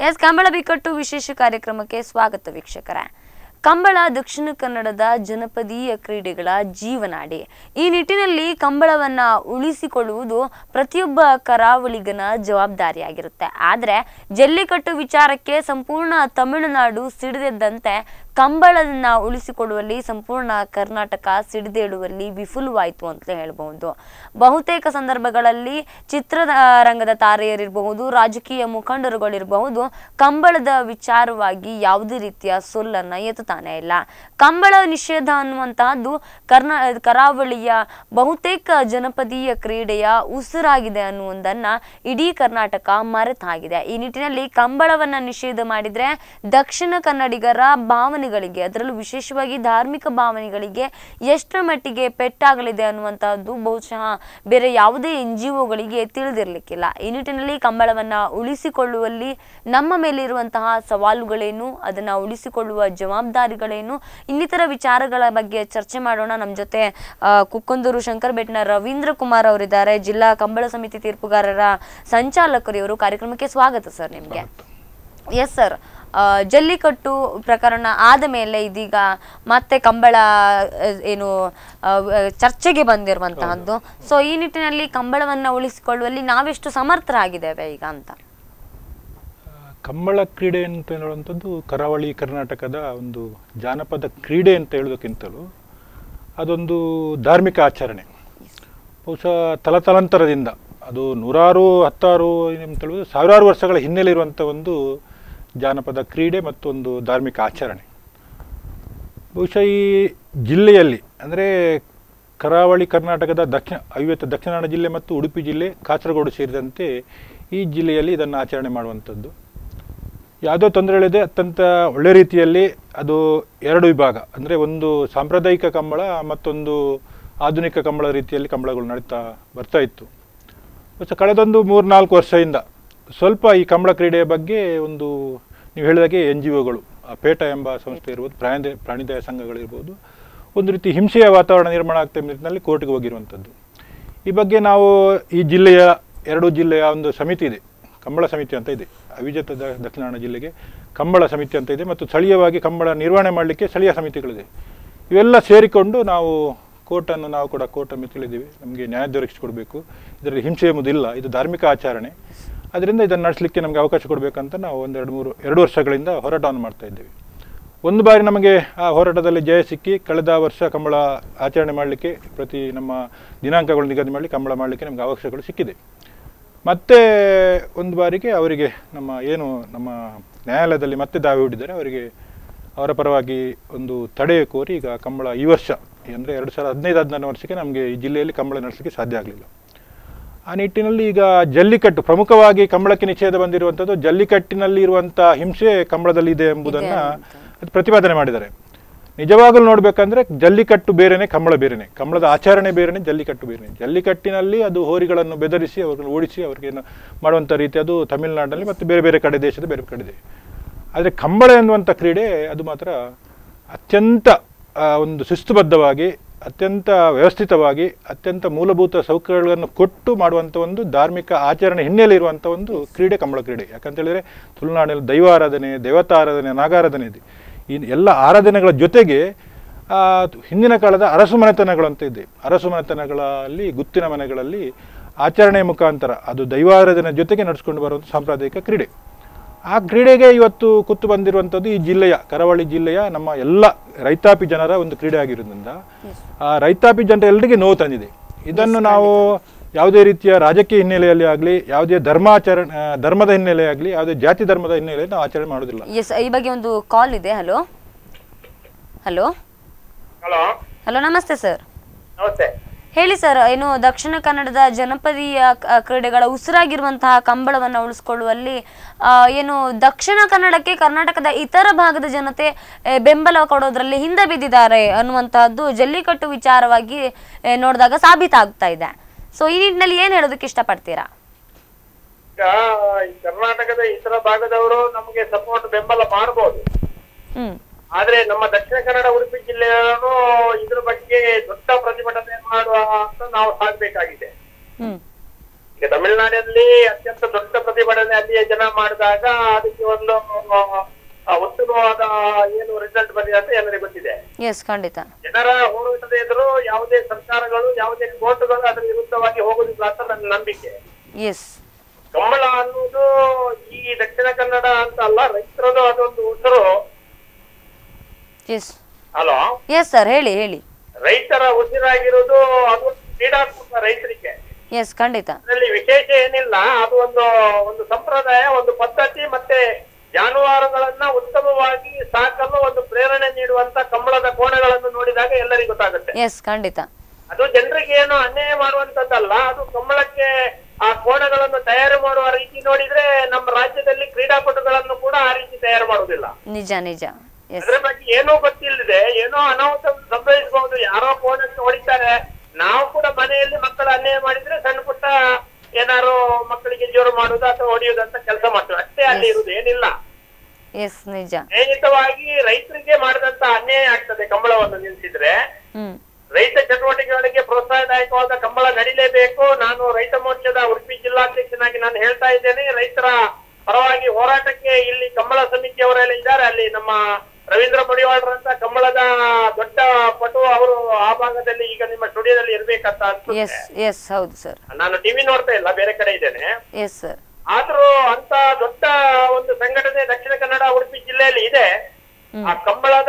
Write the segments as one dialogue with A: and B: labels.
A: S Kambala ಬಿಕ್ಕಟ್ಟು ವಿಶೇಷ ಕಾರ್ಯಕ್ರಮಕ್ಕೆ ಸ್ವಾಗತ ವೀಕ್ಷಕರೇ ಕಂಬಳ ದಕ್ಷಿಣ ಕನ್ನಡದ ಜನಪದೀಯ ಕ್ರೀಡೆಗಳ ಜೀವನಾಡಿ ಈ ನಿಟ್ಟಿನಲ್ಲಿ ಕಂಬಳವನ್ನ ಉಳಿಸಿಕೊಳ್ಳುವುದು ಪ್ರತಿಯೊಬ್ಬ ಕರಾವಳಿಗನ ಜವಾಬ್ದಾರಿಯಾಗಿರುತ್ತೆ ಆದರೆ ಜಲ್ಲಿಕಟ್ಟು ವಿಚಾರಕ್ಕೆ ಸಂಪೂರ್ಣ ತಮಿಳುನಾಡು ಸಿಡಿದೆದ್ದಂತೆ ಕಂಬಳದನ್ನ ಉಳಿಸಿಕೊಳ್ಳುವಲ್ಲಿ ಸಂಪೂರ್ಣ ಕರ್ನಾಟಕ ಸಿಡಿದೇಳುವಲ್ಲಿ ವಿಫುಲವಾಯಿತು ಅಂತಲೇ ಹೇಳ್ಬಹುದು ಬಹುತೇಕ ಸಂದರ್ಭಗಳಲ್ಲಿ ಚಿತ್ರದ ರಂಗದ ತಾರೆಯರಿರಬಹುದು ರಾಜಕೀಯ ಮುಖಂಡರುಗಳಿರಬಹುದು ಕಂಬಳದ ವಿಚಾರವಾಗಿ ಯಾವುದೇ ರೀತಿಯ ಸೊಲ್ಲನ್ನ ಎತ್ತುತ್ತಾನೆ ಇಲ್ಲ ಕಂಬಳ ನಿಷೇಧ ಅನ್ನುವಂತಹದ್ದು ಕರ್ನಾ ಕರಾವಳಿಯ ಬಹುತೇಕ ಜನಪದೀಯ ಕ್ರೀಡೆಯ ಉಸಿರಾಗಿದೆ ಅನ್ನುವುದನ್ನ ಇಡೀ ಕರ್ನಾಟಕ ಮರೆತಾಗಿದೆ ಈ ನಿಟ್ಟಿನಲ್ಲಿ ಕಂಬಳವನ್ನ ನಿಷೇಧ ಮಾಡಿದ್ರೆ ದಕ್ಷಿಣ ಕನ್ನಡಿಗರ ಭಾವನೆಗಳಿಗೆ ಅದರಲ್ಲೂ ವಿಶೇಷವಾಗಿ ಧಾರ್ಮಿಕ ಭಾವನೆಗಳಿಗೆ ಎಷ್ಟರ ಮಟ್ಟಿಗೆ ಪೆಟ್ಟಾಗಲಿದೆ ಅನ್ನುವಂತಹದ್ದು ಬಹುಶಃ ಬೇರೆ ಯಾವುದೇ ಎನ್ ಜಿ ಒಗಳಿಗೆ ತಿಳಿದಿರ್ಲಿಕ್ಕಿಲ್ಲ ಈ ನಿಟ್ಟಿನಲ್ಲಿ ಕಂಬಳವನ್ನ ಉಳಿಸಿಕೊಳ್ಳುವಲ್ಲಿ ನಮ್ಮ ಮೇಲಿರುವಂತಹ ಸವಾಲುಗಳೇನು ಅದನ್ನ ಉಳಿಸಿಕೊಳ್ಳುವ ಜವಾಬ್ದಾರಿಗಳೇನು ಇನ್ನಿತರ ವಿಚಾರಗಳ ಬಗ್ಗೆ ಚರ್ಚೆ ಮಾಡೋಣ ನಮ್ಮ ಜೊತೆ ಆ, ಕುಕ್ಕಂದೂರು ಶಂಕರ್ ಬೆಟ್ನ ರವೀಂದ್ರ ಕುಮಾರ್ ಅವರಿದ್ದಾರೆ ಜಿಲ್ಲಾ ಕಂಬಳ ಸಮಿತಿ ತೀರ್ಪುಗಾರರ ಸಂಚಾಲಕರು ಇವರು ಕಾರ್ಯಕ್ರಮಕ್ಕೆ ಸ್ವಾಗತ ಸರ್ ನಿಮಗೆ ಎಸ್ ಸರ್ ಜಲ್ಲಿಕಟ್ಟು ಪ್ರಕರಣ ಆದ ಮೇಲೆ ಇದೀಗ ಮತ್ತೆ ಕಂಬಳ ಆ, ಏನು ಆ, ವ- ಚರ್ಚೆಗೆ ಬಂದಿರುವಂತಹದ್ದು ಸೊ ಈ ನಿಟ್ಟಿನಲ್ಲಿ ಕಂಬಳವನ್ನ ಉಳಿಸಿಕೊಳ್ಳುವಲ್ಲಿ ನಾವೆಷ್ಟು ಸಮರ್ಥರಾಗಿದ್ದೇವೆ ಈಗ ಅಂತ
B: ಕಂಬಳ ಕ್ರೀಡೆ ಅಂತ ಹೇಳುವಂಥದ್ದು ಕರಾವಳಿ ಕರ್ನಾಟಕದ ಒಂದು ಜಾನಪದ ಕ್ರೀಡೆ ಅಂತ ಹೇಳೋದಕ್ಕಿಂತಲೂ ಅದೊಂದು ಧಾರ್ಮಿಕ ಆಚರಣೆ ಬಹುಶಃ ತಲತಲಾಂತರದಿಂದ ಅದು ನೂರಾರು ಹತ್ತಾರು ಅಂತ ಹೇಳುವುದು ಸಾವಿರಾರು ವರ್ಷಗಳ ಹಿನ್ನೆಲೆ ಇರುವಂಥ ಒಂದು ಜಾನಪದ ಕ್ರೀಡೆ ಮತ್ತು ಒಂದು ಧಾರ್ಮಿಕ ಆಚರಣೆ ಬಹುಶಃ ಈ ಜಿಲ್ಲೆಯಲ್ಲಿ ಅಂದರೆ ಕರಾವಳಿ ಕರ್ನಾಟಕದ ದಕ್ಷಿಣ ಐವತ್ತು ದಕ್ಷಿಣ ಕನ್ನಡ ಜಿಲ್ಲೆ ಮತ್ತು ಉಡುಪಿ ಜಿಲ್ಲೆ ಕಾಸರಗೋಡು ಸೇರಿದಂತೆ ಈ ಜಿಲ್ಲೆಯಲ್ಲಿ ಇದನ್ನು ಆಚರಣೆ ಮಾಡುವಂಥದ್ದು ಯಾವುದೋ ತೊಂದರೆಗಳಿದೆ ಅತ್ಯಂತ ಒಳ್ಳೆ ರೀತಿಯಲ್ಲಿ ಅದು ಎರಡು ವಿಭಾಗ ಅಂದರೆ ಒಂದು ಸಾಂಪ್ರದಾಯಿಕ ಕಂಬಳ ಮತ್ತೊಂದು ಆಧುನಿಕ ಕಂಬಳ ರೀತಿಯಲ್ಲಿ ಕಂಬಳಗಳು ನಡೀತಾ ಬರ್ತಾ ಇತ್ತು ಸೊ ಕಳೆದೊಂದು ಮೂರು ನಾಲ್ಕು ವರ್ಷದಿಂದ ಸ್ವಲ್ಪ ಈ ಕಂಬಳ ಕ್ರೀಡೆಯ ಬಗ್ಗೆ ಒಂದು ನೀವು ಹೇಳಿದಾಗೆ ಎನ್ ಜಿ ಒಗಳು ಪೇಟ ಎಂಬ ಸಂಸ್ಥೆ ಇರ್ಬೋದು ಪ್ರಾಣಿ ಪ್ರಾಣಿದಯ ಸಂಘಗಳಿರ್ಬೋದು ಒಂದು ರೀತಿ ಹಿಂಸೆಯ ವಾತಾವರಣ ನಿರ್ಮಾಣ ಆಗ್ತಾ ಇದ್ದ ನಿಟ್ಟಿನಲ್ಲಿ ಕೋರ್ಟ್ಗೆ ಹೋಗಿರುವಂಥದ್ದು ಈ ಬಗ್ಗೆ ನಾವು ಈ ಜಿಲ್ಲೆಯ ಎರಡು ಜಿಲ್ಲೆಯ ಒಂದು ಸಮಿತಿ ಇದೆ ಕಂಬಳ ಸಮಿತಿ ಅಂತ ಇದೆ ಅವಿಜತ ದ- ದಕ್ಷಿಣ ಕನ್ನಡ ಜಿಲ್ಲೆಗೆ ಕಂಬಳ ಸಮಿತಿ ಅಂತ ಇದೆ ಮತ್ತು ಸ್ಥಳೀಯವಾಗಿ ಕಂಬಳ ನಿರ್ವಹಣೆ ಮಾಡಲಿಕ್ಕೆ ಸ್ಥಳೀಯ ಸಮಿತಿಗಳಿದೆ ಇವೆಲ್ಲ ಸೇರಿಕೊಂಡು ನಾವು ಕೋರ್ಟನ್ನು ನಾವು ಕೂಡ ಕೋರ್ಟನ್ನು ತಿಳಿದೀವಿ ನಮಗೆ ನ್ಯಾಯ ದೊರಕಿಸಿಕೊಡ್ಬೇಕು ಇದರಲ್ಲಿ ಹಿಂಸೆ ಎಂಬುದಿಲ್ಲ ಇದು ಧಾರ್ಮಿಕ ಆಚರಣೆ ಅದರಿಂದ ಇದನ್ನು ನಡೆಸಲಿಕ್ಕೆ ನಮಗೆ ಅವಕಾಶ ಕೊಡಬೇಕಂತ ನಾವು ಒಂದೆರಡು ಮೂರು ಎರಡು ವರ್ಷಗಳಿಂದ ಹೋರಾಟವನ್ನು ಮಾಡ್ತಾ ಇದ್ದೇವೆ ಒಂದು ಬಾರಿ ನಮಗೆ ಆ ಹೋರಾಟದಲ್ಲಿ ಜಯ ಸಿಕ್ಕಿ ಕಳೆದ ವರ್ಷ ಕಂಬಳ ಆಚರಣೆ ಮಾಡಲಿಕ್ಕೆ ಪ್ರತಿ ನಮ್ಮ ದಿನಾಂಕಗಳು ನಿಗದಿ ಮಾಡಲಿ ಕಂಬಳ ಮಾಡಲಿಕ್ಕೆ ನಮಗೆ ಅವಕಾಶಗಳು ಸಿಕ್ಕಿದೆ ಮತ್ತೆ ಒಂದು ಬಾರಿಗೆ ಅವರಿಗೆ ನಮ್ಮ ಏನು ನಮ್ಮ ನ್ಯಾಯಾಲಯದಲ್ಲಿ ಮತ್ತೆ ದಾವೆ ಹೂಡಿದ್ದಾರೆ ಅವರಿಗೆ ಅವರ ಪರವಾಗಿ ಒಂದು ತಡೆ ಕೋರಿ ಈಗ ಕಂಬಳ ಈ ವರ್ಷ ಅಂದರೆ ಎರಡು ಸಾವಿರದ ಹದಿನೈದು ಹದಿನಾರು ವರ್ಷಕ್ಕೆ ನಮಗೆ ಈ ಜಿಲ್ಲೆಯಲ್ಲಿ ಕಂಬಳ ನಡೆಸಲಿಕ್ಕೆ ಸಾಧ್ಯ ಆಗಲಿಲ್ಲ ಆ ನಿಟ್ಟಿನಲ್ಲಿ ಈಗ ಜಲ್ಲಿಕಟ್ಟು ಪ್ರಮುಖವಾಗಿ ಕಂಬಳಕ್ಕೆ ನಿಷೇಧ ಬಂದಿರುವಂಥದ್ದು ಜಲ್ಲಿಕಟ್ಟಿನಲ್ಲಿ ಇರುವಂಥ ಹಿಂಸೆ ಕಂಬಳದಲ್ಲಿ ಇದೆ ಎಂಬುದನ್ನು ಅದು ಪ್ರತಿಪಾದನೆ ಮಾಡಿದ್ದಾರೆ ನಿಜವಾಗಲೂ ನೋಡಬೇಕಂದ್ರೆ ಜಲ್ಲಿಕಟ್ಟು ಬೇರೆನೆ ಕಂಬಳ ಬೇರೆನೆ ಕಂಬಳದ ಆಚರಣೆ ಬೇರೆನೆ ಜಲ್ಲಿಕಟ್ಟು ಬೇರೆನೆ ಜಲ್ಲಿಕಟ್ಟಿನಲ್ಲಿ ಅದು ಹೋರಿಗಳನ್ನು ಬೆದರಿಸಿ ಅವ್ರನ್ನ ಓಡಿಸಿ ಅವ್ರಿಗೆ ಏನು ಮಾಡುವಂಥ ರೀತಿ ಅದು ತಮಿಳುನಾಡಿನಲ್ಲಿ ಮತ್ತು ಬೇರೆ ಬೇರೆ ಕಡೆ ದೇಶದ ಬೇರೆ ಕಡೆ ಇದೆ ಆದರೆ ಕಂಬಳ ಎನ್ನುವಂಥ ಕ್ರೀಡೆ ಅದು ಮಾತ್ರ ಅತ್ಯಂತ ಆ, ಒಂದು ಶಿಸ್ತುಬದ್ಧವಾಗಿ ಅತ್ಯಂತ ವ್ಯವಸ್ಥಿತವಾಗಿ ಅತ್ಯಂತ ಮೂಲಭೂತ ಸೌಕರ್ಯಗಳನ್ನು ಕೊಟ್ಟು ಮಾಡುವಂಥ ಒಂದು ಧಾರ್ಮಿಕ ಆಚರಣೆ ಹಿನ್ನೆಲೆ ಇರುವಂಥ ಒಂದು ಕ್ರೀಡೆ ಕಂಬಳ ಕ್ರೀಡೆ ಯಾಕಂತ ಹೇಳಿದ್ರೆ ತುಳುನಾಡಿನಲ್ಲಿ ದೈವಾರಾಧನೆ ದೇವತಾರಾಧನೆ ನಾಗಾರಾಧನೆ ಇದೆ ಈ ಎಲ್ಲ ಆರಾಧನೆಗಳ ಜೊತೆಗೆ ಆ, ಹಿಂದಿನ ಕಾಲದ ಅರಸು ಮನೆತನಗಳು ಅಂತ ಇದೆ ಅರಸು ಮನೆತನಗಳಲ್ಲಿ ಗುತ್ತಿನ ಮನೆಗಳಲ್ಲಿ ಆಚರಣೆಯ ಮುಖಾಂತರ ಅದು ದೈವಾರಾಧನೆ ಜೊತೆಗೆ ನಡೆಸ್ಕೊಂಡು ಬರುವಂಥ ಸಾಂಪ್ರದಾಯಿಕ ಕ್ರೀಡೆ ಆ ಕ್ರೀಡೆಗೆ ಇವತ್ತು ಕುತ್ತು ಬಂದಿರುವಂಥದ್ದು ಈ ಜಿಲ್ಲೆಯ ಕರಾವಳಿ ಜಿಲ್ಲೆಯ ನಮ್ಮ ಎಲ್ಲ ರೈತಾಪಿ ಜನರ ಒಂದು ಕ್ರೀಡೆ ಆಗಿರೋದ್ರಿಂದ ಆ ರೈತಾಪಿ ಜನರ ಎಲ್ಲರಿಗೆ ನೋವು ತಂದಿದೆ ಇದನ್ನು ನಾವು ಯಾವುದೇ ರೀತಿಯ ರಾಜಕೀಯ ಹಿನ್ನೆಲೆಯಲ್ಲಿ ಆಗಲಿ ಯಾವುದೇ ಧರ್ಮಾಚರಣೆ ಆ, ಧರ್ಮದ ಹಿನ್ನೆಲೆ ಆಗಲಿ ಯಾವುದೇ ಜಾತಿ ಧರ್ಮದ ಹಿನ್ನೆಲೆಯಲ್ಲಿ ನಾವು ಆಚರಣೆ ಮಾಡೋದಿಲ್ಲ
A: ಎಸ್ ಈ ಬಗ್ಗೆ ಒಂದು ಕಾಲ್ ಇದೆ ಹಲೋ ಹಲೋ
C: ಹಲೋ
A: ಹಲೋ ನಮಸ್ತೆ ಸರ್
C: ನಮಸ್ತೆ
A: ಹೇಳಿ ಸರ್ ಏನು ದಕ್ಷಿಣ ಕನ್ನಡದ ಜನಪದೀಯ ಕ- ಕ್ರೀಡೆಗಳ ಉಸಿರಾಗಿರುವಂತಹ ಕಂಬಳವನ್ನ ಉಳಿಸ್ಕೊಳ್ಳುವಲ್ಲಿ ಆ, ಏನು ದಕ್ಷಿಣ ಕನ್ನಡಕ್ಕೆ ಕರ್ನಾಟಕದ ಇತರ ಭಾಗದ ಜನತೆ ಆ, ಬೆಂಬಲ ಕೊಡೋದ್ರಲ್ಲಿ ಹಿಂದೆ ಬಿದ್ದಿದ್ದಾರೆ ಅನ್ನುವಂತಹದ್ದು ಜಲ್ಲಿಕಟ್ಟು ವಿಚಾರವಾಗಿ ಆ, ನೋಡಿದಾಗ ಸಾಬೀತಾಗ್ತಾ ಇದೆ ಸೊ ಈ ನಿಟ್ಟಿನಲ್ಲಿ ಏನ್ ಹೇಳೋದಕ್ಕೆ ಇಷ್ಟಪಡ್ತೀರಾ
C: ಈಗ ಈ ಕರ್ನಾಟಕದ ಇತರ ಭಾಗದವರು ನಮಗೆ ಸಪೋರ್ಟ್ ಬೆಂಬಲ ಮಾಡಬಹುದು
A: ಹ್ಮ್
C: ಆದ್ರೆ ನಮ್ಮ ದಕ್ಷಿಣ ಕನ್ನಡ ಉಡುಪಿ ಜಿಲ್ಲೆಯವರು ಇದ್ರ ಬಗ್ಗೆ ದೊಡ್ಡ ಪ್ರತಿಭಟನೆ ಮಾಡುವ ಅಂತ ನಾವು ಸಾಗಬೇಕಾಗಿದೆ
A: ಹ್ಮ್
C: ಈಗ ತಮಿಳುನಾಡಿನಲ್ಲಿ ಅತ್ಯಂತ ದೊಡ್ಡ ಪ್ರತಿಭಟನೆ ಪ್ರತಿಭಟನೆ ಅಲ್ಲಿಯ ಜನ ಮಾಡಿದಾಗ ಅದಕ್ಕೆ ಒಂದು ಆ, ಉತ್ತಮವಾದ ಏನು ರಿಸಲ್ಟ್ ಬಂದಿದೆ ಅಂತ ಎಲ್ಲರಿಗೂ ಗೊತ್ತಿದೆ
A: ಎಸ್ ಖಂಡಿತ
C: ಜನರ ಹೋರಾಟದ ಎದುರು ಯಾವುದೇ ಸರ್ಕಾರಗಳು ಯಾವುದೇ ಕೋರ್ಟ್ಗಳು ಅದರ ವಿರುದ್ಧವಾಗಿ ಹೋಗುದಿಲ್ಲ ಅಂತ ನನ್ನ ನಂಬಿಕೆ
A: ಎಸ್
C: ಕಂಬಳ ಅನ್ನೋದು ಈ ದಕ್ಷಿಣ ಕನ್ನಡ ಅಂತ ಅಲ್ಲ ರೈತರದು ಅದೊಂದು ಉಸಿರು
A: ಎಸ್
C: ಹಲೋ
A: ಎಸ್ ಸರ್ ಹೇಳಿ ಹೇಳಿ
C: ರೈತರ ಉಸಿರಾಗಿರೋದು ಅದು ಕ್ರೀಡಾತ್ಮಕ ರೈತರಿಗೆ
A: ಎಸ್ ಖಂಡಿತ
C: ಅದರಲ್ಲಿ ವಿಶೇಷ ಏನಿಲ್ಲ ಅದು ಒಂದು ಒಂದು ಸಂಪ್ರದಾಯ ಒಂದು ಪದ್ಧತಿ ಮತ್ತೆ ಜಾನುವಾರುಗಳನ್ನ ಉತ್ತಮವಾಗಿ ಸಾಕಲು ಒಂದು ಪ್ರೇರಣೆ ನೀಡುವಂತ ಕಂಬಳದ ಕೋಣಗಳನ್ನು ನೋಡಿದಾಗ ಎಲ್ಲರಿಗೂ ಗೊತ್ತಾಗುತ್ತೆ
A: ಎಸ್ ಖಂಡಿತ
C: ಅದು ಜನರಿಗೆ ಏನು ಅನ್ಯಾಯ ಮಾಡುವಂತದ್ದಲ್ಲ ಅದು ಕಂಬಳಕ್ಕೆ ಆ ಕೋಣಗಳನ್ನು ತಯಾರು ಮಾಡುವ ರೀತಿ ನೋಡಿದ್ರೆ ನಮ್ಮ ರಾಜ್ಯದಲ್ಲಿ ಕ್ರೀಡಾಪಟುಗಳನ್ನು ಕೂಡ ಆ ರೀತಿ ತಯಾರು ಮಾಡುವುದಿಲ್ಲ
A: ನಿಜ ನಿಜ ಎಸ್
C: ಅದ್ರ ಬಗ್ಗೆ ಏನೋ ಗೊತ್ತಿಲ್ಲದೆ ಏನೋ ಅನಾಹುತ ಸಂಭವಿಸಬಹುದು ಯಾರೋ ಕೋಣಕ್ಕೆ ಹೊಡಿತಾರೆ ನಾವು ಕೂಡ ಮನೆಯಲ್ಲಿ ಮಕ್ಕಳು ಅನ್ಯಾಯ ಮಾಡಿದ್ರೆ ಸಣ್ಣ ಪುಟ್ಟ ಏನಾರು ಮಕ್ಕಳಿಗೆ ಜೋರು ಮಾಡುದು ಅಥವಾ ಹೊಡೆಯುವುದು ಅಂತ ಕೆಲಸ ಮಾಡ್ತೀವಿ ಅಷ್ಟೇ ಅಲ್ಲಿ ಇರುವುದು ಏನಿಲ್ಲ
A: ಎಸ್ ನಿಜ
C: ನೇಹಿತವಾಗಿ ರೈತರಿಗೆ ಮಾಡಿದಂತ ಅನ್ಯಾಯ ಆಗ್ತದೆ ಕಂಬಳವನ್ನು ನಿಲ್ಸಿದ್ರೆ
A: ಹ್ಮ್
C: ರೈತ ಚಟುವಟಿಕೆಗಳಿಗೆ ಪ್ರೋತ್ಸಾಹದಾಯಕವಾದ ಕಂಬಳ ನಡಿಲೇಬೇಕು ನಾನು ರೈತ ಮೋರ್ಚಾದ ಉಡುಪಿ ಜಿಲ್ಲಾಧ್ಯಕ್ಷನಾಗಿ ನಾನು ಹೇಳ್ತಾ ಇದ್ದೇನೆ ರೈತರ ಪರವಾಗಿ ಹೋರಾಟಕ್ಕೆ ಇಲ್ಲಿ ಕಂಬಳ ಸಮಿತಿಯವರೆಲ್ಲ ಇದ್ದಾರೆ ಅಲ್ಲಿ ನಮ್ಮ ರವೀಂದ್ರ ಬಡಿವಾಳ್ರಂತ ಕಂಬಳದ ದೊಡ್ಡ ಪಟು ಅವರು ಆ ಭಾಗದಲ್ಲಿ ಈಗ ನಿಮ್ಮ ಸ್ಟುಡಿಯೋದಲ್ಲಿ ಇರ್ಬೇಕಂತ
A: ಎಸ್
C: ಅನ್ಸುತ್ತೆ
A: ಎಸ್ ಹೌದು ಸರ್
C: ನಾನು ಟಿವಿ ನೋಡ್ತಾ ಇಲ್ಲ ಬೇರೆ ಕಡೆ ಇದ್ದೇನೆ
A: ಎಸ್ ಸರ್
C: ಆದ್ರೂ ಅಂತ ದೊಡ್ಡ ಒಂದು ಸಂಘಟನೆ ದಕ್ಷಿಣ ಕನ್ನಡ ಉಡುಪಿ ಜಿಲ್ಲೆಯಲ್ಲಿ ಇದೆ
A: ಹ್ಮ್.
C: ಆ ಕಂಬಳದ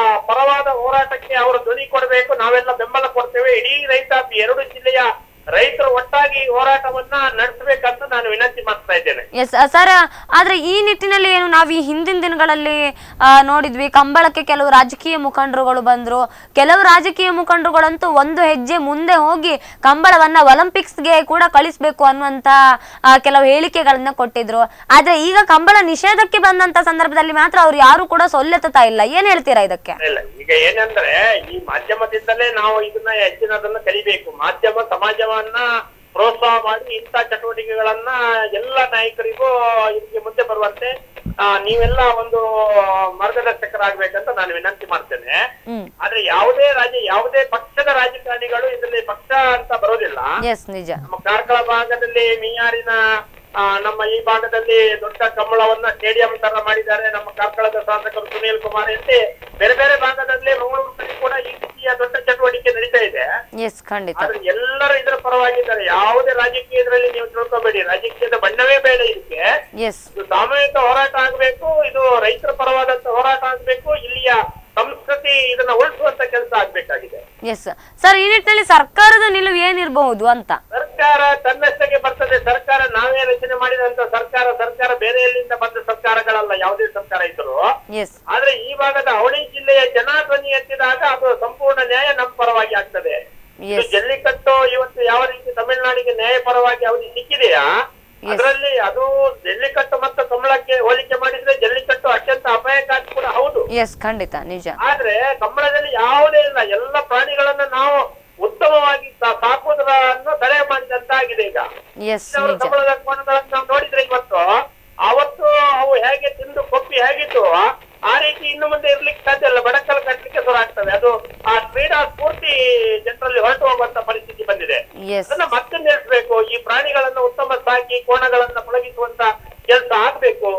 C: ಪರವಾದ ಹೋರಾಟಕ್ಕೆ ಅವರು ಧ್ವನಿ ಕೊಡಬೇಕು ನಾವೆಲ್ಲ ಬೆಂಬಲ ಕೊಡ್ತೇವೆ ಇಡೀ ರೈತಾಪಿ ಎರಡು ಜಿಲ್ಲೆಯ ರೈತರು ಒಟ್ಟಾಗಿ ಈ ಹೋರಾಟವನ್ನ ನಡೆಸಬೇಕಂತ ನಾನು ವಿನಂತಿ ಮಾಡ್ತಾ ಇದ್ದೇನೆ
A: ಎಸ್ ಸರ್ ಆದ್ರೆ ಈ ನಿಟ್ಟಿನಲ್ಲಿ ಏನು ನಾವು ಈ ಹಿಂದಿನ ದಿನಗಳಲ್ಲಿ ಆ, ನೋಡಿದ್ವಿ ಕಂಬಳಕ್ಕೆ ಕೆಲವು ರಾಜಕೀಯ ಮುಖಂಡರುಗಳು ಬಂದ್ರು ಕೆಲವು ರಾಜಕೀಯ ಮುಖಂಡರುಗಳಂತೂ ಒಂದು ಹೆಜ್ಜೆ ಮುಂದೆ ಹೋಗಿ ಕಂಬಳವನ್ನ ಒಲಿಂಪಿಕ್ಸ್ಗೆ ಕೂಡ ಕಳಿಸ್ಬೇಕು ಅನ್ನುವಂತ ಆ, ಕೆಲವು ಹೇಳಿಕೆಗಳನ್ನ ಕೊಟ್ಟಿದ್ರು ಆದ್ರೆ ಈಗ ಕಂಬಳ ನಿಷೇಧಕ್ಕೆ ಬಂದಂತ ಸಂದರ್ಭದಲ್ಲಿ ಮಾತ್ರ ಅವ್ರು ಯಾರು ಕೂಡ ಸೊಲ್ಲೆತ್ತಾ ಇಲ್ಲ ಏನ್ ಹೇಳ್ತೀರಾ ಇದಕ್ಕೆ
C: ಇಲ್ಲ ಈಗ ಏನಂದ್ರೆ ಈ ಮಾಧ್ಯಮದಿಂದಲೇ ನಾವು ಇದನ್ನ ಹೆಚ್ಚಿನದನ್ನ ಕಲಿಬೇಕು ಮಾಧ್ಯಮ ಸಮಾಜವನ್ನ ಪ್ರೋತ್ಸಾಹ ಮಾಡಿ ಇಂಥ ಚಟುವಟಿಕೆಗಳನ್ನ ಎಲ್ಲ ನಾಯಕರಿಗೂ ಇದಕ್ಕೆ ಮುಂದೆ ಬರುವಂತೆ ಆ, ನೀವೆಲ್ಲ ಒಂದು ಮಾರ್ಗದರ್ಶಕರಾಗ್ಬೇಕಂತ ನಾನು ವಿನಂತಿ ಮಾಡ್ತೇನೆ
A: ಹ್ಮ್
C: ಆದ್ರೆ ಯಾವುದೇ ರಾಜ್ಯ ಯಾವುದೇ ಪಕ್ಷದ ರಾಜಕಾರಣಿಗಳು ಇದರಲ್ಲಿ ಪಕ್ಷ ಅಂತ ಬರೋದಿಲ್ಲ
A: ಎಸ್ ನಿಜ
C: ನಮ್ಮ ಕಾರ್ಕಳ ಭಾಗದಲ್ಲಿ ಮಿಯಾರಿನ ಆ, ನಮ್ಮ ಈ ಭಾಗದಲ್ಲಿ ದೊಡ್ಡ ಕಂಬಳವನ್ನ ಸ್ಟೇಡಿಯಂ ತರ ಮಾಡಿದ್ದಾರೆ ನಮ್ಮ ಕಾರ್ಕಳದ ಶಾಸಕರು ಸುನೀಲ್ ಕುಮಾರ್ ಎಂತೆ ಬೇರೆ ಬೇರೆ ಭಾಗದಲ್ಲಿ ಮಂಗಳೂರು ಕಡೆ ಕೂಡ ಈ ರೀತಿಯ ದೊಡ್ಡ ಚಟುವಟಿಕೆ ನಡೀತಾ ಇದೆ
A: ಎಸ್ ಖಂಡಿತ
C: ಆದ್ರೆ ಎಲ್ಲರೂ ಇದರ ಪರವಾಗಿದ್ದಾರೆ ಯಾವುದೇ ರಾಜಕೀಯ ಇದರಲ್ಲಿ ನೀವು ತಿಳ್ಕೊಬೇಡಿ ರಾಜಕೀಯದ ಬಣ್ಣವೇ ಬೇಡ ಇದಕ್ಕೆ
A: ಎಸ್
C: ಇದು ಸಾಮೂಹಿಕ ಹೋರಾಟ ಆಗ್ಬೇಕು ಇದು ರೈತರ ಪರವಾದಂತ ಹೋರಾಟ ಆಗ್ಬೇಕು ಇಲ್ಲಿಯ ಸಂಸ್ಕೃತಿ ಇದನ್ನ ಉಳಿಸುವಂತ ಕೆಲಸ ಆಗ್ಬೇಕಾಗಿದೆ
A: ಎಸ್ ಸರ್ ಈ ನಿಟ್ಟಿನಲ್ಲಿ ಸರ್ಕಾರದ ನಿಲುವು ಏನಿರಬಹುದು ಅಂತ
C: ಸರ್ಕಾರ ತನ್ನಷ್ಟಕ್ಕೆ ಬರ್ತದೆ ಸರ್ಕಾರ ನಾವೇ ರಚನೆ ಮಾಡಿದಂತ ಸರ್ಕಾರ ಸರ್ಕಾರ ಬೇರೆ ಎಲ್ಲಿಂದ ಬಂದ ಸರ್ಕಾರಗಳಲ್ಲ ಯಾವುದೇ ಸರ್ಕಾರ ಇದ್ರು
A: ಎಸ್
C: ಆದ್ರೆ ಈ ಭಾಗದ ಅವಳಿ ಜಿಲ್ಲೆಯ ಜನ ಧ್ವನಿ ಎತ್ತಿದಾಗ ಅದು ಸಂಪೂರ್ಣ ನ್ಯಾಯ ನಮ್ಮ ಪರವಾಗಿ ಆಗ್ತದೆ ಇದು
A: ಎಸ್
C: ಜಲ್ಲಿಕಟ್ಟು ಇವತ್ತು ಯಾವ ರೀತಿ ತಮಿಳುನಾಡಿಗೆ ನ್ಯಾಯಪರವಾಗಿ ಅವಧಿ ಸಿಕ್ಕಿದೆಯಾ
A: Yes.
C: ಅದರಲ್ಲಿ ಅದು ಜಲ್ಲಿಕಟ್ಟು ಮತ್ತು ಕಂಬಳಕ್ಕೆ ಹೋಲಿಕೆ ಮಾಡಿದ್ರೆ ಜಲ್ಲಿಕಟ್ಟು ಅತ್ಯಂತ ಅಪಾಯಕಾರಿ ಕೂಡ ಹೌದು
A: ಎಸ್ ಖಂಡಿತ ನಿಜ
C: ಆದ್ರೆ ಕಂಬಳದಲ್ಲಿ ಯಾವುದೇ ಇಲ್ಲ ಎಲ್ಲ ಪ್ರಾಣಿಗಳನ್ನ ನಾವು ಉತ್ತಮವಾಗಿ ಸಾ- ಸಾಕುವುದನ್ನು ತಡೆ ಮಾಡಿದಂತಾಗಿದೆ ಈಗ
A: ಎಸ್
C: ಕೆಲವರು
A: ನಿಜ
C: ಕಂಬಳದ ಕೋಣಗಳನ್ನು ನಾವು ನೋಡಿದ್ರೆ ಇವತ್ತು ಅವತ್ತು ಅವು ಹೇಗೆ ತಿಂದು ಕೊಪ್ಪಿ ಹೇಗಿತ್ತು ಆ ರೀತಿ ಇನ್ನು ಮುಂದೆ ಇರ್ಲಿಕ್ಕೆ ಸಾಧ್ಯ ಇಲ್ಲ ಬಡಕಲ್ ಕಟ್ಟಲಿಕ್ಕೆ ಶುರು ಆಗ್ತದೆ ಅದು ಆ ಕ್ರೀಡಾ ಸ್ಫೂರ್ತಿ ಜನರಲ್ಲಿ ಹೊರಟು ಹೋಗುವಂತ ಪರಿಸ್ಥಿತಿ ಬಂದಿದೆ
A: ಎಸ್
C: ಅದನ್ನ ಮತ್ತೆ ನಿಲ್ಲಿಸಬೇಕು ಈ ಪ್ರಾಣಿಗಳನ್ನ ಉತ್ತಮ ಸಾಕಿ ಕೋಣಗಳನ್ನ ಪಳಗಿಸುವಂತ ಕೆಲಸ ಆಗ್ಬೇಕು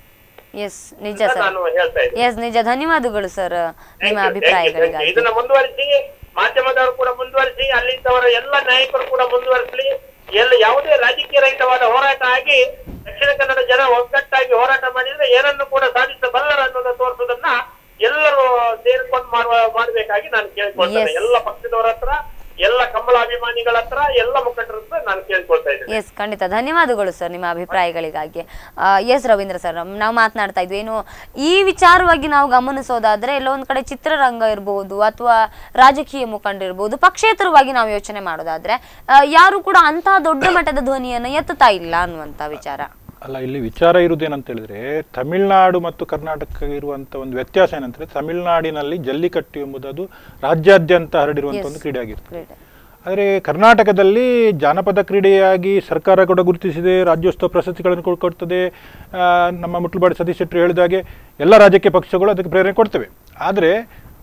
A: ಎಸ್ ನಿಜ
C: ಅಂತ
A: ಸರ್
C: ನಾನು ಹೇಳ್ತಾ ಇದ್ದೀನಿ
A: ಎಸ್ ನಿಜ ಧನ್ಯವಾದಗಳು ಸರ್ ನಿಮ್ಮ
C: Thank you, thank you, thank you.
A: ಅಭಿಪ್ರಾಯಗಳಿಗಾಗಿ
C: ಇದನ್ನ ಮುಂದುವರಿಸಿ ಮಾಧ್ಯಮದವರು ಕೂಡ ಮುಂದುವರಿಸಿ ಅಲ್ಲಿದ್ದವರ ಎಲ್ಲ ನಾಯಕರು ಕೂಡ ಮುಂದುವರಿಸಲಿ ಎಲ್ಲ ಯಾವುದೇ ರಾಜಕೀಯ ರಹಿತವಾದ ಹೋರಾಟ ಆಗಿ ದಕ್ಷಿಣ ಕನ್ನಡ ಜನ ಒಗ್ಗಟ್ಟಾಗಿ ಹೋರಾಟ ಮಾಡಿದ್ರೆ ಏನನ್ನು ಕೂಡ ಸಾಧಿಸಬಲ್ಲರು ಅನ್ನೋದನ್ನ ತೋರಿಸೋದನ್ನ ಎಲ್ಲರೂ ಸೇರಿಕೊಂಡು ಮಾಡುವ ಮಾಡಬೇಕಾಗಿ ನಾನು ಕೇಳ್ಕೊಳ್ತೇನೆ
A: Yes.
C: ಎಲ್ಲ ಪಕ್ಷದವರ ಹತ್ರ ಎಲ್ಲ ಕಂಬಳ ಅಭಿಮಾನಿಗಳ ಹತ್ರ ಎಲ್ಲ ಮುಖಂಡರ ಹತ್ರ ನಾನು ಕೇಳ್ಕೊಳ್ತಾ ಇದ್ದೇನೆ
A: ಎಸ್ ಖಂಡಿತ ಧನ್ಯವಾದಗಳು ಸರ್ ನಿಮ್ಮ ಅಭಿಪ್ರಾಯಗಳಿಗಾಗಿ ಎಸ್ ರವೀಂದ್ರ ಸರ್ ನಾವು ಮಾತನಾಡ್ತಾ ಇದ್ವಿ ಏನು ಈ ವಿಚಾರವಾಗಿ ನಾವು ಗಮನಿಸೋದಾದ್ರೆ ಎಲ್ಲೋ ಒಂದ್ ಕಡೆ ಚಿತ್ರರಂಗ ಇರಬಹುದು ಅಥವಾ ರಾಜಕೀಯ ಮುಖಂಡ ಇರಬಹುದು ಪಕ್ಷೇತರವಾಗಿ ನಾವು ಯೋಚನೆ ಮಾಡೋದಾದ್ರೆ ಆ, ಯಾರು ಕೂಡ ಅಂತಹ ದೊಡ್ಡ ಮಟ್ಟದ ಧ್ವನಿಯನ್ನು ಎತ್ತುತ್ತಾ ಇಲ್ಲ ಅನ್ನುವಂತ ವಿಚಾರ
B: ಅಲ್ಲ ಇಲ್ಲಿ ವಿಚಾರ ಇರುವುದೇನಂತ ಹೇಳಿದ್ರೆ ತಮಿಳುನಾಡು ಮತ್ತು ಕರ್ನಾಟಕ ಇರುವಂತ ಒಂದು ವ್ಯತ್ಯಾಸ ಏನಂದ್ರೆ ತಮಿಳುನಾಡಿನಲ್ಲಿ ಜಲ್ಲಿಕಟ್ಟು ಎಂಬುದು ಅದು ರಾಜ್ಯಾದ್ಯಂತ ಹರಡಿರುವಂತ ಒಂದು
A: Yes.
B: ಕ್ರೀಡೆ ಆಗಿರ್ತದೆ
A: ಕ್ರೀಡೆ
B: ಆದರೆ ಕರ್ನಾಟಕದಲ್ಲಿ ಜಾನಪದ ಕ್ರೀಡೆಯಾಗಿ ಸರ್ಕಾರ ಕೂಡ ಗುರುತಿಸಿದೆ ರಾಜ್ಯೋತ್ಸವ ಪ್ರಶಸ್ತಿಗಳನ್ನು ಕೂಡ ಕೊಡ್ತದೆ ಆ, ನಮ್ಮ ಮುಟ್ಲುಬಾಡಿ ಸತೀಶ್ ಶೆಟ್ಟರು ಹೇಳಿದಾಗೆ ಎಲ್ಲ ರಾಜಕೀಯ ಪಕ್ಷಗಳು ಅದಕ್ಕೆ ಪ್ರೇರಣೆ ಕೊಡ್ತವೆ ಆದರೆ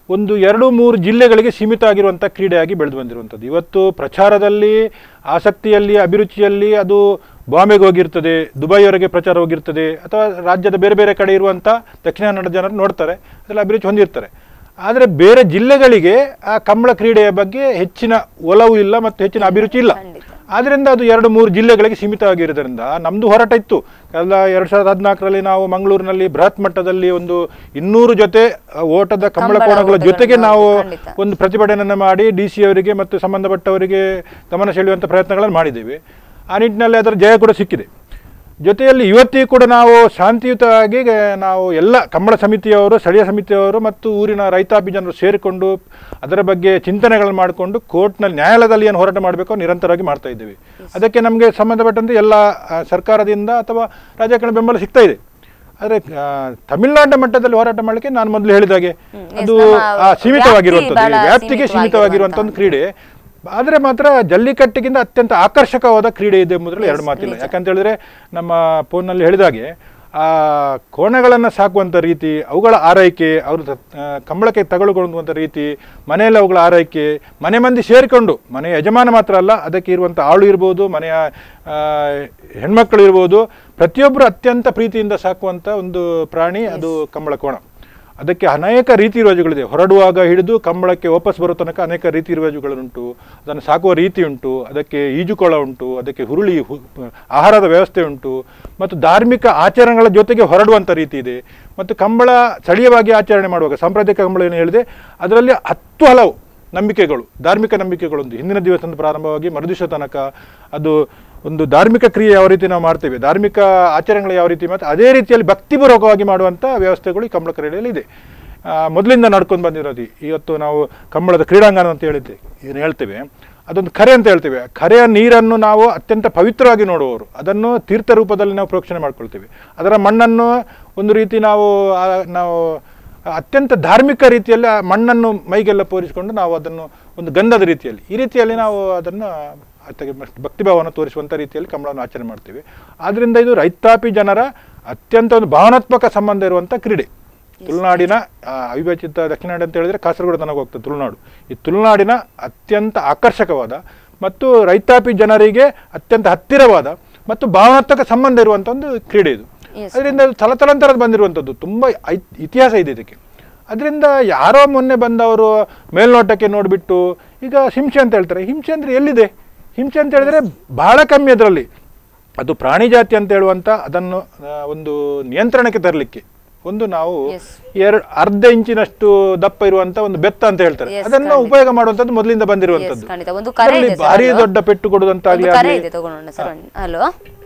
B: ಒಂದು ಎರಡು ಮೂರು ಜಿಲ್ಲೆಗಳಿಗೆ ಸೀಮಿತ ಆಗಿರುವಂಥ ಕ್ರೀಡೆಯಾಗಿ ಬೆಳೆದು ಬಂದಿರುವಂಥದ್ದು ಇವತ್ತು ಪ್ರಚಾರದಲ್ಲಿ ಆಸಕ್ತಿಯಲ್ಲಿ ಅಭಿರುಚಿಯಲ್ಲಿ ಅದು ಬಾಂಬೆಗೆ ಹೋಗಿರ್ತದೆ ದುಬೈವರೆಗೆ ಪ್ರಚಾರ ಹೋಗಿರ್ತದೆ ಅಥವಾ ರಾಜ್ಯದ ಬೇರೆ ಬೇರೆ ಕಡೆ ಇರುವಂಥ ದಕ್ಷಿಣ ಕನ್ನಡ ಜನರು ನೋಡ್ತಾರೆ ಅದರಲ್ಲಿ ಅಭಿರುಚಿ ಹೊಂದಿರ್ತಾರೆ ಆದರೆ ಬೇರೆ ಜಿಲ್ಲೆಗಳಿಗೆ ಆ ಕಂಬಳ ಕ್ರೀಡೆಯ ಬಗ್ಗೆ ಹೆಚ್ಚಿನ ಒಲವು ಇಲ್ಲ ಮತ್ತು ಹೆಚ್ಚಿನ ಅಭಿರುಚಿ ಇಲ್ಲ
A: ಖಂಡಿತ.
B: ಆದ್ರಿಂದ ಅದು ಎರಡು ಮೂರು ಜಿಲ್ಲೆಗಳಿಗೆ ಸೀಮಿತವಾಗಿರೋದ್ರಿಂದ ನಮ್ಮದು ಹೋರಾಟ ಇತ್ತು ಕಳೆದ ಎರಡು ಸಾವಿರದ ಹದಿನಾಲ್ಕರಲ್ಲಿ ನಾವು ಮಂಗಳೂರಿನಲ್ಲಿ ಬೃಹತ್ ಮಟ್ಟದಲ್ಲಿ ಒಂದು ಇನ್ನೂರು ಜೊತೆ ಆ, ಓಟದ ಕಂಬಳ
A: ಕಂಬಳ
B: ಕೋಣಗಳ
A: ಓಟಗಳನ್ನು
B: ಜೊತೆಗೆ ನಾವು
A: ಖಂಡಿತ.
B: ಒಂದು ಪ್ರತಿಭಟನೆಯನ್ನು ಮಾಡಿ ಡಿ ಸಿ ಅವರಿಗೆ ಮತ್ತು ಸಂಬಂಧಪಟ್ಟವರಿಗೆ ಗಮನ ಸೆಳೆಯುವಂಥ ಪ್ರಯತ್ನಗಳನ್ನು ಮಾಡಿದ್ದೇವೆ ಆ ನಿಟ್ಟಿನಲ್ಲಿ ಅದರ ಜಯ ಕೂಡ ಸಿಕ್ಕಿದೆ ಜೊತೆಯಲ್ಲಿ ಇವತ್ತಿಗೂ ಕೂಡ ನಾವು ಶಾಂತಿಯುತವಾಗಿ ನಾವು ಎಲ್ಲ ಕಂಬಳ ಸಮಿತಿಯವರು ಸ್ಥಳೀಯ ಸಮಿತಿಯವರು ಮತ್ತು ಊರಿನ ರೈತಾಪಿ ಜನರು ಸೇರಿಕೊಂಡು ಅದರ ಬಗ್ಗೆ ಚಿಂತನೆಗಳನ್ನು ಮಾಡಿಕೊಂಡು ಕೋರ್ಟ್ನಲ್ಲಿ ನ್ಯಾಯಾಲಯದಲ್ಲಿ ಏನು ಹೋರಾಟ ಮಾಡಬೇಕೋ ನಿರಂತರವಾಗಿ ಮಾಡ್ತಾ ಇದ್ದೇವೆ ಅದಕ್ಕೆ ನಮಗೆ ಸಂಬಂಧಪಟ್ಟಂತೆ ಎಲ್ಲ ಆ, ಸರ್ಕಾರದಿಂದ ಅಥವಾ ರಾಜಕಾರಣ ಬೆಂಬಲ ಸಿಗ್ತಾ ಇದೆ ಆದರೆ ಆ, ತಮಿಳುನಾಡಿನ ಮಟ್ಟದಲ್ಲಿ ಹೋರಾಟ ಮಾಡಲಿಕ್ಕೆ ನಾನು ಮೊದಲು ಹೇಳಿದಾಗೆ
A: ಹ್ಮ್, yes,
B: ಅದು
A: ನಮ್ಮ
B: ಆ, ಸೀಮಿತವಾಗಿರುವಂಥದ್ದು
A: ವ್ಯಾಪ್ತಿ ಬಹಳ
B: ವ್ಯಾಪ್ತಿಗೆ ಸೀಮಿತವಾಗಿರುವಂಥ ಒಂದು ಕ್ರೀಡೆ ಆದರೆ ಮಾತ್ರ ಜಲ್ಲಿಕಟ್ಟಿಗಿಂತ ಅತ್ಯಂತ ಆಕರ್ಷಕವಾದ ಕ್ರೀಡೆ ಇದೆ ಎಂಬುದರಲ್ಲಿ ಎರಡು ಮಾತಿಲ್ಲ ಯಾಕಂತ ಹೇಳಿದ್ರೆ ನಮ್ಮ ಫೋನ್ನಲ್ಲಿ ಹೇಳಿದಾಗೆ ಆ ಕೋಣಗಳನ್ನು ಸಾಕುವಂಥ ರೀತಿ ಅವುಗಳ ಆರೈಕೆ ಅವರು ಕಂಬಳಕ್ಕೆ ತಗೊಳ್ಕೊಳ್ಳುವಂಥ ರೀತಿ ಮನೆಯಲ್ಲಿ ಅವುಗಳ ಆರೈಕೆ ಮನೆ ಮಂದಿ ಸೇರಿಕೊಂಡು ಮನೆಯ ಯಜಮಾನ ಮಾತ್ರ ಅಲ್ಲ ಅದಕ್ಕೆ ಇರುವಂಥ ಆಳು ಇರ್ಬೋದು ಮನೆಯ ಆ, ಹೆಣ್ಮಕ್ಳು ಇರ್ಬೋದು ಪ್ರತಿಯೊಬ್ಬರು ಅತ್ಯಂತ ಪ್ರೀತಿಯಿಂದ ಸಾಕುವಂಥ ಒಂದು ಪ್ರಾಣಿ ಅದು ಕಂಬಳ ಕೋಣ ಅದಕ್ಕೆ ಅನೇಕ ರೀತಿ ರಿವಾಜುಗಳಿದೆ ಹೊರಡುವಾಗ ಹಿಡಿದು ಕಂಬಳಕ್ಕೆ ವಾಪಸ್ ಬರೋ ತನಕ ಅನೇಕ ರೀತಿ ರಿವಾಜುಗಳುಂಟು ಅದನ್ನು ಸಾಕುವ ರೀತಿ ಉಂಟು ಅದಕ್ಕೆ ಈಜುಕೊಳ ಉಂಟು ಅದಕ್ಕೆ ಹುರುಳಿ ಹು- ಆಹಾರದ ವ್ಯವಸ್ಥೆ ಉಂಟು ಮತ್ತು ಧಾರ್ಮಿಕ ಆಚರಣೆಗಳ ಜೊತೆಗೆ ಹೊರಡುವಂಥ ರೀತಿ ಇದೆ ಮತ್ತು ಕಂಬಳ ಸ್ಥಳೀಯವಾಗಿ ಆಚರಣೆ ಮಾಡುವಾಗ ಸಾಂಪ್ರದಾಯಿಕ ಕಂಬಳ ಏನು ಹೇಳಿದೆ ಅದರಲ್ಲಿ ಹತ್ತು ಹಲವು ನಂಬಿಕೆಗಳು ಧಾರ್ಮಿಕ ನಂಬಿಕೆಗಳೊಂದು ಹಿಂದಿನ ದಿವಸದಿಂದ ಪ್ರಾರಂಭವಾಗಿ ಮರುದಿವಸ ತನಕ ಅದು ಒಂದು ಧಾರ್ಮಿಕ ಕ್ರಿಯೆ ಯಾವ ರೀತಿ ನಾವು ಮಾಡ್ತೇವೆ ಧಾರ್ಮಿಕ ಆಚರಣೆಗಳು ಯಾವ ರೀತಿ ಮತ್ತು ಅದೇ ರೀತಿಯಲ್ಲಿ ಭಕ್ತಿಪೂರ್ವಕವಾಗಿ ಮಾಡುವಂಥ ವ್ಯವಸ್ಥೆಗಳು ಈ ಕಂಬಳ ಕ್ರೀಡೆಯಲ್ಲಿ ಇದೆ ಆ, ಮೊದಲಿಂದ ನಡ್ಕೊಂಡು ಬಂದಿರೋದು ಇವತ್ತು ನಾವು ಕಂಬಳದ ಕ್ರೀಡಾಂಗಣ ಅಂತ ಹೇಳಿದ್ದೆ ಏನು ಹೇಳ್ತೇವೆ ಅದೊಂದು ಕರೆ ಅಂತ ಹೇಳ್ತೇವೆ ಕರೆಯ ನೀರನ್ನು ನಾವು ಅತ್ಯಂತ ಪವಿತ್ರವಾಗಿ ನೋಡುವವರು ಅದನ್ನು ತೀರ್ಥ ರೂಪದಲ್ಲಿ ನಾವು ಪ್ರೋಕ್ಷಣೆ ಮಾಡ್ಕೊಳ್ತೇವೆ ಅದರ ಮಣ್ಣನ್ನು ಒಂದು ರೀತಿ ನಾವು ಆ, ನಾವು ಅತ್ಯಂತ ಧಾರ್ಮಿಕ ರೀತಿಯಲ್ಲಿ ಆ ಮಣ್ಣನ್ನು ಮೈಗೆಲ್ಲ ಪೋರಿಸಿಕೊಂಡು ನಾವು ಅದನ್ನು ಒಂದು ಗಂಧದ ರೀತಿಯಲ್ಲಿ ಈ ರೀತಿಯಲ್ಲಿ ನಾವು ಅದನ್ನು ಅತ್ತೆಗೆ ಮಸ್ತ್ ಭಕ್ತಿಭಾವವನ್ನು ತೋರಿಸುವಂಥ ರೀತಿಯಲ್ಲಿ ಕಂಬಳವನ್ನು ಆಚರಣೆ ಮಾಡ್ತೀವಿ ಆದ್ದರಿಂದ ಇದು ರೈತಾಪಿ ಜನರ ಅತ್ಯಂತ ಒಂದು ಭಾವನಾತ್ಮಕ ಸಂಬಂಧ ಇರುವಂಥ ಕ್ರೀಡೆ ತುಳುನಾಡಿನ ಆ, ಅವಿಭಜಿತ ದಕ್ಷಿಣ ನಾಡು ಅಂತ ಹೇಳಿದ್ರೆ ಕಾಸರಗೋಡು ತನಕ ಹೋಗ್ತದೆ ತುಳುನಾಡು ಈ ತುಳುನಾಡಿನ ಅತ್ಯಂತ ಆಕರ್ಷಕವಾದ ಮತ್ತು ರೈತಾಪಿ ಜನರಿಗೆ ಅತ್ಯಂತ ಹತ್ತಿರವಾದ ಮತ್ತು ಭಾವನಾತ್ಮಕ ಸಂಬಂಧ ಇರುವಂಥ ಒಂದು ಕ್ರೀಡೆ ಇದು
A: Yes.
B: ಅದರಿಂದ ಅದು ತಲತಲಾಂತರದ ಬಂದಿರುವಂಥದ್ದು ತುಂಬ ಐ- ಇತಿಹಾಸ ಇದೆ ಇದಕ್ಕೆ ಅದರಿಂದ ಯಾರೋ ಮೊನ್ನೆ ಬಂದವರು ಮೇಲ್ನೋಟಕ್ಕೆ ನೋಡಿಬಿಟ್ಟು ಈಗ ಹಿಂಸೆ ಅಂತ ಹೇಳ್ತಾರೆ ಹಿಂಸೆ ಅಂದರೆ ಎಲ್ಲಿದೆ ಹಿಂಸೆ ಅಂತ ಹೇಳಿದ್ರೆ ಬಹಳ ಕಮ್ಮಿ ಅದರಲ್ಲಿ ಅದು ಪ್ರಾಣಿ ಜಾತಿ ಅಂತ ಹೇಳುವಂಥ ಅದನ್ನು ಆ, ಒಂದು ನಿಯಂತ್ರಣಕ್ಕೆ ತರಲಿಕ್ಕೆ ಒಂದು ನಾವು
A: Yes.
B: ಎರಡು ಅರ್ಧ ಇಂಚಿನಷ್ಟು ದಪ್ಪ ಇರುವಂತ ಒಂದು ಬೆತ್ತ ಅಂತ ಹೇಳ್ತಾರೆ
A: Yes,
B: ಅದನ್ನು
A: ಖಂಡಿತ.
B: ಉಪಯೋಗ ಮಾಡುವಂತದ್ದು ಮೊದಲಿಂದ ಬಂದಿರುವಂತದ್ದು
A: Yes, ಖಂಡಿತ. ಒಂದು ಕರೆ
B: ಅದರಲ್ಲಿ
A: ಇದೆ sir,
B: ಭಾರಿ
A: ಅದು.
B: ದೊಡ್ಡ ಪೆಟ್ಟು ಕೊಡುವಂತಾಗ್ಲಿ
A: ಒಂದು ಕರೆ
B: ಆಗ್ಲಿ
A: ಇದೆ ತಗೊಳ್ಳೋಣ ಸರ್ ಹಲೋ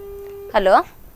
A: ಹಲೋ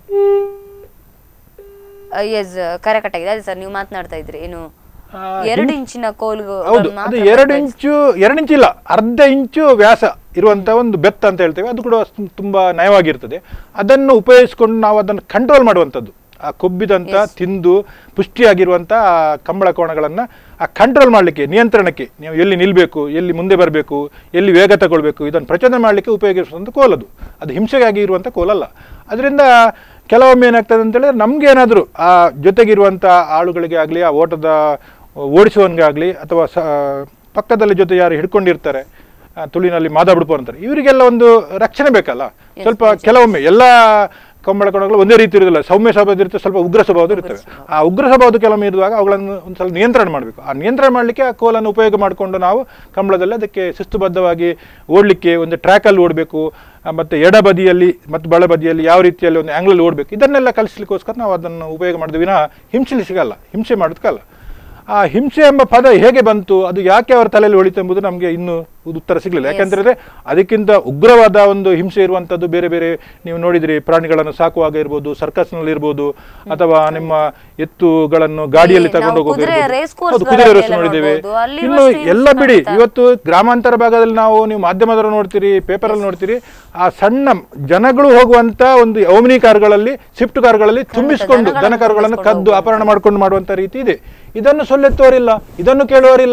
A: ಎಸ್ ಕರೆ ಕಟ್ಟಾಗಿದೆ ಅದೇ ಸರ್ ನೀವು ಮಾತನಾಡ್ತಾ ಇದ್ರಿ ಏನು
B: ಆ,
A: ಎರಡು ಇಂಚಿನ ಕೋಲು
B: ಹೌದು ಅದು ಎರಡು ಇಂಚು ಎರಡು ಇಂಚು ಇಲ್ಲ ಅರ್ಧ ಇಂಚು ವ್ಯಾಸ ಇರುವಂತ ಒಂದು ಬೆತ್ತ ಅಂತ ಹೇಳ್ತೇವೆ ಅದು ಕೂಡ ಸ್- ತುಂಬಾ ನಯವಾಗಿರ್ತದೆ ಅದನ್ನು ಉಪಯೋಗಿಸಿಕೊಂಡು ನಾವು ಅದನ್ನು ಕಂಟ್ರೋಲ್ ಮಾಡುವಂಥದ್ದು ಆ ಕೊಬ್ಬಿದಂತ ತಿಂದು ಪುಷ್ಟಿಯಾಗಿರುವಂತ ಆ ಕಂಬಳ ಕೋಣಗಳನ್ನ ಆ ಕಂಟ್ರೋಲ್ ಮಾಡಲಿಕ್ಕೆ ನಿಯಂತ್ರಣಕ್ಕೆ ನೀವು ಎಲ್ಲಿ ನಿಲ್ಬೇಕು ಎಲ್ಲಿ ಮುಂದೆ ಬರಬೇಕು ಎಲ್ಲಿ ವೇಗ ತಗೊಳ್ಬೇಕು ಇದನ್ನು ಪ್ರಚೋದನೆ ಮಾಡಲಿಕ್ಕೆ ಉಪಯೋಗಿಸುವಂಥ ಕೋಲದು ಅದು ಹಿಂಸೆಗಾಗಿ ಇರುವಂಥ ಕೋಲಲ್ಲ ಅದರಿಂದ ಕೆಲವೊಮ್ಮೆ ಏನಾಗ್ತದೆ ಅಂತ ಹೇಳಿದ್ರೆ ನಮ್ಗೆ ಏನಾದರೂ ಆ ಜೊತೆಗಿರುವಂಥ ಆಳುಗಳಿಗೆ ಆಗಲಿ ಆ ಓಟದ ಓಡಿಸುವವನಿಗೆ ಆಗಲಿ ಅಥವಾ ಸ ಪಕ್ಕದಲ್ಲಿ ಜೊತೆ ಯಾರು ಹಿಡ್ಕೊಂಡಿರ್ತಾರೆ ಆ, ತುಳಿನಲ್ಲಿ ಮಾದಾಬಿಡ್ಪು ಅಂತಾರೆ ಇವರಿಗೆಲ್ಲ ಒಂದು ರಕ್ಷಣೆ ಬೇಕಲ್ಲ ಸ್ವಲ್ಪ ಕೆಲವೊಮ್ಮೆ ಎಲ್ಲ ಕಂಬಳ ಕೋಣಗಳು ಒಂದೇ ರೀತಿ ಇರೋದಿಲ್ಲ ಸೌಮ್ಯ ಸ್ವಭಾವದ ಇರುತ್ತೆ ಸ್ವಲ್ಪ ಉಗ್ರ ಸ್ವಭಾವದ ಇರ್ತವೆ ಆ ಉಗ್ರ ಸ್ವಭಾವದ ಕೆಲವೊಮ್ಮೆ ಇರುವಾಗ ಅವುಗಳನ್ನು ಒಂದು ಸ್ವಲ್ಪ ನಿಯಂತ್ರಣ ಮಾಡಬೇಕು ಆ ನಿಯಂತ್ರಣ ಮಾಡಲಿಕ್ಕೆ ಆ ಕೋಲನ್ನು ಉಪಯೋಗ ಮಾಡಿಕೊಂಡು ನಾವು ಕಂಬಳದಲ್ಲಿ ಅದಕ್ಕೆ ಶಿಸ್ತುಬದ್ಧವಾಗಿ ಓಡಲಿಕ್ಕೆ ಒಂದು ಟ್ರ್ಯಾಕಲ್ಲಿ ಓಡಬೇಕು ಮತ್ತು ಎಡಬದಿಯಲ್ಲಿ ಮತ್ತು ಬಲಬದಿಯಲ್ಲಿ ಯಾವ ರೀತಿಯಲ್ಲಿ ಒಂದು ಆ್ಯಂಗ್ಲಲ್ಲಿ ಓಡಬೇಕು ಇದನ್ನೆಲ್ಲ ಕಲಿಸ್ಲಿಕ್ಕೋಸ್ಕರ ನಾವು ಅದನ್ನು ಉಪಯೋಗ ಮಾಡಿದ ವಿನಃ ಹಿಂಸೆಲಿ ಸಿಗಲ್ಲ ಹಿಂಸೆ ಮಾಡೋದಕ್ಕಲ್ಲ ಆ ಹಿಂಸೆ ಎಂಬ ಪದ ಹೇಗೆ ಬಂತು ಅದು ಯಾಕೆ ಅವರ ತಲೆಯಲ್ಲಿ ಹೊಳಿತು ಎಂಬುದು ನಮಗೆ ಇನ್ನೂ ಉತ್ತರ ಸಿಗಲಿಲ್ಲ ಯಾಕಂತಂದ್ರೆ ಅದಕ್ಕಿಂತ ಉಗ್ರವಾದ ಒಂದು ಹಿಂಸೆ ಇರುವಂಥದ್ದು ಬೇರೆ ಬೇರೆ ನೀವು ನೋಡಿದ್ರಿ ಪ್ರಾಣಿಗಳನ್ನು ಸಾಕುವಾಗ ಇರ್ಬೋದು ಸರ್ಕಸ್ನಲ್ಲಿ ಇರ್ಬೋದು ಅಥವಾ ನಿಮ್ಮ ಎತ್ತುಗಳನ್ನು ಗಾಡಿಯಲ್ಲಿ
A: ನಾವು
B: ತಗೊಂಡು
A: ಕುದುರೆ
B: ಹೋಗೋದು
A: race course
B: ಹೌದು, ಕುದುರೆ
A: ಗಳಲ್ಲಿ
B: ರೇಸ್
A: ಎಲ್ಲ
B: ನೋಡಿದ್ದೇವೆ
A: ನೋಡ್ಬೋದು. ಅಲ್ಲಿ
B: ಇನ್ನು
A: ಇರುವಷ್ಟು
B: ಎಲ್ಲ
A: ಹಿಂಸೆ
B: ಬಿಡಿ
A: ಖಂಡಿತ.
B: ಇವತ್ತು ಗ್ರಾಮಾಂತರ ಭಾಗದಲ್ಲಿ ನಾವು ನೀವು ಮಾಧ್ಯಮದವರು ನೋಡ್ತೀರಿ ಪೇಪರಲ್ಲಿ ನೋಡ್ತೀರಿ ಆ ಸಣ್ಣ ಜನಗಳು ಹೋಗುವಂತ ಒಂದು ಓಮಿನಿ ಕಾರ್ಗಳಲ್ಲಿ ಸ್ವಿಫ್ಟ್ ಕಾರ್ಗಳಲ್ಲಿ ತುಂಬಿಸಿಕೊಂಡು
A: ದನಗಳನ್ನು
B: ದನ ಕಾರುಗಳನ್ನು
A: ತುಂಬಿಸ್ಕೊಂಡು
B: ಕದ್ದು ಅಪಹರಣ ಮಾಡ್ಕೊಂಡು ಮಾಡುವಂತ ರೀತಿ ಇದೆ ಇದನ್ನು ಸೊಲ್ಲೆತ್ತುವರಿಲ್ಲ ಇದನ್ನು ಕೇಳುವರಿಲ್ಲ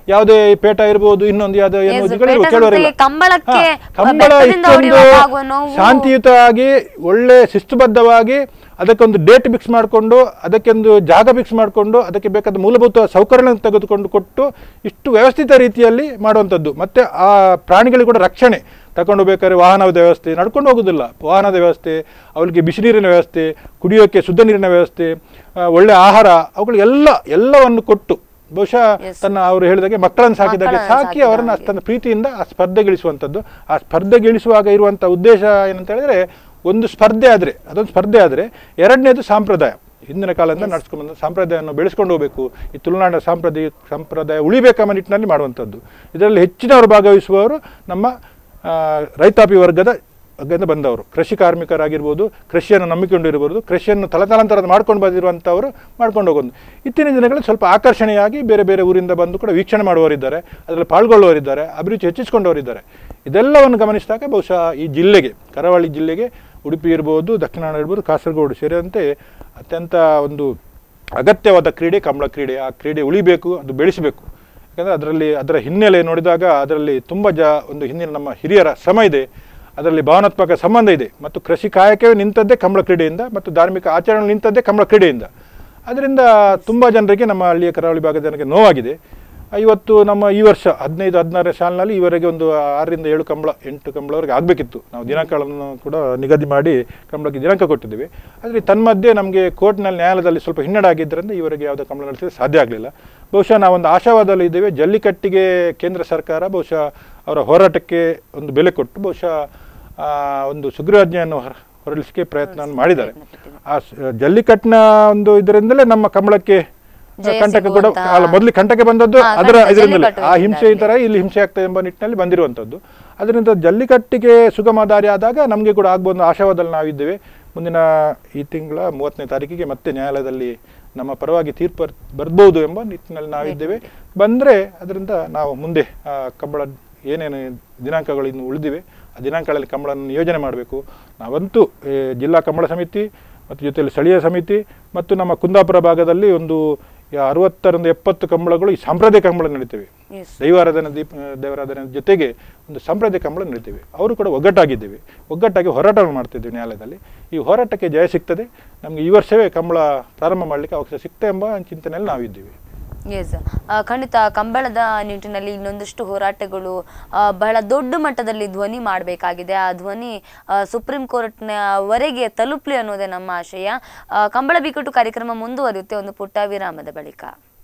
B: ಯಾವುದೇ ಪೇಟ ಇರ್ಬೋದು ಇನ್ನೊಂದು ಯಾವುದೋ ಏನೋ
A: Yes,
B: ಉದ್ಯೋಗಗಳು
A: ಪೇಟ
B: ಕೆಲವರಿಲ್ಲ
A: ಸಂಸ್ಥೆಗೆ ಕಂಬಳಕ್ಕೆ
B: ಹಾ, ಕಂಬಳ
A: ಬೆಟ್ಟದಿಂದ
B: ಇಷ್ಟೊಂದು
A: ಹೊಡೆಯುವಾಗ ಆಗುವ ನೋವು.
B: ಶಾಂತಿಯುತವಾಗಿ ಒಳ್ಳೆ ಶಿಸ್ತುಬದ್ಧವಾಗಿ ಅದಕ್ಕೊಂದು ಡೇಟ್ ಫಿಕ್ಸ್ ಮಾಡಿಕೊಂಡು ಅದಕ್ಕೊಂದು ಜಾಗ ಫಿಕ್ಸ್ ಮಾಡಿಕೊಂಡು ಅದಕ್ಕೆ ಬೇಕಾದ ಮೂಲಭೂತ ಸೌಕರ್ಯಗಳನ್ನು ತೆಗೆದುಕೊಂಡು ಕೊಟ್ಟು ಇಷ್ಟು ವ್ಯವಸ್ಥಿತ ರೀತಿಯಲ್ಲಿ ಮಾಡುವಂಥದ್ದು ಮತ್ತು ಆ ಪ್ರಾಣಿಗಳಿಗೆ ಕೂಡ ರಕ್ಷಣೆ ತಗೊಂಡು ಬೇಕಾದ್ರೆ ವಾಹನದ ವ್ಯವಸ್ಥೆ ನಡ್ಕೊಂಡು ಹೋಗೋದಿಲ್ಲ ವಾಹನದ ವ್ಯವಸ್ಥೆ ಅವರಿಗೆ ಬಿಸಿ ನೀರಿನ ವ್ಯವಸ್ಥೆ ಕುಡಿಯೋಕ್ಕೆ ಶುದ್ಧ ನೀರಿನ ವ್ಯವಸ್ಥೆ ಆ, ಒಳ್ಳೆ ಆಹಾರ ಅವುಗಳಿಗೆಲ್ಲ ಎಲ್ಲವನ್ನು ಕೊಟ್ಟು ಬಹುಶಃ
A: Yes.
B: ತನ್ನ ಅವರು ಹೇಳಿದಾಗೆ ಮಕ್ಕಳನ್ನು ಸಾಕಿದಾಗೆ
A: ಮಕ್ಕಳನ್ನು
B: ಸಾಕಿ
A: ಸಾಕಿದ
B: ಅವರನ್ನು
A: ಹಾಗೆ.
B: ಅಷ್ಟೊಂದು ಪ್ರೀತಿಯಿಂದ ಆ ಸ್ಪರ್ಧೆಗಿಳಿಸುವಂಥದ್ದು ಆ ಸ್ಪರ್ಧೆಗಿಳಿಸುವಾಗ ಇರುವಂಥ ಉದ್ದೇಶ ಏನಂತ ಹೇಳಿದ್ರೆ ಒಂದು ಸ್ಪರ್ಧೆ ಆದರೆ ಅದೊಂದು ಸ್ಪರ್ಧೆ ಆದರೆ ಎರಡನೇದು ಸಾಂಪ್ರದಾಯ ಹಿಂದಿನ ಕಾಲದಿಂದ ನಡ್ಸ್ಕೊಂಡು ಬಂದ ಸಂಪ್ರದಾಯವನ್ನು ಬೆಳೆಸ್ಕೊಂಡು ಹೋಗಬೇಕು ಈ ತುಳುನಾಡಿನ ಸಾಂಪ್ರದಾಯ ಸಂಪ್ರದಾಯ ಉಳಿಬೇಕೆಂಬ ನಿಟ್ಟಿನಲ್ಲಿ ಮಾಡುವಂಥದ್ದು ಇದರಲ್ಲಿ ಹೆಚ್ಚಿನವರು ಭಾಗವಹಿಸುವವರು ನಮ್ಮ ಆ, ರೈತಾಪಿ ವರ್ಗದ ವರ್ಗದಿಂದ ಬಂದವರು ಕೃಷಿ ಕಾರ್ಮಿಕರಾಗಿರ್ಬೋದು ಕೃಷಿಯನ್ನು ನಂಬಿಕೊಂಡಿರ್ಬೋದು ಕೃಷಿಯನ್ನು ತಲತಲಾಂತರದ ಮಾಡ್ಕೊಂಡು ಬಂದಿರುವಂಥವರು ಮಾಡ್ಕೊಂಡು ಹೋಗೋದು ಇತ್ತೀನ ದಿನಗಳಲ್ಲಿ ಸ್ವಲ್ಪ ಆಕರ್ಷಣೆಯಾಗಿ ಬೇರೆ ಬೇರೆ ಊರಿಂದ ಬಂದು ಕೂಡ ವೀಕ್ಷಣೆ ಮಾಡುವವರಿದ್ದಾರೆ ಅದರಲ್ಲಿ ಪಾಲ್ಗೊಳ್ಳುವವರಿದ್ದಾರೆ ಅಭಿರುಚಿ ಹೆಚ್ಚಿಸಿಕೊಂಡವರಿದ್ದಾರೆ ಇದೆಲ್ಲವನ್ನು ಗಮನಿಸಿದಾಗ ಬಹುಶಃ ಈ ಜಿಲ್ಲೆಗೆ ಕರಾವಳಿ ಜಿಲ್ಲೆಗೆ ಉಡುಪಿ ಇರ್ಬೋದು ದಕ್ಷಿಣ ಕನ್ನಡ ಇರ್ಬೋದು ಕಾಸರಗೋಡು ಸೇರಿದಂತೆ ಅತ್ಯಂತ ಒಂದು ಅಗತ್ಯವಾದ ಕ್ರೀಡೆ ಕಂಬಳ ಕ್ರೀಡೆ ಆ ಕ್ರೀಡೆ ಉಳಿಬೇಕು ಅದು ಬೆಳೆಸಬೇಕು ಯಾಕಂದರೆ ಅದರಲ್ಲಿ ಅದರ ಹಿನ್ನೆಲೆ ನೋಡಿದಾಗ ಅದರಲ್ಲಿ ತುಂಬ ಜ ಒಂದು ಹಿಂದಿನ ನಮ್ಮ ಹಿರಿಯರ ಶ್ರಮ ಇದೆ ಅದರಲ್ಲಿ ಭಾವನಾತ್ಮಕ ಸಂಬಂಧ ಇದೆ ಮತ್ತು ಕೃಷಿ ಕಾಯಕವೇ ನಿಂತದ್ದೇ ಕಂಬಳ ಕ್ರೀಡೆಯಿಂದ ಮತ್ತು ಧಾರ್ಮಿಕ ಆಚರಣೆ ನಿಂತದ್ದೇ ಕಂಬಳ ಕ್ರೀಡೆಯಿಂದ ಅದರಿಂದ ತುಂಬ ಜನರಿಗೆ ನಮ್ಮ ಹಳ್ಳಿಯ ಕರಾವಳಿ ಭಾಗದ ಜನರಿಗೆ ನೋವಾಗಿದೆ ಇವತ್ತು ನಮ್ಮ ಈ ವರ್ಷ ಹದಿನೈದು ಹದಿನಾರನೇ ಸಾಲಿನಲ್ಲಿ ಈವರೆಗೆ ಒಂದು ಆರರಿಂದ ಏಳು ಕಂಬಳ ಎಂಟು ಕಂಬಳವರೆಗೆ ಆಗಬೇಕಿತ್ತು ನಾವು ದಿನಾಂಕಗಳನ್ನು ಕೂಡ ನಿಗದಿ ಮಾಡಿ ಕಂಬಳಕ್ಕೆ ದಿನಾಂಕ ಕೊಟ್ಟಿದ್ದೀವಿ ಆದರೆ ತನ್ಮಧ್ಯೆ ನಮಗೆ ಕೋರ್ಟ್ನಲ್ಲಿ ನ್ಯಾಯಾಲಯದಲ್ಲಿ ಸ್ವಲ್ಪ ಹಿನ್ನಡೆ ಆಗಿದ್ದರಿಂದ ಈವರೆಗೆ ಯಾವುದೇ ಕಂಬಳ ನಡೆಸಲಿಕ್ಕೆ ಸಾಧ್ಯ ಆಗಲಿಲ್ಲ ಬಹುಶಃ ನಾವೊಂದು ಆಶಾವಾದದಲ್ಲಿ ಇದ್ದೇವೆ ಜಲ್ಲಿಕಟ್ಟಿಗೆ ಕೇಂದ್ರ ಸರ್ಕಾರ ಬಹುಶಃ ಅವರ ಹೋರಾಟಕ್ಕೆ ಒಂದು ಬೆಲೆ ಕೊಟ್ಟು ಬಹುಶಃ ಆ, ಒಂದು ಸುಗ್ರೀವಾಜ್ಞೆಯನ್ನು ಹೊರ ಹೊರಡಿಸಲಿಕ್ಕೆ ಪ್ರಯತ್ನವನ್ನು ಮಾಡಿದ್ದಾರೆ ಆ ಸ- ಜಲ್ಲಿಕಟ್ಟಿನ ಒಂದು ಇದರಿಂದಲೇ ನಮ್ಮ ಕಂಬಳಕ್ಕೆ
A: ಜಯ
B: ಕಂಟಕ ಕೂಡ
A: ಸಿಗುವಂತಹ-
B: ಅಲ್ಲ ಮೊದಲು ಕಂಟಕ್ಕೆ ಬಂದದ್ದು
A: ಹಾ,
B: ಅದರ
A: ಖಂಡಿತ,
B: ಇದರಿಂದಲೇ
A: ಜಲ್ಲಿಕಟ್ಟು
B: ಆ ಹಿಂಸೆ ಈ ತರ ಇಲ್ಲಿ ಹಿಂಸೆ ಆಗ್ತದೆ ಎಂಬ ನಿಟ್ಟಿನಲ್ಲಿ ಬಂದಿರುವಂಥದ್ದು ಅದರಿಂದ ಜಲ್ಲಿಕಟ್ಟಿಗೆ ಸುಗಮ ದಾರಿ ಆದಾಗ ನಮಗೆ ಕೂಡ ಆಗ್ಬೋದು ಅನ್ನೋ ಆಶಾವಾದಲ್ಲಿ ನಾವಿದ್ದೇವೆ ಮುಂದಿನ ಈ ತಿಂಗಳ ಮೂವತ್ತನೇ ತಾರೀಕಿಗೆ ಮತ್ತೆ ನ್ಯಾಯಾಲಯದಲ್ಲಿ ನಮ್ಮ ಪರವಾಗಿ ತೀರ್ಪು ಬರ್- ಬರ್ಬೋದು ಎಂಬ ನಿಟ್ಟಿನಲ್ಲಿ ನಾವಿದ್ದೇವೆ ಬಂದರೆ ಅದರಿಂದ ನಾವು ಮುಂದೆ ಆ ಕಂಬಳ ಏನೇನು ದಿನಾಂಕಗಳು ಇನ್ನು ಉಳಿದಿವೆ ಆ ದಿನಾಂಕಗಳಲ್ಲಿ ಕಂಬಳವನ್ನು ಯೋಜನೆ ಮಾಡಬೇಕು ನಾವಂತೂ ಏ, ಜಿಲ್ಲಾ ಕಂಬಳ ಸಮಿತಿ ಮತ್ತು ಜೊತೆಯಲ್ಲಿ ಸ್ಥಳೀಯ ಸಮಿತಿ ಮತ್ತು ನಮ್ಮ ಕುಂದಾಪುರ ಭಾಗದಲ್ಲಿ ಒಂದು ಯಾ- ಅರವತ್ತರಿಂದ ಎಪ್ಪತ್ತು ಕಂಬಳಗಳು ಈ ಸಾಂಪ್ರದಾಯಿಕ ಕಂಬಳ ನಡೀತೇವೆ
A: Yes.
B: ದೈವಾರಾಧನೆ ದೀಪ ದೈವಾರಾಧನೆ ಜೊತೆಗೆ ಒಂದು ಸಾಂಪ್ರದಾಯಿಕ ಕಂಬಳ ನಡೀತೇವೆ ಅವರು ಕೂಡ ಒಗ್ಗಟ್ಟಾಗಿದ್ದೇವೆ ಒಗ್ಗಟ್ಟಾಗಿ ಹೋರಾಟವನ್ನು ಮಾಡ್ತಿದ್ದೇವೆ ನ್ಯಾಯಾಲಯದಲ್ಲಿ ಈ ಹೋರಾಟಕ್ಕೆ ಜಯ ಸಿಗ್ತದೆ ನಮಗೆ ಈ ವರ್ಷವೇ ಕಂಬಳ ಪ್ರಾರಂಭ ಮಾಡಲಿಕ್ಕೆ ಅವಕಾಶ ಸಿಗ್ತದೆ ಎಂಬ ಚಿಂತನೆಯಲ್ಲಿ ನಾವಿದ್ದೇವೆ
A: ಎಸ್ ಖಂಡಿತ ಕಂಬಳದ ನಿಟ್ಟಿನಲ್ಲಿ ಇನ್ನೊಂದಷ್ಟು ಹೋರಾಟಗಳು ಆ, ಬಹಳ ದೊಡ್ಡ ಮಟ್ಟದಲ್ಲಿ ಧ್ವನಿ ಮಾಡಬೇಕಾಗಿದೆ ಆ ಧ್ವನಿ ಆ, ಸುಪ್ರೀಂ ಕೋರ್ಟ್ನ ವರೆಗೆ ತಲುಪಲಿ ಅನ್ನೋದೇ ನಮ್ಮ ಆಶಯ ಆ, ಕಂಬಳ ಬಿಕ್ಕಟ್ಟು ಕಾರ್ಯಕ್ರಮ ಮುಂದುವರಿಯುತ್ತೆ ಒಂದು ಪುಟ್ಟ ವಿರಾಮದ ಬಳಿಕ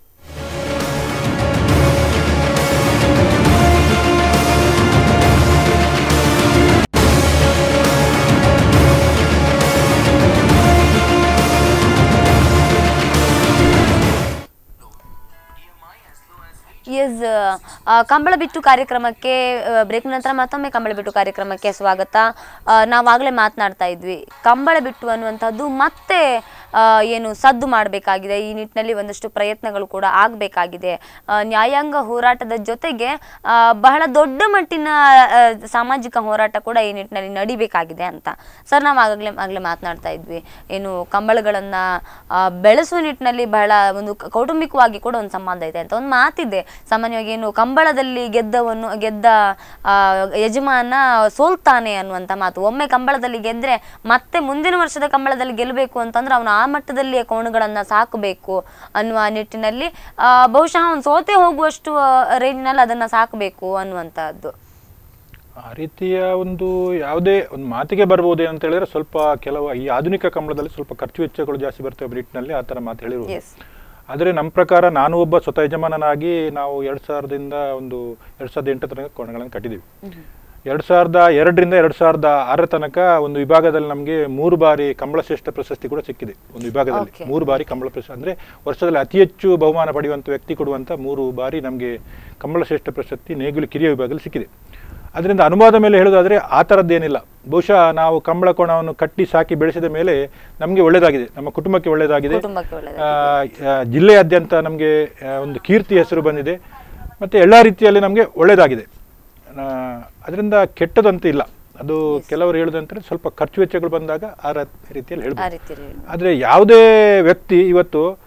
A: ಎಸ್ ಕಂಬಳ ಬಿಟ್ಟು ಕಾರ್ಯಕ್ರಮಕ್ಕೆ ಬ್ರೇಕ್ ನಂತರ ಮತ್ತೊಮ್ಮೆ ಕಂಬಳ ಬಿಟ್ಟು ಕಾರ್ಯಕ್ರಮಕ್ಕೆ ಸ್ವಾಗತ ಆ, ನಾವಾಗಲೇ ಮಾತನಾಡ್ತಾ ಇದ್ವಿ ಕಂಬಳ ಬಿಟ್ಟು ಅನ್ನುವಂಥದ್ದು ಮತ್ತೆ ಆ, ಏನು ಸದ್ದು ಮಾಡಬೇಕಾಗಿದೆ ಈ ನಿಟ್ಟಿನಲ್ಲಿ ಒಂದಷ್ಟು ಪ್ರಯತ್ನಗಳು ಕೂಡ ಆಗಬೇಕಾಗಿದೆ ನ್ಯಾಯಾಂಗ ಹೋರಾಟದ ಜೊತೆಗೆ ಆ, ಬಹಳ ದೊಡ್ಡ ಮಟ್ಟಿನ ಆ, ಸಾಮಾಜಿಕ ಹೋರಾಟ ಕೂಡ ಈ ನಿಟ್ಟಿನಲ್ಲಿ ನಡಿಬೇಕಾಗಿದೆ ಅಂತ ಸರ್ ನಾವು ಆಗಾಗಲೇ ಆಗಲೇ ಮಾತನಾಡ್ತಾ ಇದ್ವಿ ಏನು ಕಂಬಳಗಳನ್ನು ಬೆಳೆಸುವ ನಿಟ್ಟಿನಲ್ಲಿ ಬಹಳ ಒಂದು ಕ- ಕೌಟುಂಬಿಕವಾಗಿ ಕೂಡ ಒಂದು ಸಂಬಂಧ ಇದೆ ಅಂತ ಒಂದು ಮಾತಿದೆ ಸಾಮಾನ್ಯವಾಗಿ ಏನು ಕಂಬಳದಲ್ಲಿ ಗೆದ್ದವನು ಗೆದ್ದ ಆ, ಯಜಮಾನ ಸೋಲ್ತಾನೆ ಅನ್ನುವಂಥ ಮಾತು ಒಮ್ಮೆ ಕಂಬಳದಲ್ಲಿ ಗೆದ್ರೆ ಮತ್ತೆ ಮುಂದಿನ ವರ್ಷದ ಕಂಬಳದಲ್ಲಿ ಗೆಲ್ಲಬೇಕು ಅಂತಂದ್ರೆ ಅವನು ಆ ಮಟ್ಟದಲ್ಲಿ ಕೋಣುಗಳನ್ನ ಸಾಕಬೇಕು ಅನ್ನುವ ನಿಟ್ಟಿನಲ್ಲಿ ಆ, ಬಹುಶಃ ಅವನು ಸೋತೆ ಹೋಗುವಷ್ಟು ರೇಂಜ್ನಲ್ಲಿ ಅದನ್ನ ಸಾಕಬೇಕು ಅನ್ನುವಂಥದ್ದು
B: ಆ ರೀತಿಯ ಒಂದು ಯಾವುದೇ ಒಂದು ಮಾತಿಗೆ ಬರ್ಬೋದು ಅಂತ ಹೇಳಿದ್ರೆ ಸ್ವಲ್ಪ ಕೆಲವು ಈ ಆಧುನಿಕ ಕಂಬಳದಲ್ಲಿ ಸ್ವಲ್ಪ ಖರ್ಚು ವೆಚ್ಚಗಳು ಜಾಸ್ತಿ ಬರ್ತವೆ ಎಂಬ ನಿಟ್ಟಿನಲ್ಲಿ ಆ ಥರ ಮಾತು ಹೇಳಿರುವುದು
A: ಎಸ್
B: ಆದರೆ ನಮ್ಮ ಪ್ರಕಾರ ನಾನು ಒಬ್ಬ ಸ್ವತಃ ಯಜಮಾನನಾಗಿ ನಾವು ಎರಡು ಸಾವಿರದಿಂದ ಒಂದು ಎರಡು ಸಾವಿರದ ಎಂಟು ತನಕ ಕೋಣಗಳನ್ನು ಕಟ್ಟಿದ್ದೀವಿ ಎರಡು ಸಾವಿರದ ಎರಡರಿಂದ ಎರಡು ಸಾವಿರದ ಆರರ ತನಕ ಒಂದು ವಿಭಾಗದಲ್ಲಿ ನಮಗೆ ಮೂರು ಬಾರಿ ಕಂಬಳ ಶ್ರೇಷ್ಠ ಪ್ರಶಸ್ತಿ ಕೂಡ ಸಿಕ್ಕಿದೆ ಒಂದು ವಿಭಾಗದಲ್ಲಿ
A: Okay.
B: ಮೂರು ಬಾರಿ ಕಂಬಳ ಪ್ರಶಸ್ತಿ ಅಂದರೆ ವರ್ಷದಲ್ಲಿ ಅತಿ ಹೆಚ್ಚು ಬಹುಮಾನ ಪಡೆಯುವಂಥ ವ್ಯಕ್ತಿ ಕೊಡುವಂಥ ಮೂರು ಬಾರಿ ನಮಗೆ ಕಂಬಳ ಶ್ರೇಷ್ಠ ಪ್ರಶಸ್ತಿ ನೇಗಿಲು ಕಿರಿಯ ವಿಭಾಗದಲ್ಲಿ ಸಿಕ್ಕಿದೆ ಅದರಿಂದ ಅನುವಾದ ಮೇಲೆ ಹೇಳೋದಾದರೆ ಆ ಥರದ್ದೇನಿಲ್ಲ ಬಹುಶಃ ನಾವು ಕಂಬಳ ಕೋಣವನ್ನು ಕಟ್ಟಿ ಸಾಕಿ ಬೆಳೆಸಿದ ಮೇಲೆ ನಮಗೆ ಒಳ್ಳೆಯದಾಗಿದೆ ನಮ್ಮ ಕುಟುಂಬಕ್ಕೆ ಒಳ್ಳೆಯದಾಗಿದೆ
A: ಕುಟುಂಬಕ್ಕೆ ಒಳ್ಳೆಯದಾಗಿದೆ.
B: ಆ, ಆ, ಜಿಲ್ಲೆಯಾದ್ಯಂತ ನಮಗೆ ಒಂದು ಕೀರ್ತಿ ಹೆಸರು ಬಂದಿದೆ ಮತ್ತು ಎಲ್ಲ ರೀತಿಯಲ್ಲಿ ನಮಗೆ ಒಳ್ಳೆಯದಾಗಿದೆ ಅದರಿಂದ ಕೆಟ್ಟದಂತೂ ಇಲ್ಲ ಅದು ಕೆಲವರು ಹೇಳೋದಂದ್ರೆ ಸ್ವಲ್ಪ ಖರ್ಚು ವೆಚ್ಚಗಳು ಬಂದಾಗ ಆ ರ- ರೀತಿಯಲ್ಲಿ
A: ಆ
B: ಹೇಳ್ಬೋದು
A: ರೀತಿ
B: ಆದರೆ ಯಾವುದೇ ವ್ಯಕ್ತಿ ಇವತ್ತು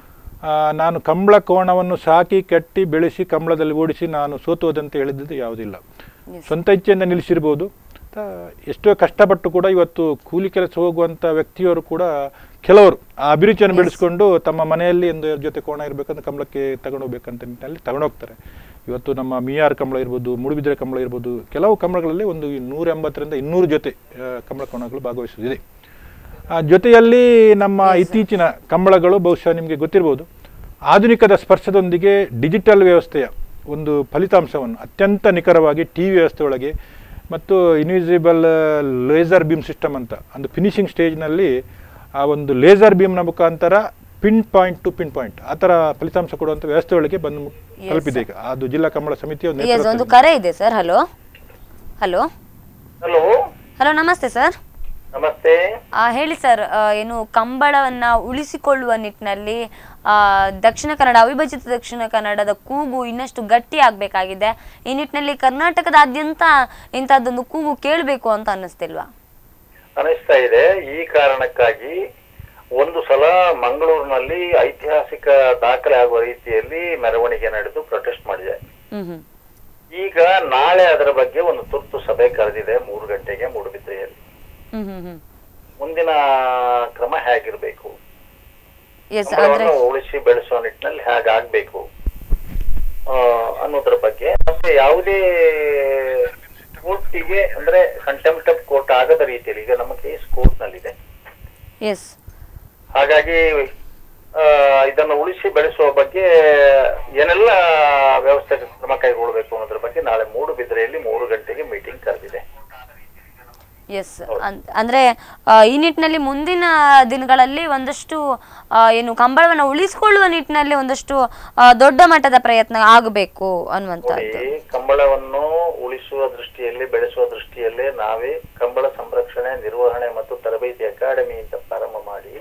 B: ಆ, ನಾನು ಕಂಬಳ ಕೋಣವನ್ನು ಸಾಕಿ ಕಟ್ಟಿ ಬೆಳೆಸಿ ಕಂಬಳದಲ್ಲಿ ಓಡಿಸಿ ನಾನು ಸೋತುವುದಂತ ಹೇಳಿದ್ದು ಯಾವುದಿಲ್ಲ
A: Yes.
B: ಸ್ವಂತ ಇಚ್ಛೆಯಿಂದ ನಿಲ್ಲಿಸಿರ್ಬೋದು ಆ, ಎಷ್ಟೋ ಕಷ್ಟಪಟ್ಟು ಕೂಡ ಇವತ್ತು ಕೂಲಿ ಕೆಲಸ ಹೋಗುವಂಥ ವ್ಯಕ್ತಿಯವರು ಕೂಡ ಕೆಲವರು ಆ ಅಭಿರುಚಿಯನ್ನು ಬೆಳೆಸ್ಕೊಂಡು ತಮ್ಮ ಮನೆಯಲ್ಲಿ ಒಂದು ಜೊತೆ ಕೋಣ ಇರಬೇಕಂತ ಕಂಬಳಕ್ಕೆ ತಗೊಂಡೋಗ್ಬೇಕಂತ ನಿಟ್ಟಿನಲ್ಲಿ ತಗೊಂಡೋಗ್ತಾರೆ ಇವತ್ತು ನಮ್ಮ ಮಿಯಾರ್ ಕಂಬಳ ಇರ್ಬೋದು ಮೂಡುಬಿದಿರೆ ಕಂಬಳ ಇರ್ಬೋದು ಕೆಲವು ಕಂಬಳಗಳಲ್ಲಿ ಒಂದು ನೂರ ಎಂಬತ್ತರಿಂದ ಇನ್ನೂರು ಜೊತೆ ಆ, ಕಂಬಳ ಕೋಣಗಳು ಭಾಗವಹಿಸುವುದಿದೆ ಆ ಜೊತೆಯಲ್ಲಿ ನಮ್ಮ ಇತ್ತೀಚಿನ ಕಂಬಳಗಳು ಬಹುಶಃ ನಿಮಗೆ ಗೊತ್ತಿರ್ಬೋದು ಆಧುನಿಕದ ಸ್ಪರ್ಶದೊಂದಿಗೆ ಡಿಜಿಟಲ್ ವ್ಯವಸ್ಥೆಯ ಒಂದು ಫಲಿತಾಂಶವನ್ನು ಅತ್ಯಂತ ನಿಖರವಾಗಿ ಟಿ ವಿ ವ್ಯವಸ್ಥೆ ಒಳಗೆ ಮತ್ತು ಇನ್ವಿಸಿಬಲ್ ಲೇಸರ್ ಬೀಮ್ ಸಿಸ್ಟಮ್ ಅಂತ ಒಂದು ಫಿನಿಶಿಂಗ್ ಸ್ಟೇಜ್ನಲ್ಲಿ ಆ ಒಂದು ಲೇಸರ್ ಬೀಮ್ನ ಮುಖಾಂತರ pin point to pin point ಆ ಥರ ಫಲಿತಾಂಶ ಕೊಡುವಂಥ ವ್ಯವಸ್ಥೆ ಒಳಗೆ ಬಂದು ಮು-
A: Yes,
B: ತಲುಪಿದೆ ಈಗ ಅದು ಜಿಲ್ಲಾ ಕಂಬಳ ಸಮಿತಿಯ ಒಂದು
A: ಎಸ್ ಒಂದು
B: ನೇತೃತ್ವದಲ್ಲಿ.
A: ಕರೆ ಇದೆ sir hello hello
C: hello
A: hello ನಮಸ್ತೆ ಸರ್
C: ನಮಸ್ತೆ
A: ಆ, ಹೇಳಿ ಸರ್ ಆ, ಏನು ಕಂಬಳವನ್ನ ಉಳಿಸಿಕೊಳ್ಳುವ ನಿಟ್ಟಿನಲ್ಲಿ ಆ, ದಕ್ಷಿಣ ಕನ್ನಡ ಅವಿಭಜಿತ ದಕ್ಷಿಣ ಕನ್ನಡದ ಕೂಗು ಇನ್ನಷ್ಟು ಗಟ್ಟಿ ಆಗ್ಬೇಕಾಗಿದೆ ಈ ನಿಟ್ಟಿನಲ್ಲಿ ಕರ್ನಾಟಕದಾದ್ಯಂತ ಇಂಥದ್ದೊಂದು ಕೂಗು ಕೇಳಬೇಕು ಅಂತ ಅನ್ನಿಸ್ತಿಲ್ವಾ
D: ಅನಿಸ್ತಾ ಇದೆ ಈ ಕಾರಣಕ್ಕಾಗಿ ಒಂದು ಸಲ ಮಂಗಳೂರಿನಲ್ಲಿ ಐತಿಹಾಸಿಕ ದಾಖಲೆ ಆಗುವ ರೀತಿಯಲ್ಲಿ ಮೆರವಣಿಗೆ ನಡೆದು ಪ್ರೊಟೆಸ್ಟ್ ಮಾಡಿದೆ
A: ಹ್ಮ್ ಹ್ಮ್
D: ಈಗ ನಾಳೆ ಅದರ ಬಗ್ಗೆ ಒಂದು ತುರ್ತು ಸಭೆ ಕರೆದಿದೆ ಮೂರು ಗಂಟೆಗೆ ಮೂಡುಬಿದ್ರೆಯಲ್ಲಿ
A: ಹ್ಮ್ ಹ್ಮ್ ಹ್ಮ್
D: ಮುಂದಿನ ಕ್ರಮ ಹೇಗಿರ್ಬೇಕು
A: ಎಸ್ ಅಂದ್ರೆ
D: ಕಂಬಳವನ್ನು ಉಳಿಸಿ ಬೆಳೆಸುವ ನಿಟ್ಟಿನಲ್ಲಿ ಹೇಗಾಗ್ಬೇಕು ಆ, ಅನ್ನೋದ್ರ ಬಗ್ಗೆ ಮತ್ತೆ ಯಾವುದೇ ಕೋರ್ಟಿಗೆ ಅಂದ್ರೆ ಕಂಟೆಂಪ್ಟ್ ಆಫ್ ಕೋರ್ಟ್ ಆಗದ ರೀತಿಯಲ್ಲಿ ಈಗ ನಮ್ಮ ಕೇಸ್ ಕೋರ್ಟ್ ನಲ್ಲಿದೆ
A: ಎಸ್
D: ಹಾಗಾಗಿ ಆ, ಇದನ್ನು ಉಳಿಸಿ ಬೆಳೆಸುವ ಬಗ್ಗೆ ಏನೆಲ್ಲ ವ್ಯವಸ್ಥೆ ಕ್ರಮ ಕೈಗೊಳ್ಳಬೇಕು ಅನ್ನೋದ್ರ ಬಗ್ಗೆ ನಾಳೆ ಮೂಡುಬಿದ್ರೆಯಲ್ಲಿ ಮೂರು ಗಂಟೆಗೆ ಮೀಟಿಂಗ್ ಕರೆದಿದೆ
A: ಎಸ್ ಅಂದ್ರೆ ಆ, ಈ ನಿಟ್ಟಿನಲ್ಲಿ ಮುಂದಿನ ದಿನಗಳಲ್ಲಿ ಒಂದಷ್ಟು ಆ, ಏನು ಕಂಬಳವನ್ನ ಉಳಿಸಿಕೊಳ್ಳುವ ನಿಟ್ಟಿನಲ್ಲಿ ಒಂದಷ್ಟು ಆ, ದೊಡ್ಡ ಮಟ್ಟದ ಪ್ರಯತ್ನ ಆಗಬೇಕು ಅನ್ನುವಂಥದ್ದು
D: ನೋಡಿ ಕಂಬಳವನ್ನು ಉಳಿಸುವ ದೃಷ್ಟಿಯಲ್ಲಿ ಬೆಳೆಸುವ ದೃಷ್ಟಿಯಲ್ಲೇ ನಾವೇ ಕಂಬಳ ಸಂರಕ್ಷಣೆ ನಿರ್ವಹಣೆ ಮತ್ತು ತರಬೇತಿ ಅಕಾಡೆಮಿ ಅಂತ ಪ್ರಾರಂಭ ಮಾಡಿ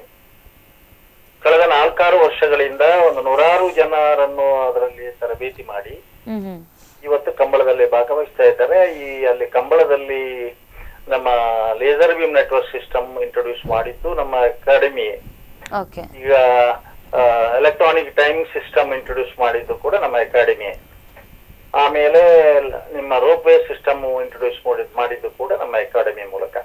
D: ಕಳೆದ ನಾಲ್ಕಾರು ವರ್ಷಗಳಿಂದ ಒಂದು ನೂರಾರು ಜನರನ್ನು ಅದರಲ್ಲಿ ತರಬೇತಿ ಮಾಡಿ
A: ಹ್ಮ್ ಹ್ಮ್
D: ಇವತ್ತು ಕಂಬಳದಲ್ಲಿ ಭಾಗವಹಿಸ್ತಾ ಇದ್ದಾರೆ ಈ ಅಲ್ಲಿ ಕಂಬಳದಲ್ಲಿ ನಮ್ಮ laser beam network system introduce ಮಾಡಿದ್ದು ನಮ್ಮ ಅಕಾಡೆಮಿ
A: ಓಕೆ
D: ಈಗ ಎಲೆಕ್ಟ್ರಾನಿಕ್ ಟೈಮಿಂಗ್ ಸಿಸ್ಟಮ್ ಇಂಟ್ರೊಡ್ಯೂಸ್ ಮಾಡಿದ್ದು ಕೂಡ ನಮ್ಮ ಅಕಾಡೆಮಿ ಆಮೇಲೆ ಲ- ನಿಮ್ಮ ರೋಪ್ ವೇ ಸಿಸ್ಟಮ್ ಇಂಟ್ರೊಡ್ಯೂಸ್ ಮಾಡಿದ್ದು ಕೂಡ ನಮ್ಮ ಅಕಾಡೆಮಿ ಮೂಲಕ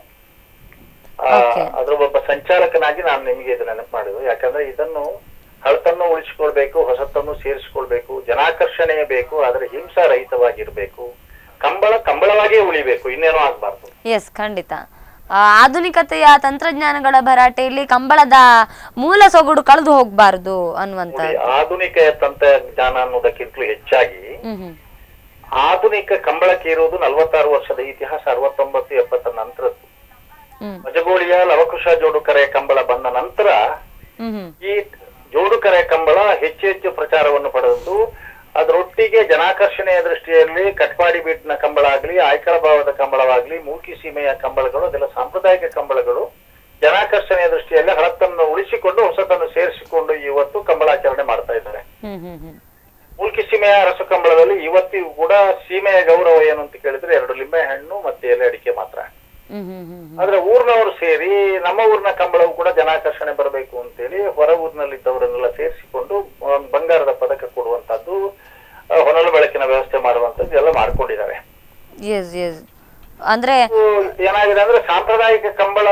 D: ಆ,
A: Okay.
D: ಅದ್ರ ಒಬ್ಬ ಸಂಚಾಲಕನಾಗಿ ನಾನು ನಿಮಗೆ ಇದು ನೆನಪು ಮಾಡಿದ್ದು ಯಾಕಂದ್ರೆ ಇದನ್ನು ಹಳತನ್ನು ಉಳಿಸಿಕೊಳ್ಬೇಕು ಹೊಸತನ್ನು ಸೇರಿಸಿಕೊಳ್ಬೇಕು ಜನಾಕರ್ಷಣೆ ಬೇಕು ಆದರೆ ಹಿಂಸಾ ರಹಿತವಾಗಿರ್ಬೇಕು ಕಂಬಳ ಕಂಬಳವಾಗಿಯೇ ಉಳಿಬೇಕು ಇನ್ನೇನೋ ಆಗ್ಬಾರ್ದು
A: ಎಸ್ ಖಂಡಿತ ಆ, ಆಧುನಿಕತೆಯ ತಂತ್ರಜ್ಞಾನಗಳ ಭರಾಟೆಯಲ್ಲಿ ಕಂಬಳದ ಮೂಲ ಸೊಗಡು ಕಳೆದು ಹೋಗಬಾರದು
D: ನೋಡಿ,
A: ಅನ್ನುವಂಥದ್ದು
D: ಆಧುನಿಕ ತಂತ್ರಜ್ಞಾನ ಅನ್ನೋದಕ್ಕಿಂತಲೂ ಹೆಚ್ಚಾಗಿ
A: ಹ್ಮ್ ಹ್ಮ್
D: ಆಧುನಿಕ ಕಂಬಳಕ್ಕೆ ಇರುವುದು ನಲವತ್ತಾರು ವರ್ಷದ ಇತಿಹಾಸ ಅರವತ್ತೊಂಬತ್ತು ಎಪ್ಪತ್ತರ ನಂತರದ್ದು
A: ಹ್ಮ್
D: ಮಜಗೋಳಿಯ ಲವಕುಶ ಜೋಡುಕರೆ ಕಂಬಳ ಬಂದ ನಂತರ
A: ಹ್ಮ್ ಹ್ಮ್
D: ಈ ಜೋಡುಕರೆ ಕಂಬಳ ಹೆಚ್ಚು ಹೆಚ್ಚು ಪ್ರಚಾರವನ್ನು ಪಡೆದು ಅದರೊಟ್ಟಿಗೆ ಜನಾಕರ್ಷಣೆಯ ದೃಷ್ಟಿಯಲ್ಲಿ ಕಟ್ಪಾಡಿ ಬೀಟ್ನ ಕಂಬಳ ಆಗಲಿ ಆಯ್ಕಳ ಭಾವದ ಕಂಬಳವಾಗಲಿ ಮೂಕಿ ಸೀಮೆಯ ಕಂಬಳಗಳು ಅದೆಲ್ಲ ಸಾಂಪ್ರದಾಯಿಕ ಕಂಬಳಗಳು ಜನಾಕರ್ಷಣೆಯ ದೃಷ್ಟಿಯಲ್ಲಿ ಹಳತ್ತನ್ನು ಉಳಿಸಿಕೊಂಡು ಹೊಸತನ್ನು ಸೇರಿಸಿಕೊಂಡು ಇವತ್ತು ಕಂಬಳಾಚರಣೆ ಮಾಡ್ತಾ ಇದ್ದಾರೆ
A: ಹ್ಮ್ ಹ್ಮ್ ಹ್ಮ್
D: ಮೂಲ್ಕಿ ಸೀಮೆಯ ಅರಸು ಕಂಬಳದಲ್ಲಿ ಇವತ್ತಿಗೂ ಕೂಡ ಸೀಮೆಯ ಗೌರವ ಏನು ಅಂತ ಕೇಳಿದ್ರೆ ಎರಡು ಲಿಂಬೆ ಹಣ್ಣು ಮತ್ತೆ ಎಲೆ ಅಡಿಕೆ ಮಾತ್ರ
A: ಹ್ಮ್ ಹ್ಮ್ ಹ್ಮ್ ಹ್ಮ್
D: ಆದ್ರೆ ಊರ್ನವರು ಸೇರಿ ನಮ್ಮ ಊರಿನ ಕಂಬಳವು ಕೂಡ ಜನಾಕರ್ಷಣೆ ಬರಬೇಕು ಅಂತೇಳಿ ಹೊರ ಊರಿನಲ್ಲಿದ್ದವರನ್ನೆಲ್ಲ ಸೇರಿಸಿಕೊಂಡು ಒಂದು ಬಂಗಾರದ ಪದಕ ಕೊಡುವಂತದ್ದು ಆ, ಹೊನಲು ಬೆಳಕಿನ ವ್ಯವಸ್ಥೆ ಮಾಡುವಂತದ್ದು ಎಲ್ಲ ಮಾಡ್ಕೊಂಡಿದ್ದಾರೆ
A: ಎಸ್ ಎಸ್ ಅಂದ್ರೆ
D: ಇದು ಏನಾಗಿದೆ ಅಂದ್ರೆ ಸಾಂಪ್ರದಾಯಿಕ ಕಂಬಳ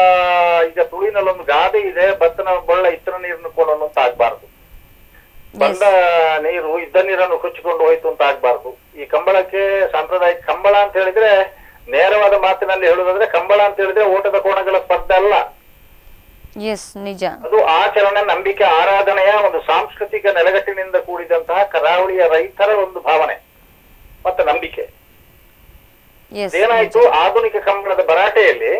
D: ಈಗ ತುಳಿನಲ್ಲೊಂದು ಗಾದೆ ಇದೆ ಭತ್ತನ ಬಳ್ಳ ಇತರ ನೀರನ್ನು ಕೊಡೋನು ಅಂತ ಆಗ್ಬಾರ್ದು ಬಂದ ನೀರು ಇದ್ದ ನೀರನ್ನು ಕೊಚ್ಚಿಕೊಂಡು ಹೋಯ್ತು ಅಂತ ಆಗ್ಬಾರ್ದು ಈ ಕಂಬಳಕ್ಕೆ ಸಾಂಪ್ರದಾಯಿಕ ಕಂಬಳ ಅಂತ ಹೇಳಿದ್ರೆ ನೇರವಾದ ಮಾತಿನಲ್ಲಿ ಹೇಳುವುದಾದ್ರೆ ಕಂಬಳ ಅಂತ ಹೇಳಿದ್ರೆ ಓಟದ ಕೋಣಗಳ ಸ್ಪರ್ಧೆ ಅಲ್ಲ
A: ಎಸ್ ನಿಜ
D: ಅದು ಆಚರಣೆ ನಂಬಿಕೆ ಆರಾಧನೆಯ ಒಂದು ಸಾಂಸ್ಕೃತಿಕ ನೆಲೆಗಟ್ಟಿನಿಂದ ಕೂಡಿದಂತಹ ಕರಾವಳಿಯ ರೈತರ ಒಂದು ಭಾವನೆ ಮತ್ತೆ ನಂಬಿಕೆ
A: ಎಸ್
D: ಏನಾಯ್ತು ಆಧುನಿಕ ಕಂಬಳದ ಭರಾಟೆಯಲ್ಲಿ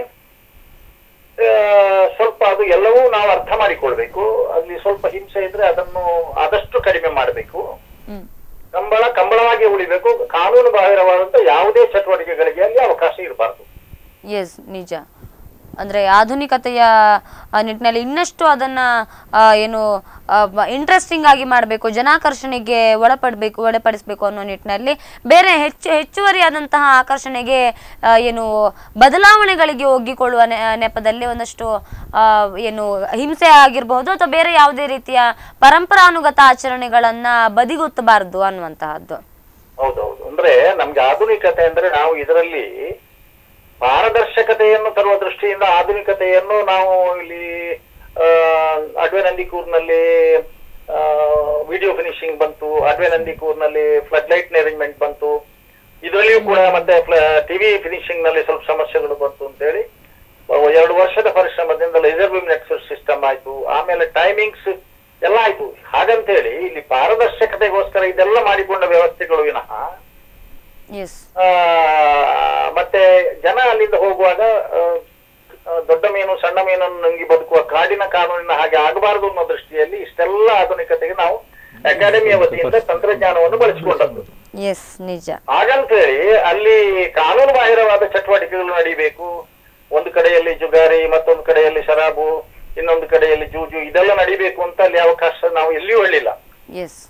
D: ಆ, ಸ್ವಲ್ಪ ಅದು ಎಲ್ಲವೂ ನಾವು ಅರ್ಥ ಮಾಡಿಕೊಳ್ಬೇಕು ಅಲ್ಲಿ ಸ್ವಲ್ಪ ಹಿಂಸೆ ಇದ್ರೆ ಅದನ್ನು ಆದಷ್ಟು ಕಡಿಮೆ ಮಾಡಬೇಕು
A: ಹ್ಮ್
D: ಕಂಬಳ ಕಂಬಳವಾಗಿ ಉಳಿಬೇಕು ಕಾನೂನು ಬಾಹಿರವಾದಂತ ಯಾವುದೇ ಚಟುವಟಿಕೆಗಳಿಗೆ ಅಲ್ಲಿ ಅವಕಾಶ ಇರಬಾರ್ದು
A: ಎಸ್ ನಿಜ ಅಂದ್ರೆ ಆಧುನಿಕತೆಯ ಆ, ನಿಟ್ಟಿನಲ್ಲಿ ಇನ್ನಷ್ಟು ಅದನ್ನ ಆ, ಏನು ಇಂಟ್ರೆಸ್ಟಿಂಗ್ ಆಗಿ ಮಾಡಬೇಕು ಜನಾಕರ್ಷಣೆಗೆ ಒಳಪಡಬೇಕು ಒಳಪಡಿಸಬೇಕು ಅನ್ನೋ ನಿಟ್ಟಿನಲ್ಲಿ ಬೇರೆ ಹೆಚ್ಚು ಹೆಚ್ಚುವರಿಯಾದಂತಹ ಆಕರ್ಷಣೆಗೆ ಆ, ಏನು ಬದಲಾವಣೆಗಳಿಗೆ ಒಗ್ಗಿಕೊಳ್ಳುವ ನೆ- ನೆಪದಲ್ಲಿ ಒಂದಷ್ಟು ಆ, ಏನು ಹಿಂಸೆ ಆಗಿರಬಹುದು ಅಥವಾ ಬೇರೆ ಯಾವುದೇ ರೀತಿಯ ಪರಂಪರಾನುಗತ ಆಚರಣೆಗಳನ್ನ ಬದಿಗೊತ್ತಬಾರದು ಅನ್ನುವಂತಹದ್ದು
D: ಹೌದೌದು ಅಂದ್ರೆ ನಮ್ಗೆ ಆಧುನಿಕತೆ ಅಂದ್ರೆ ನಾವು ಇದರಲ್ಲಿ ಪಾರದರ್ಶಕತೆಯನ್ನು ತರುವ ದೃಷ್ಟಿಯಿಂದ ಆಧುನಿಕತೆಯನ್ನು ನಾವು ಇಲ್ಲಿ ಆ, ಅಡ್ವೆ ನಂದಿಕೂರ್ನಲ್ಲಿ ವಿಡಿಯೋ ಫಿನಿಶಿಂಗ್ ಬಂತು ಅಡ್ವೆ ನಂದಿಕೂರ್ನಲ್ಲಿ ಫ್ಲಡ್ ಲೈಟ್ ಅರೇಂಜ್ಮೆಂಟ್ ಬಂತು ಇದರಲ್ಲಿಯೂ ಕೂಡ ಮತ್ತೆ ಟಿವಿ ಫಿನಿಶಿಂಗ್ ನಲ್ಲಿ ಸ್ವಲ್ಪ ಸಮಸ್ಯೆಗಳು ಬಂತು ಅಂತೇಳಿ ಅಹ್, ಎರಡು ವರ್ಷದ ಪರಿಶ್ರಮದಿಂದ ಲೇಸರ್ ಬೀಮ್ ನೆಟ್ವರ್ಕ್ ಸಿಸ್ಟಮ್ ಆಯ್ತು ಆಮೇಲೆ ಟೈಮಿಂಗ್ಸ್ ಎಲ್ಲ ಆಯ್ತು ಹಾಗಂತೇಳಿ ಇಲ್ಲಿ ಪಾರದರ್ಶಕತೆಗೋಸ್ಕರ ಇದೆಲ್ಲ ಮಾಡಿಕೊಂಡ ವ್ಯವಸ್ಥೆಗಳು ವಿನಃ
A: ಎಸ್
D: ಆ, ಮತ್ತೆ ಜನ ಅಲ್ಲಿಂದ ಹೋಗುವಾಗ ಆ, ಆ, ದೊಡ್ಡ ಮೀನು ಸಣ್ಣ ಮೀನನ್ನು ನುಂಗಿ ಬದುಕುವ ಕಾಡಿನ ಕಾನೂನಿನ ಹಾಗೆ ಆಗಬಾರದು ಅನ್ನೋ ದೃಷ್ಟಿಯಲ್ಲಿ ಇಷ್ಟೆಲ್ಲ ಆಧುನಿಕತೆಗೆ ನಾವು ಅಕಾಡೆಮಿಯ ವತಿಯಿಂದ ತಂತ್ರಜ್ಞಾನವನ್ನು ಬಳಸಿಕೊಂಡದ್ದು
A: ಎಸ್ ನಿಜ
D: ಹಾಗಂತೇಳಿ ಅಲ್ಲಿ ಕಾನೂನು ಬಾಹಿರವಾದ ಚಟುವಟಿಕೆಗಳು ನಡೀಬೇಕು ಒಂದು ಕಡೆಯಲ್ಲಿ ಜುಗಾರಿ ಮತ್ತೊಂದು ಕಡೆಯಲ್ಲಿ ಶರಾಬು ಇನ್ನೊಂದು ಕಡೆಯಲ್ಲಿ ಜೂಜು ಇದೆಲ್ಲ ನಡಿಬೇಕು ಅಂತ ಅಲ್ಲಿ ಅವಕಾಶ ನಾವು ಎಲ್ಲಿಯೂ ಹೇಳಿಲ್ಲ
A: ಎಸ್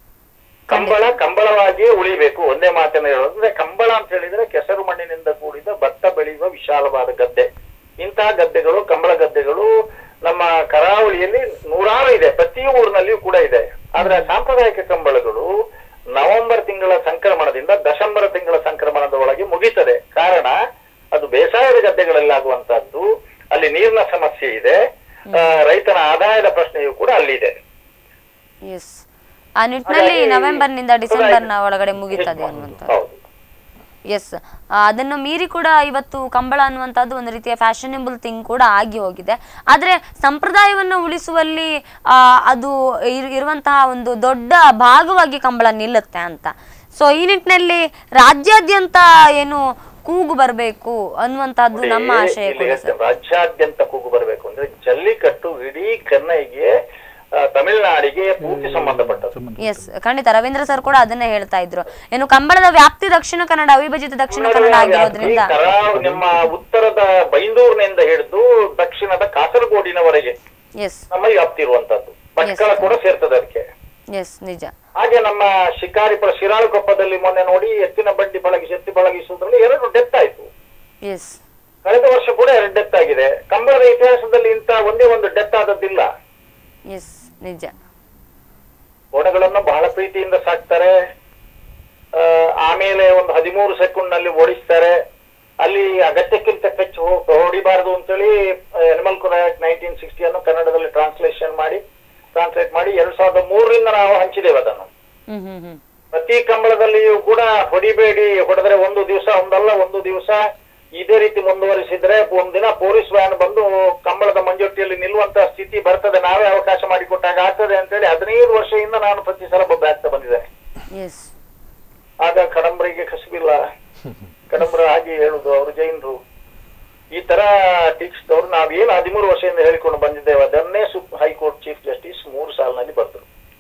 D: ಕಂಬಳ ಕಂಬಳವಾಗಿಯೇ ಉಳಿಬೇಕು ಒಂದೇ ಮಾತನ್ನ ಹೇಳೋದು ಅಂದ್ರೆ ಕಂಬಳ ಅಂತ ಹೇಳಿದ್ರೆ ಕೆಸರು ಮಣ್ಣಿನಿಂದ ಕೂಡಿದ ಭತ್ತ ಬೆಳೆಯುವ ವಿಶಾಲವಾದ ಗದ್ದೆ ಇಂತಹ ಗದ್ದೆಗಳು ಕಂಬಳ ಗದ್ದೆಗಳು ನಮ್ಮ ಕರಾವಳಿಯಲ್ಲಿ ನೂರಾರು ಇದೆ ಪ್ರತಿ ಊರಿನಲ್ಲಿಯೂ ಕೂಡ ಇದೆ ಆದ್ರೆ ಸಾಂಪ್ರದಾಯಿಕ ಕಂಬಳಗಳು ನವೆಂಬರ್ ತಿಂಗಳ ಸಂಕ್ರಮಣದಿಂದ ದಶಂಬರ ತಿಂಗಳ ಸಂಕ್ರಮಣದ ಒಳಗೆ ಮುಗೀತದೆ ಕಾರಣ ಅದು ಬೇಸಾಯದ ಗದ್ದೆಗಳಲ್ಲಾಗುವಂತಹದ್ದು ಅಲ್ಲಿ ನೀರಿನ ಸಮಸ್ಯೆ ಇದೆ ಆ, ರೈತನ ಆದಾಯದ ಪ್ರಶ್ನೆಯೂ ಕೂಡ ಅಲ್ಲಿದೆ
A: ಎಸ್ ಆ ನಿಟ್ಟಿನಲ್ಲಿ
D: ಹಾಗಾಗಿ
A: ನವೆಂಬರ್ನಿಂದ ಡಿಸೆಂಬರ್ನ ಒಳಗಡೆ ಮುಗೀತದೆ
D: ಹೌದು.
A: ಅನ್ನುವಂಥದ್ದು
D: ಹೌದು
A: ಎಸ್ ಅದನ್ನು ಮೀರಿ ಕೂಡ ಇವತ್ತು ಕಂಬಳ ಅನ್ನುವಂಥದ್ದು ಒಂದು ರೀತಿಯ ಫ್ಯಾಷನೇಬಲ್ ಥಿಂಗ್ ಕೂಡ ಆಗಿ ಹೋಗಿದೆ ಆದರೆ ಸಂಪ್ರದಾಯವನ್ನು ಉಳಿಸುವಲ್ಲಿ ಆ, ಅದು ಇರ್- ಇರುವಂತಹ ಒಂದು ದೊಡ್ಡ ಭಾಗವಾಗಿ ಕಂಬಳ ನಿಲ್ಲುತ್ತೆ ಅಂತ ಸೊ ಈ ನಿಟ್ಟಿನಲ್ಲಿ ರಾಜ್ಯಾದ್ಯಂತ ಏನು ಕೂಗು ಬರಬೇಕು ಅನ್ನುವಂಥದ್ದು ನಮ್ಮ ಆಶಯ
D: ಇಲ್ಲಿ
A: ಕೂಡ
D: ಹೇಳ್ತೇನೆ,
A: ಸರ್
D: ರಾಜ್ಯಾದ್ಯಂತ ಕೂಗು ಬರಬೇಕು ಅಂದ್ರೆ ಜಲ್ಲಿಕಟ್ಟು ಇಡೀ ಚೆನ್ನೈಗೆ ಆ, ತಮಿಳುನಾಡಿಗೆ ಪೂರ್ತಿ ಸಂಬಂಧಪಟ್ಟದ್ದು
B: ಸಂಬಂಧ
A: ಎಸ್ ಖಂಡಿತ ರವೀಂದ್ರ ಸರ್ ಕೂಡ ಅದನ್ನೇ ಹೇಳ್ತಾ ಇದ್ರು ಏನು ಕಂಬಳದ ವ್ಯಾಪ್ತಿ ದಕ್ಷಿಣ ಕನ್ನಡ ಅವಿಭಜಿತ ದಕ್ಷಿಣ ಕನ್ನಡ ಆಗಿರೋದ್ರಿಂದ
D: ಈ ಕರಾವ್- ನಿಮ್ಮ ಉತ್ತರದ ಬೈಂದೂರಿನಿಂದ ಹಿಡಿದು ದಕ್ಷಿಣದ ಕಾಸರಗೋಡಿನವರೆಗೆ
A: ಎಸ್
D: ನಮ್ಮ ವ್ಯಾಪ್ತಿ ಇರುವಂತದ್ದು ಭಟ್ಕಳ ಕೂಡ ಸೇರ್ತದೆ ಅದಕ್ಕೆ
A: ಎಸ್ ನಿಜ
D: ಹಾಗೆ ನಮ್ಮ ಶಿಕಾರಿಪುರ ಶಿರಾಳಕೊಪ್ಪದಲ್ಲಿ ಮೊನ್ನೆ ನೋಡಿ ಎತ್ತಿನ ಬಂಡಿ ಬಳಗಿಸಿ ಎತ್ತಿ ಬಳಗಿಸುವುದರಲ್ಲಿ ಎರಡು ಡೆತ್ ಆಯ್ತು
A: ಎಸ್
D: ಕಳೆದ ವರ್ಷ ಕೂಡ ಎರಡು ಡೆತ್ ಆಗಿದೆ ಕಂಬಳದ ಇತಿಹಾಸದಲ್ಲಿ ಇಂತ ಒಂದೇ ಒಂದು ಡೆತ್ ಆದದ್ದಿಲ್ಲ
A: ಎಸ್ ನಿಜ
D: ಓಣಗಳನ್ನು ಬಹಳ ಪ್ರೀತಿಯಿಂದ ಸಾಕ್ತಾರೆ ಆ, ಆಮೇಲೆ ಒಂದು ಹದಿಮೂರು ಸೆಕೆಂಡ್ ನಲ್ಲಿ ಓಡಿಸ್ತಾರೆ ಅಲ್ಲಿ ಅಗತ್ಯಕ್ಕಿಂತ ಹೆಚ್ಚು ಹೋ- ಹೊಡಿಬಾರದು ಅಂತೇಳಿ ಅನಿಮಲ್ ಆಕ್ಟ್ ನೈನ್ಟೀನ್ ಸಿಕ್ಸ್ಟಿಯನ್ನು ಕನ್ನಡದಲ್ಲಿ ಟ್ರಾನ್ಸ್ಲೇಷನ್ ಮಾಡಿ ಟ್ರಾನ್ಸ್ಲೇಟ್ ಮಾಡಿ ಎರಡ್ ಸಾವಿರದ ಮೂರರಿಂದ ನಾವು ಹಂಚಿದ್ದೇವೆ ಅದನ್ನು
A: ಹ್ಮ್ ಹ್ಮ್ ಹ್ಮ್
D: ಪ್ರತಿ ಕಂಬಳದಲ್ಲಿಯೂ ಕೂಡ ಹೊಡಿಬೇಡಿ ಹೊಡೆದ್ರೆ ಒಂದು ದಿವಸ ಒಂದಲ್ಲ ಒಂದು ದಿವಸ ಇದೇ ರೀತಿ ಮುಂದುವರಿಸಿದ್ರೆ ಒಂದಿನ ಪೊಲೀಸ್ ವ್ಯಾನ್ ಬಂದು ಕಂಬಳದ ಮಂಜೊಟ್ಟಿಯಲ್ಲಿ ನಿಲ್ಲುವಂತ ಸ್ಥಿತಿ ಬರ್ತದೆ ನಾವೇ ಅವಕಾಶ ಮಾಡಿಕೊಟ್ಟಾಗ ಆಗ್ತದೆ ಅಂತೇಳಿ ಹದಿನೈದು ವರ್ಷದಿಂದ ನಾನು ಪ್ರತಿ ಸಲ ಬೊಬ್ಬೆ ಆಗ್ತಾ ಬಂದಿದ್ದೇನೆ
A: ಎಸ್
D: ಆಗ ಕಡಂಬರಿಗೆ ಕಸಬಿಲ್ಲ ಕಡಂಬರ ಹಾಗೆ ಹೇಳುದು ಅವರು ಜೈನರು ಈ ತರ ಟೀಕ್ಸ್ದವ್ರು ನಾವೇನು ಹದಿಮೂರು ವರ್ಷದಿಂದ ಹೇಳಿಕೊಂಡು ಬಂದಿದ್ದೇವೆ ಅದನ್ನೇ ಸುಪ್ ಹೈಕೋರ್ಟ್ ಚೀಫ್ ಜಸ್ಟಿಸ್ ಮೂರು ಸಾಲಿನಲ್ಲಿ ಬರ್ತರು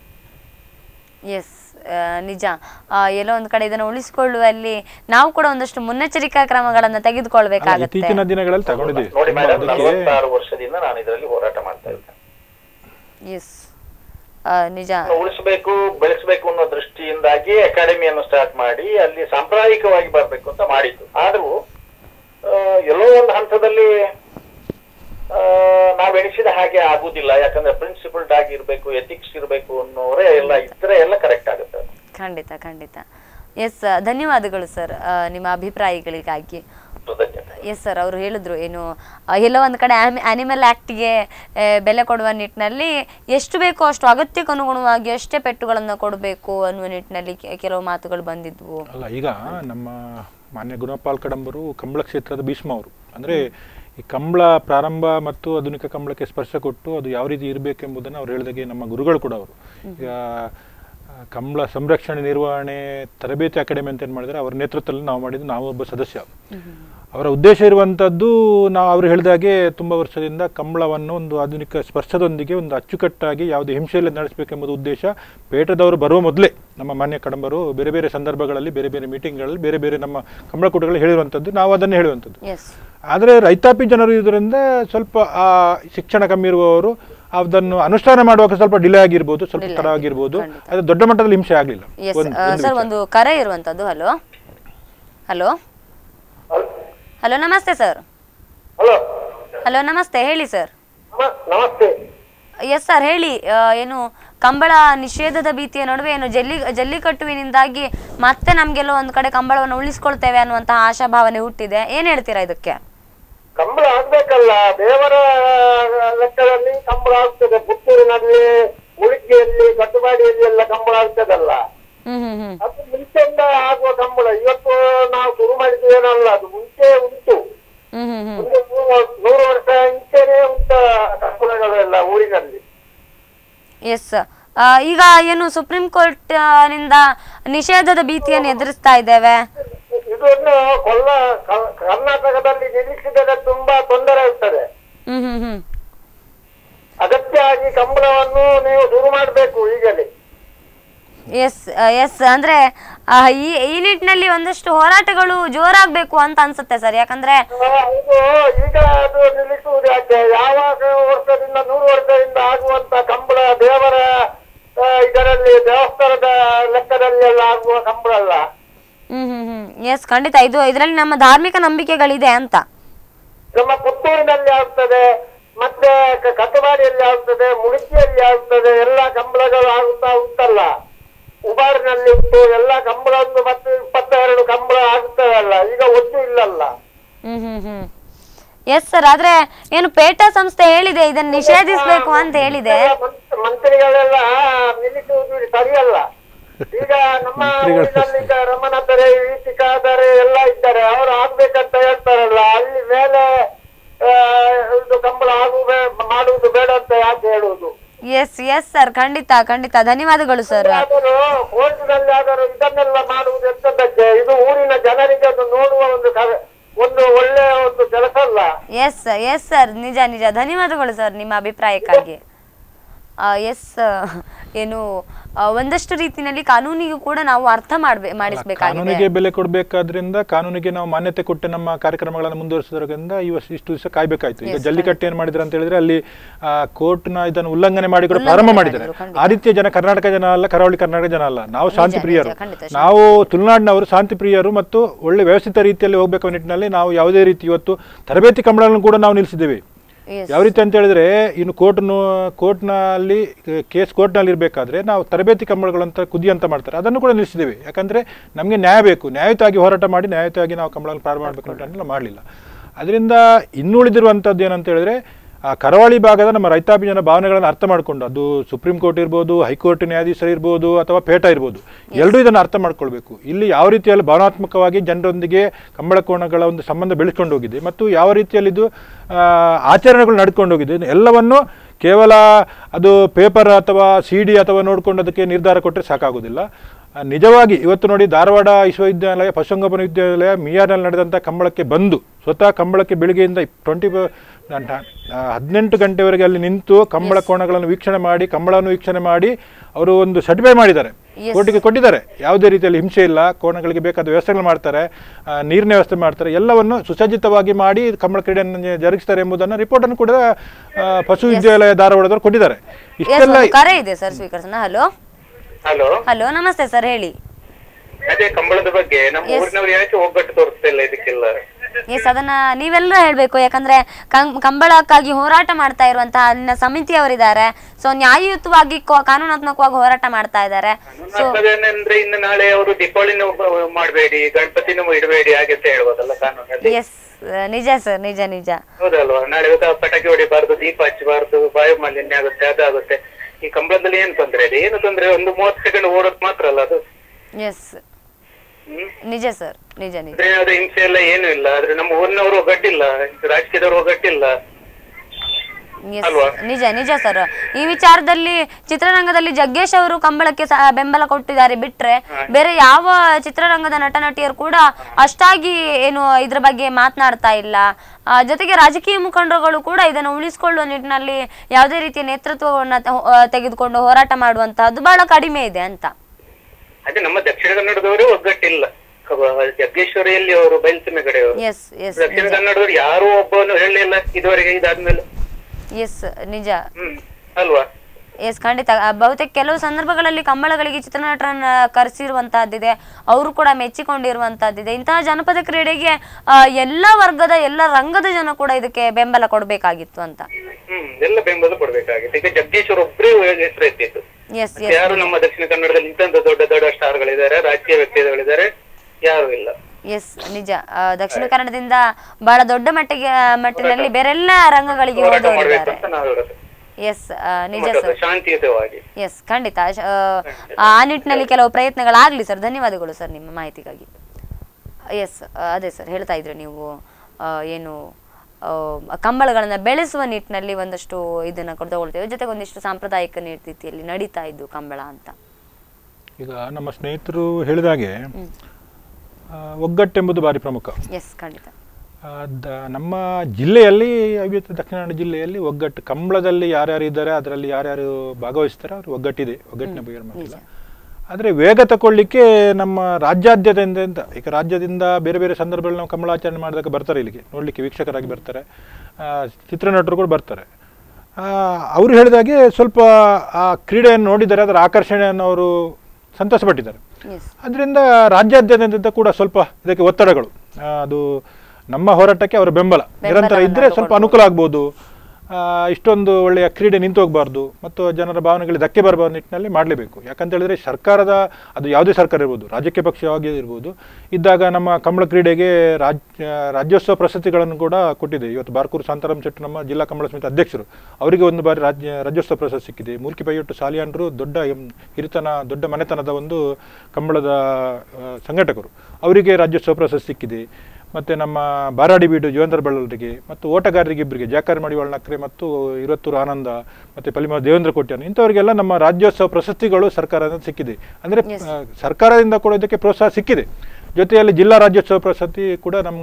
A: ಎಸ್ ನಿಜ ಆ, ಎಲ್ಲೋ ಒಂದ್ ಕಡೆ ಇದನ್ನು ಉಳಿಸಿಕೊಳ್ಳುವಲ್ಲಿ ನಾವು ಕೂಡ ಒಂದಷ್ಟು ಮುನ್ನೆಚ್ಚರಿಕಾ ಕ್ರಮಗಳನ್ನ
B: ಅಲ್ಲ,
A: ತೆಗೆದುಕೊಳ್ಬೇಕಾಗತ್ತೆ
B: ಇತ್ತೀಚಿನ ದಿನಗಳಲ್ಲಿ ತಗೊಂಡಿದ್ದೀವಿ
D: ನೋಡಿ
B: ತುಂಬಾ
D: ಮೇಡಮ್
B: ಅದಕ್ಕೆ
D: ನಲವತ್ತಾರು ವರ್ಷದಿಂದ ನಾನು ಇದರಲ್ಲಿ ಹೋರಾಟ ಮಾಡ್ತಾ ಇದ್ದೇನೆ
A: ಎಸ್ ನಿಜ
D: ಉಳಿಸಬೇಕು ಬೆಳೆಸಬೇಕು ಅನ್ನೋ ದೃಷ್ಟಿಯಿಂದಾಗಿ ಅಕಾಡೆಮಿಯನ್ನು ಸ್ಟಾರ್ಟ್ ಮಾಡಿ ಅಲ್ಲಿ ಸಾಂಪ್ರದಾಯಿಕವಾಗಿ ಬರಬೇಕು ಅಂತ ಮಾಡಿದ್ದು ಆದ್ರೂ ಆ, ಎಲ್ಲೋ ಒಂದು ಹಂತದಲ್ಲಿ ಆ, ನಾವ್ ಎಣಿಸಿದ ಹಾಗೆ ಆಗುದಿಲ್ಲ ಯಾಕಂದ್ರೆ ಪ್ರಿನ್ಸಿಪಲ್ಡ್ ಆಗಿ ಇರ್ಬೇಕು ಎಥಿಕ್ಸ್ ಇರ್ಬೇಕು ಅನ್ನೋರೇ ಎಲ್ಲ ಇದ್ರೆ ಎಲ್ಲ ಕರೆಕ್ಟ್ ಆಗುತ್ತೆ
A: ಖಂಡಿತ ಖಂಡಿತ ಎಸ್ ಧನ್ಯವಾದಗಳು ಸರ್ ನಿಮ್ಮ ಅಭಿಪ್ರಾಯಗಳಿಗಾಗಿ
D: ಕೃತಜ್ಞತೆ
A: ಎಸ್ ಸರ್ ಅವರು ಹೇಳಿದ್ರು ಏನು ಆ, ಎಲ್ಲೋ ಒಂದು ಕಡೆ ಆನಿಮಲ್ ಆ್ಯಕ್ಟ್ಗೆ ಬೆಲೆ ಕೊಡುವ ನಿಟ್ಟಿನಲ್ಲಿ ಎಷ್ಟು ಬೇಕೋ ಅಷ್ಟು ಅಗತ್ಯಕ್ಕೆ ಅನುಗುಣವಾಗಿ ಅಷ್ಟೇ ಪೆಟ್ಟುಗಳನ್ನು ಕೊಡಬೇಕು ಅನ್ನುವ ನಿಟ್ಟಿನಲ್ಲಿ ಕೆ- ಕೆಲವು ಮಾತುಗಳು ಬಂದಿದ್ವು
B: ಅಲ್ಲ ಈಗ ನಮ್ಮ ಮಾನ್ಯ ಗುಣಪಾಲ್ ಕಡಂಬರು ಕಂಬಳ ಕ್ಷೇತ್ರದ ಭೀಷ್ಮ ಅವರು ಅಂದರೆ ಈ ಕಂಬಳ ಪ್ರಾರಂಭ ಮತ್ತು ಆಧುನಿಕ ಕಂಬಳಕ್ಕೆ ಸ್ಪರ್ಶ ಕೊಟ್ಟು ಅದು ಯಾವ ರೀತಿ ಇರಬೇಕೆಂಬುದನ್ನು ಅವ್ರು ಹೇಳಿದಾಗೆ ನಮ್ಮ ಗುರುಗಳು ಕೂಡ ಅವರು ಈಗ ಆ, ಕಂಬಳ ಸಂರಕ್ಷಣೆ ನಿರ್ವಹಣೆ ತರಬೇತಿ ಅಕಾಡೆಮಿ ಅಂತ ಏನು ಮಾಡಿದರೆ ಅವರ ನೇತೃತ್ವದಲ್ಲಿ ನಾವು ಮಾಡಿದ್ದು ನಾವು ಒಬ್ಬ ಸದಸ್ಯ ಅವರ ಉದ್ದೇಶ ಇರುವಂಥದ್ದು ನಾವು ಅವರು ಹೇಳಿದಾಗೆ ತುಂಬ ವರ್ಷದಿಂದ ಕಂಬಳವನ್ನು ಒಂದು ಆಧುನಿಕ ಸ್ಪರ್ಶದೊಂದಿಗೆ ಒಂದು ಅಚ್ಚುಕಟ್ಟಾಗಿ ಯಾವುದೇ ಹಿಂಸೆಯಲ್ಲಿ ನಡೆಸಬೇಕೆಂಬುದು ಉದ್ದೇಶ ಪೇಟದವರು ಬರುವ ಮೊದಲೇ ನಮ್ಮ ಮಾನ್ಯ ಕಡಂಬರು ಬೇರೆ ಬೇರೆ ಸಂದರ್ಭಗಳಲ್ಲಿ ಬೇರೆ ಬೇರೆ ಮೀಟಿಂಗ್ಗಳಲ್ಲಿ ಬೇರೆ ಬೇರೆ ನಮ್ಮ ಕಂಬಳಕೂಟಗಳಲ್ಲಿ ಹೇಳಿರುವಂಥದ್ದು ನಾವು ಅದನ್ನೇ ಹೇಳುವಂಥದ್ದು
A: ಎಸ್
B: ಆದರೆ ರೈತಾಪಿ ಜನರು ಇದರಿಂದ ಸ್ವಲ್ಪ ಆ ಶಿಕ್ಷಣ ಕಮ್ಮಿ ಇರುವವರು ಅದನ್ನು ಅನುಷ್ಠಾನ ಮಾಡುವಾಗ ಸ್ವಲ್ಪ ಡಿಲೇ ಆಗಿರ್ಬೋದು ಸ್ವಲ್ಪ
A: Delay
B: ತಡ
A: ಆಗಿರ್ಬೋದು,
B: ಆಗಿರ್ಬೋದು
A: ಖಂಡಿತ.
B: ಅದು ದೊಡ್ಡ ಮಟ್ಟದಲ್ಲಿ ಹಿಂಸೆ ಆಗಲಿಲ್ಲ
A: ಎಸ್ ಸರ್ ಒಂದು ಕರೆ ಇರುವಂತದ್ದು ಹಲೋ ಹಲೋ ಹಲೋ ನಮಸ್ತೆ ಸರ್
D: ಹಲೋ
A: ಹಲೋ ನಮಸ್ತೆ ಹೇಳಿ ಸರ್
D: ನಮಸ್ತೆ
A: ಎಸ್ ಸರ್ ಹೇಳಿ ಆ, ಏನು ಕಂಬಳ ನಿಷೇಧದ ಭೀತಿಯ ನಡುವೆ ಏನು ಜಲ್ಲಿ ಜಲ್ಲಿಕಟ್ಟುವಿನಿಂದಾಗಿ ಮತ್ತೆ ನಮ್ಗೆಲ್ಲೋ ಒಂದ್ ಕಡೆ ಕಂಬಳವನ್ನು ಉಳಿಸ್ಕೊಳ್ತೇವೆ ಅನ್ನುವಂತಹ ಆಶಾಭಾವನೆ ಹುಟ್ಟಿದೆ ಏನ್ ಹೇಳ್ತೀರಾ ಇದಕ್ಕೆ
D: ಕಂಬಳ ಆಗ್ಬೇಕಲ್ಲ ದೇವರ ಲೆಕ್ಕದಲ್ಲಿ ಕಂಬಳ ಆಗ್ತದೆ ಪುತ್ತೂರಿನಲ್ಲಿ ಮುಳುಗಿಯಲ್ಲಿ ಕಟ್ಟುಬಾಡಿಯಲ್ಲಿ ಎಲ್ಲ ಕಂಬಳ ಆಗ್ತದಲ್ಲ
A: ಹ್ಮ್ ಹ್ಮ್ ಹ್ಮ್
D: ಅದು ಮುಂಚೆಯಿಂದ ಆಗುವ ಕಂಬಳ ಇವತ್ತು ನಾವು ಶುರು ಮಾಡಿದ್ದೇನಲ್ಲ ಅದು ಮುಂಚೆ ಉಂಟು
A: ಹ್ಮ್ ಹ್ಮ್ ಹ್ಮ್
D: ಒಂದು ನೂರು- ನೂರು ವರ್ಷ ಮುಂಚೆನೆ ಉಂಟ ಕಂಬಳಗಳೆಲ್ಲ ಊರಿನಲ್ಲಿ
A: ಎಸ್ ಈಗ ಏನು ಸುಪ್ರೀಂ ಕೋರ್ಟ್ ಆ, ನಿಂದ ನಿಷೇಧದ ಭೀತಿಯನ್ನು ಎದುರಿಸ್ತಾ ಇದ್ದೇವೆ
D: ಇದನ್ನು ಕೊಲ್ಲ ಕ- ಕರ್ನಾಟಕದಲ್ಲಿ ನಿಲ್ಲಿಸಿದರೆ ತುಂಬಾ ತೊಂದರೆ ಆಗ್ತದೆ
A: ಹ್ಮ್ ಹ್ಮ್ ಹ್ಮ್
D: ಅಗತ್ಯ ಆಗಿ ಕಂಬಳವನ್ನು ನೀವು ಶುರು ಮಾಡಬೇಕು ಈಗಲೇ
A: ಎಸ್ ಎಸ್ ಅಂದ್ರೆ ಆ, ಈ ಈ ನಿಟ್ಟಿನಲ್ಲಿ ಒಂದಷ್ಟು ಹೋರಾಟಗಳು ಜೋರಾಗ್ಬೇಕು ಅಂತ ಅನ್ಸುತ್ತೆ ಸರ್ ಯಾಕಂದ್ರೆ
D: ಇದು ಈಗ ಅದು ನಿಲ್ಲಿಸುವುದು ಯಾಕೆ ಯಾವಾಗ ವರ್ಷದಿಂದ ನೂರು ವರ್ಷದಿಂದ ಆಗುವಂತ ಕಂಬಳ ದೇವರ ಆ, ಇದರಲ್ಲಿ ದೇವಸ್ಥಾನದ ಲೆಕ್ಕದಲ್ಲಿ ಎಲ್ಲ ಆಗುವ ಕಂಬಳ ಅಲ್ಲ
A: ಹ್ಮ್ ಹ್ಮ್ ಹ್ಮ್ ಎಸ್ ಖಂಡಿತ ಇದು ಇದರಲ್ಲಿ ನಮ್ಮ ಧಾರ್ಮಿಕ ನಂಬಿಕೆಗಳಿದೆ ಅಂತ
D: ನಮ್ಮ ಪುತ್ತೂರಿನಲ್ಲಿ ಆಗ್ತದೆ ಮತ್ತೆ ಕ- ಕಟವಾಡಿಯಲ್ಲಿ ಆಗ್ತದೆ ಮುಡುಕಿಯಲ್ಲಿ ಆಗ್ತದೆ ಎಲ್ಲ ಕಂಬಳಗಳು ಆಗುತ್ತಾ ಉಂಟಲ್ಲ ಉಬಾರಿನಲ್ಲಿ ಉಂಟು ಎಲ್ಲ ಕಂಬಳ ಒಂದು ಮತ್ತು ಇಪ್ಪತ್ತೆರಡು ಕಂಬಳ ಆಗುತ್ತದಲ್ಲ ಈಗ ಒಟ್ಟು ಇಲ್ಲಲ್ಲ
A: ಹ್ಮ್ ಹ್ಮ್ ಹ್ಮ್ ಎಸ್ ಸರ್ ಆದ್ರೆ ಏನು ಪೇಟಾ ಸಂಸ್ಥೆ ಹೇಳಿದೆ ಇದನ್ನ ನಿಷೇಧಿಸಬೇಕು ಅಂತ ಹೇಳಿದೆ
D: ಮಂತ್- ಮಂತ್ರಿಗಳೆಲ್ಲ ನಿಲ್ಲಿಸುವುದು ಸರಿಯಲ್ಲ ಈಗ ನಮ್ಮ ಊರಿನಲ್ಲಿ ಈಗ ರಮಣಾದರೆ ವೀಕ್ಷಿಕಾದರೆ ಎಲ್ಲ ಇದ್ದಾರೆ ಅವರು ಆಗ್ಬೇಕಂತ ಹೇಳ್ತಾರಲ್ಲ ಅಲ್ಲಿ ಮೇಲೆ ಆ, ಇದು ಕಂಬಳ ಆಗುವ ಮಾಡುವುದು ಬೇಡ ಅಂತ ಯಾಕೆ ಹೇಳುವುದು
A: ಎಸ್ ಎಸ್ ಸರ್ ಖಂಡಿತ ಖಂಡಿತ ಧನ್ಯವಾದಗಳು ಸರ್
D: ಆದರೂ ಕೋರ್ಟ್ನಲ್ಲಿ ಆದರೂ ಇದನ್ನೆಲ್ಲ ಮಾಡುವುದು ಎಂತದಕ್ಕೆ ಇದು ಊರಿನ ಜನರಿಗೆ ಅದು ನೋಡುವ ಒಂದು ಕ- ಒಂದು ಒಳ್ಳೆಯ ಒಂದು ಕೆಲಸ ಅಲ್ಲ
A: ಎಸ್ ಎಸ್ ಸರ್ ನಿಜ ನಿಜ ಧನ್ಯವಾದಗಳು ಸರ್ ನಿಮ್ಮ ಅಭಿಪ್ರಾಯಕ್ಕಾಗಿ ಎಸ್ ಏನು ಆ, ಒಂದಷ್ಟು ರೀತಿಯಲ್ಲಿ ಕಾನೂನಿಗೂ ಕೂಡ ನಾವು ಅರ್ಥ ಮಾಡ್ಬೇ ಮಾಡಿಸ್ಬೇಕಾಗಿದೆ
B: ಕಾನೂನಿಗೆ ಬೆಲೆ ಕೊಡಬೇಕಾದ್ರಿಂದ ಕಾನೂನಿಗೆ ನಾವು ಮಾನ್ಯತೆ ಕೊಟ್ಟು ನಮ್ಮ ಕಾರ್ಯಕ್ರಮಗಳನ್ನು ಮುಂದುವರಿಸೋದ್ರಿಂದ ಇವತ್ತು ಇಷ್ಟು ದಿವಸ ಕಾಯ್ಬೇಕಾಯ್ತು ಈಗ ಜಲ್ಲಿಕಟ್ಟು ಏನ್ ಮಾಡಿದ್ರು ಅಂತ ಹೇಳಿದ್ರೆ ಅಲ್ಲಿ ಕೋರ್ಟ್ನ ಇದನ್ನು ಉಲ್ಲಂಘನೆ ಮಾಡಿ ಕೂಡ ಪ್ರಾರಂಭ ಮಾಡಿದ್ದಾರೆ
A: ಮಾಡಿದ್ರು,
B: ಆ ರೀತಿಯ ಜನ ಕರ್ನಾಟಕ ಜನ ಅಲ್ಲ ಕರಾವಳಿ ಕರ್ನಾಟಕ ಜನ ಅಲ್ಲ ನಾವು ಶಾಂತಿ
A: ನಿಜ,
B: ಪ್ರಿಯರು
A: ಖಂಡಿತ,
B: ನಾವು ತುಳುನಾಡಿನವರು ಶಾಂತಿ ಪ್ರಿಯರು ಮತ್ತು ಒಳ್ಳೆ ವ್ಯವಸ್ಥಿತ ರೀತಿಯಲ್ಲಿ ಹೋಗ್ಬೇಕು ನಿಟ್ಟಿನಲ್ಲಿ ನಾವು ಯಾವುದೇ ರೀತಿ ಇವತ್ತು ತರಬೇತಿ ಕಂಬಳಗಳನ್ನು ಕೂಡ ನಾವು ನಿಲ್ಲಿಸಿದ್ದೇವೆ
A: Yes.
B: ಯಾವ ರೀತಿ ಅಂತ ಹೇಳಿದ್ರೆ ಇನ್ನು ಕೋರ್ಟ್ನು ಕೋರ್ಟ್ನಲ್ಲಿ ಕೇಸ್ ಕೋರ್ಟ್ನಲ್ಲಿ ಇರಬೇಕಾದ್ರೆ ನಾವು ತರಬೇತಿ ಕಂಬಳಗಳು ಅಂತ ಕುದಿ ಅಂತ ಮಾಡ್ತಾರೆ ಅದನ್ನು ಕೂಡ ನಿಲ್ಲಿಸಿದ್ದೇವೆ ಯಾಕಂದ್ರೆ ನಮಗೆ ನ್ಯಾಯ ಬೇಕು ನ್ಯಾಯಯುತವಾಗಿ ಹೋರಾಟ ಮಾಡಿ ನ್ಯಾಯಯುತವಾಗಿ ನಾವು ಕಂಬಳಗಳನ್ನು ಪ್ರಾರಂಭ ಮಾಡಬೇಕು ಅಂತ ಮಾಡಲಿಲ್ಲ ಅದರಿಂದ ಇನ್ನುಳಿದಿರುವಂಥದ್ದು ಏನಂತ ಹೇಳಿದ್ರೆ ಆ ಕರಾವಳಿ ಭಾಗದ ನಮ್ಮ ರೈತಾಪಿ ಜನ ಭಾವನೆಗಳನ್ನು ಅರ್ಥ ಮಾಡಿಕೊಂಡು ಅದು ಸುಪ್ರೀಂ ಕೋರ್ಟ್ ಇರ್ಬೋದು ಹೈಕೋರ್ಟ್ ನ್ಯಾಯಾಧೀಶರು ಇರ್ಬೋದು ಅಥವಾ ಪೇಟ ಇರ್ಬೋದು ಎಲ್ಲರೂ ಇದನ್ನು ಅರ್ಥ ಮಾಡ್ಕೊಳ್ಬೇಕು ಇಲ್ಲಿ ಯಾವ ರೀತಿಯಲ್ಲಿ ಭಾವನಾತ್ಮಕವಾಗಿ ಜನರೊಂದಿಗೆ ಕಂಬಳ ಕೋಣಗಳ ಒಂದು ಸಂಬಂಧ ಬೆಳೆಸ್ಕೊಂಡು ಹೋಗಿದೆ ಮತ್ತು ಯಾವ ರೀತಿಯಲ್ಲಿ ಇದು ಆ, ಆಚರಣೆಗಳು ನಡ್ಕೊಂಡು ಹೋಗಿದೆ ಎಲ್ಲವನ್ನು ಕೇವಲ ಅದು ಪೇಪರ್ ಅಥವಾ ಸಿ ಡಿ ಅಥವಾ ನೋಡ್ಕೊಂಡು ಅದಕ್ಕೆ ನಿರ್ಧಾರ ಕೊಟ್ಟರೆ ಸಾಕಾಗೋದಿಲ್ಲ ಆ, ನಿಜವಾಗಿ ಇವತ್ತು ನೋಡಿ ಧಾರವಾಡ ವಿಶ್ವವಿದ್ಯಾಲಯ ಪಶುಸಂಗೋಪನಾ ವಿದ್ಯಾಲಯ ಮಿಯಾರ್ನಲ್ಲಿ ನಡೆದಂಥ ಕಂಬಳಕ್ಕೆ ಬಂದು ಸ್ವತಃ ಕಂಬಳಕ್ಕೆ ಬೆಳಿಗ್ಗೆಯಿಂದ ಟ್ವೆಂಟಿ ಹದಿನೆಂಟು ಗಂಟೆವರೆಗೆ ಅಲ್ಲಿ ನಿಂತು ಕಂಬಳ ಕೋಣಗಳನ್ನು ವೀಕ್ಷಣೆ ಮಾಡಿ ಕಂಬಳವನ್ನು ವೀಕ್ಷಣೆ ಮಾಡಿ ಅವರು ಒಂದು ಸರ್ಟಿಫೈ ಮಾಡಿದ್ದಾರೆ
A: Yes.
B: ಕೋರ್ಟಿಗೆ ಕೊಟ್ಟಿದ್ದಾರೆ ಯಾವುದೇ ರೀತಿಯಲ್ಲಿ ಹಿಂಸೆ ಇಲ್ಲ ಕೋಣಗಳಿಗೆ ಬೇಕಾದ ವ್ಯವಸ್ಥೆಗಳು ಮಾಡ್ತಾರೆ ಆ, ನೀರಿನ ವ್ಯವಸ್ಥೆ ಮಾಡ್ತಾರೆ ಎಲ್ಲವನ್ನು ಸುಸಜ್ಜಿತವಾಗಿ ಮಾಡಿ ಕಂಬಳ ಕ್ರೀಡೆಯನ್ನು ಜರುಗಿಸ್ತಾರೆ ಎಂಬುದನ್ನು ರಿಪೋರ್ಟನ್ನು ಕೂಡ ಆ, ಪಶು ವಿದ್ಯಾಲಯ ಧಾರವಾಡದವರು ಕೊಟ್ಟಿದ್ದಾರೆ
A: ಎಸ್
B: ಇಷ್ಟೆಲ್ಲ
A: ಒಂದು ಕರೆ ಇದೆ ಸರ್ ಸ್ವೀಕರಿಸೋಣ ಹಲೋ
C: ಹಲೋ
A: ಹಲೋ ನಮಸ್ತೆ ಸರ್ ಹೇಳಿ
C: ಅದೇ ಕಂಬಳದ ಬಗ್ಗೆ ನಮ್ಮ
A: Yes.
C: ಊರಿನವ್ರು ಯಾಕೆ ಒಗ್ಗಟ್ಟು ತೋರಿಸ್ತಾ ಇಲ್ಲ ಇದಕ್ಕೆಲ್ಲ
A: ಎಸ್ ಅದನ್ನ ನೀವೆಲ್ಲ ಹೇಳ್ಬೇಕು ಯಾಕಂದ್ರೆ ಕಂ- ಕಂಬಳಕ್ಕಾಗಿ ಹೋರಾಟ ಮಾಡ್ತಾ ಇರುವಂತಹ ಅಲ್ಲಿನ ಸಮಿತಿಯವರಿದ್ದಾರೆ ಸೊ ನ್ಯಾಯಯುತವಾಗಿ ಕೋ- ಕಾನೂನಾತ್ಮಕವಾಗಿ ಹೋರಾಟ ಮಾಡ್ತಾ ಇದ್ದಾರೆ ಸೊ
C: ಏನಂದ್ರೆ ಇನ್ನು ನಾಳೆ ಅವರು ದೀಪಾವಳಿನೂ ಮಾಡಬೇಡಿ ಗಣಪತಿನೂ ಇಡಬೇಡಿ ಹಾಗೆ ಅಂತ ಹೇಳ್ಬೋದಲ್ಲ ಕಾನೂನಲ್ಲಿ
A: ಎಸ್ ನಿಜ ಸರ್ ನಿಜ ನಿಜ
C: ಹೌದಲ್ವಾ ನಾಳೆ ಇವತ್ತು ಪಟಾಕಿ ಹೊಡಿಬಾರ್ದು ದೀಪ ಹಚ್ಚಬಾರ್ದು ವಾಯು ಮಾಲಿನ್ಯ ಆಗುತ್ತೆ ಅದಾಗುತ್ತೆ ಈ ಕಂಬಳದಲ್ಲಿ ಏನು ತೊಂದ್ರೆ ಇದೆ ಏನು ತೊಂದ್ರೆ ಒಂದು ಮೂವತ್ತು ಸೆಕೆಂಡ್ ಓಡೋದು ಮಾತ್ರ ಅಲ್ಲ ಅದು
A: ಎಸ್
C: ಹ್ಮ್
A: ನಿಜ ಸರ್ ನಿಜ ನಿಜ
C: ಅಂದ್ರೆ ಅದು ಹಿಂಸೆ ಎಲ್ಲ ಏನು ಇಲ್ಲ ಆದ್ರೆ ನಮ್ಮ ಊರಿನವರು ಒಗ್ಗಟ್ಟಿಲ್ಲ ರಾಜಕೀಯದವರು ಒಗ್ಗಟ್ಟಿಲ್ಲ
A: Yes,
C: ಅಲ್ವಾ?
A: ನಿಜ ನಿಜ ಸರ್ ಈ ವಿಚಾರದಲ್ಲಿ ಚಿತ್ರರಂಗದಲ್ಲಿ ಜಗ್ಗೇಶ್ ಅವರು ಕಂಬಳಕ್ಕೆ ಸ- ಬೆಂಬಲ ಕೊಟ್ಟಿದ್ದಾರೆ ಬಿಟ್ರೆ ಬೇರೆ ಯಾವ ಚಿತ್ರರಂಗದ ನಟ ನಟಿಯರು ಕೂಡ ಅಷ್ಟಾಗಿ ಏನು ಇದ್ರ ಬಗ್ಗೆ ಮಾತನಾಡ್ತಾ ಇಲ್ಲ ಆ, ಜೊತೆಗೆ ರಾಜಕೀಯ ಮುಖಂಡರುಗಳು ಕೂಡ ಇದನ್ನು ಉಳಿಸಿಕೊಳ್ಳುವ ನಿಟ್ಟಿನಲ್ಲಿ ಯಾವುದೇ ರೀತಿಯ ನೇತೃತ್ವವನ್ನ ತ- ಆ, ತೆಗೆದುಕೊಂಡು ಹೋರಾಟ ಮಾಡುವಂತಹದ್ದು ಬಹಳ ಕಡಿಮೆ ಇದೆ ಅಂತ
C: ಅದೇ ನಮ್ಮ ದಕ್ಷಿಣ ಕನ್ನಡದವರೇ ಒಗ್ಗಟ್ಟಿಲ್ಲ
E: ಕ- ಜಗ್ಗೇಶ್ವರಿಯಲ್ಲಿ ಅವರು ಬಯಲುಸೀಮೆ ಕಡೆಯವರು
A: ಎಸ್ ಎಸ್
E: ದಕ್ಷಿಣ ಕನ್ನಡದವ್ರು ಯಾರೂ ಒಬ್ಬನು ಹೇಳಲಿಲ್ಲ ಇದುವರೆಗೆ ಇದಾದ್ಮೇಲೆ
A: ಎಸ್ ನಿಜ
E: ಹ್ಮ್ ಅಲ್ವಾ
A: ಎಸ್ ಖಂಡಿತ ಆ, ಬಹುತೇಕ ಕೆಲವು ಸಂದರ್ಭಗಳಲ್ಲಿ ಕಂಬಳಗಳಿಗೆ ಚಿತ್ರನಟರನ್ನ ಕರೆಸಿರುವಂತಹದ್ದಿದೆ ಅವರು ಕೂಡ ಮೆಚ್ಚಿಕೊಂಡಿರುವಂತಹದ್ದಿದೆ ಇಂತಹ ಜನಪದ ಕ್ರೀಡೆಗೆ ಆ, ಎಲ್ಲ ವರ್ಗದ ಎಲ್ಲ ರಂಗದ ಜನ ಕೂಡ ಇದಕ್ಕೆ ಬೆಂಬಲ ಕೊಡಬೇಕಾಗಿತ್ತು ಅಂತ
E: ಹ್ಮ್ ಎಲ್ಲ ಬೆಂಬಲ ಕೊಡ್ಬೇಕಾಗಿತ್ತು ಈಗ ಜಗ್ಗೇಶ್ವರ್ ಒಬ್ಬರೇ ಹೆಸರು ಎತ್ತಿತ್ತು
A: ಎಸ್
E: ಮತ್ತೆ
A: ಎಸ್
E: ಯಾರು ನಮ್ಮ ದಕ್ಷಿಣ ಕನ್ನಡದಲ್ಲಿ ಇಂತಹ ದೊಡ್ಡ ದೊಡ್ಡ ಸ್ಟಾರ್ಗಳಿದ್ದಾರೆ ರಾಜಕೀಯ ವ್ಯಕ್ತಿಗಳಿದ್ದಾರೆ ಯಾರು ಇಲ್ಲ
A: ಎಸ್ ನಿಜ ಆ, ದಕ್ಷಿಣ ಕನ್ನಡದಿಂದ ಬಹಳ ದೊಡ್ಡ ಮಟ್ಟಿಗೆ ಮಟ್ಟಿನಲ್ಲಿ ಬೇರೆಲ್ಲ ರಂಗಗಳಿಗೆ
E: ಹೋರಾಟ ಮಾಡ್ಬೇಕು
A: ಓದೋರಿದ್ದಾರೆ
E: ಅಂತ ನಾವು ಹೇಳೋದು
A: ಎಸ್ ನಿಜ
E: ಮತ್ತೆ
A: ಸರ್
E: ಶಾಂತಿಯುತವಾಗಿ
A: ಎಸ್ ಖಂಡಿತ ಶ್- ಆ, ಆ ನಿಟ್ಟಿನಲ್ಲಿ ಕೆಲವು ಪ್ರಯತ್ನಗಳಾಗಲಿ ಸರ್ ಧನ್ಯವಾದಗಳು ಸರ್ ನಿಮ್ಮ ಮಾಹಿತಿಗಾಗಿ ಎಸ್ ಅದೇ ಸರ್ ಹೇಳ್ತಾ ಇದ್ರಿ ನೀವು ಆ, ಏನು ಆ, ಕಂಬಳಗಳನ್ನ ಬೆಳೆಸುವ ನಿಟ್ಟಿನಲ್ಲಿ ಒಂದಷ್ಟು ಇದನ್ನ ಕೂಡ ತಗೊಳ್ತೇವೆ ಜೊತೆಗೆ ಒಂದಿಷ್ಟು ಸಾಂಪ್ರದಾಯಿಕ ರೀತಿಯಲ್ಲಿ ನಡೀತಾ ಇದ್ದು ಕಂಬಳ ಅಂತ
B: ಈಗ ನಮ್ಮ ಸ್ನೇಹಿತರು ಹೇಳಿದಾಗೆ ಆ, ಒಗ್ಗಟ್ಟೆಂಬುದು ಭಾರಿ ಪ್ರಮುಖ
A: ಎಸ್ ಖಂಡಿತ
B: ಆ, ದ- ನಮ್ಮ ಜಿಲ್ಲೆಯಲ್ಲಿ ಇವತ್ತು ದಕ್ಷಿಣ ಕನ್ನಡ ಜಿಲ್ಲೆಯಲ್ಲಿ ಒಗ್ಗಟ್ಟು ಕಂಬಳದಲ್ಲಿ ಯಾರ್ಯಾರು ಇದ್ದಾರೆ ಅದರಲ್ಲಿ ಯಾರ್ಯಾರು ಭಾಗವಹಿಸ್ತಾರೆ ಅವ್ರು ಒಗ್ಗಟ್ಟಿದೆ ಒಗ್ಗಟ್ಟಿನ ಬಗ್ಗೆ ಮಾತಿಲ್ಲ ಆದರೆ ವೇಗ ತಗೊಳ್ಳಿಕ್ಕೆ ನಮ್ಮ ರಾಜ್ಯಾದ್ಯಂತ ಈಗ ರಾಜ್ಯದಿಂದ ಬೇರೆ ಬೇರೆ ಸಂದರ್ಭಗಳಲ್ಲಿ ನಾವು ಕಂಬಳಾಚರಣೆ ಮಾಡಿದಾಗ ಬರ್ತಾರೆ ಇಲ್ಲಿಗೆ ನೋಡಲಿಕ್ಕೆ ವೀಕ್ಷಕರಾಗಿ ಬರ್ತಾರೆ ಆ, ಚಿತ್ರನಟರು ಕೂಡ ಬರ್ತಾರೆ ಆ, ಅವರು ಹೇಳಿದಾಗೆ ಸ್ವಲ್ಪ ಆ ಕ್ರೀಡೆಯನ್ನು ನೋಡಿದ್ದಾರೆ ಅದರ ಆಕರ್ಷಣೆಯನ್ನು ಅವರು ಸಂತೋಷಪಟ್ಟಿದ್ದಾರೆ
A: ಎಸ್
B: ಅದರಿಂದ ರಾಜ್ಯಾದ್ಯಂತ ಕೂಡ ಸ್ವಲ್ಪ ಇದಕ್ಕೆ ಒತ್ತಡಗಳು ಆ, ಅದು ನಮ್ಮ ಹೋರಾಟಕ್ಕೆ ಅವರ ಬೆಂಬಲ ನಿರಂತರ ಇದ್ದರೆ ಸ್ವಲ್ಪ ಅನುಕೂಲ ಆಗ್ಬೋದು ಆ, ಇಷ್ಟೊಂದು ಒಳ್ಳೆಯ ಕ್ರೀಡೆ ನಿಂತು ಹೋಗಬಾರ್ದು ಮತ್ತು ಜನರ ಭಾವನೆಗಳಿಗೆ ಧಕ್ಕೆ ಬರಬಾರ್ದು ನಿಟ್ಟಿನಲ್ಲಿ ಮಾಡಲೇಬೇಕು ಯಾಕಂತ ಹೇಳಿದ್ರೆ ಸರ್ಕಾರದ ಅದು ಯಾವುದೇ ಸರ್ಕಾರ ಇರ್ಬೋದು ರಾಜಕೀಯ ಪಕ್ಷವಾಗಿ ಇರ್ಬೋದು ಇದ್ದಾಗ ನಮ್ಮ ಕಂಬಳ ಕ್ರೀಡೆಗೆ ರಾಜ್ಯ ರಾಜ್ಯೋತ್ಸವ ಪ್ರಶಸ್ತಿಗಳನ್ನು ಕೂಡ ಕೊಟ್ಟಿದೆ ಇವತ್ತು ಬಾರ್ಕೂರು ಶಾಂತಾರಾಮ್ ಶೆಟ್ಟಿ ನಮ್ಮ ಜಿಲ್ಲಾ ಕಂಬಳ ಸಮಿತಿ ಅಧ್ಯಕ್ಷರು ಅವರಿಗೆ ಒಂದು ಬಾರಿ ರಾಜ್ಯ ರಾಜ್ಯೋತ್ಸವ ಪ್ರಶಸ್ತಿ ಸಿಕ್ಕಿದೆ ಮೂರ್ತಿ ಪೈಯೊಟ್ಟು ಸಾಲಿಯಾನ್ರು ದೊಡ್ಡ ಎಂ- ಹಿರಿತನ ದೊಡ್ಡ ಮನೆತನದ ಒಂದು ಕಂಬಳದ ಆ, ಸಂಘಟಕರು ಅವರಿಗೆ ರಾಜ್ಯೋತ್ಸವ ಪ್ರಶಸ್ತಿ ಸಿಕ್ಕಿದೆ ಮತ್ತು ನಮ್ಮ ಬಾರಾಡಿ ಬೀಡು ಜೀವಂತರ ಬಳ್ಳವರಿಗೆ ಮತ್ತು ಓಟಗಾರರಿಗೆ ಇಬ್ಬರಿಗೆ ಜಾಕಾರಿ ಮಡಿವಾಳ ನಕ್ರೆ ಮತ್ತು ಇರುವತ್ತೂರು ಆನಂದ ಮತ್ತು ಪಲಿಮ ದೇವೇಂದ್ರ ಕೋಟ್ಯಾನ್ ಇಂಥವರಿಗೆಲ್ಲ ನಮ್ಮ ರಾಜ್ಯೋತ್ಸವ ಪ್ರಶಸ್ತಿಗಳು ಸರ್ಕಾರದಿಂದ ಸಿಕ್ಕಿದೆ ಅಂದರೆ ಆ, ಸರ್ಕಾರದಿಂದ ಕೂಡ ಇದಕ್ಕೆ ಪ್ರೋತ್ಸಾಹ ಸಿಕ್ಕಿದೆ ಜೊತೆಯಲ್ಲಿ ಜಿಲ್ಲಾ ರಾಜ್ಯೋತ್ಸವ ಪ್ರಶಸ್ತಿ ಕೂಡ ನಮ್ಮ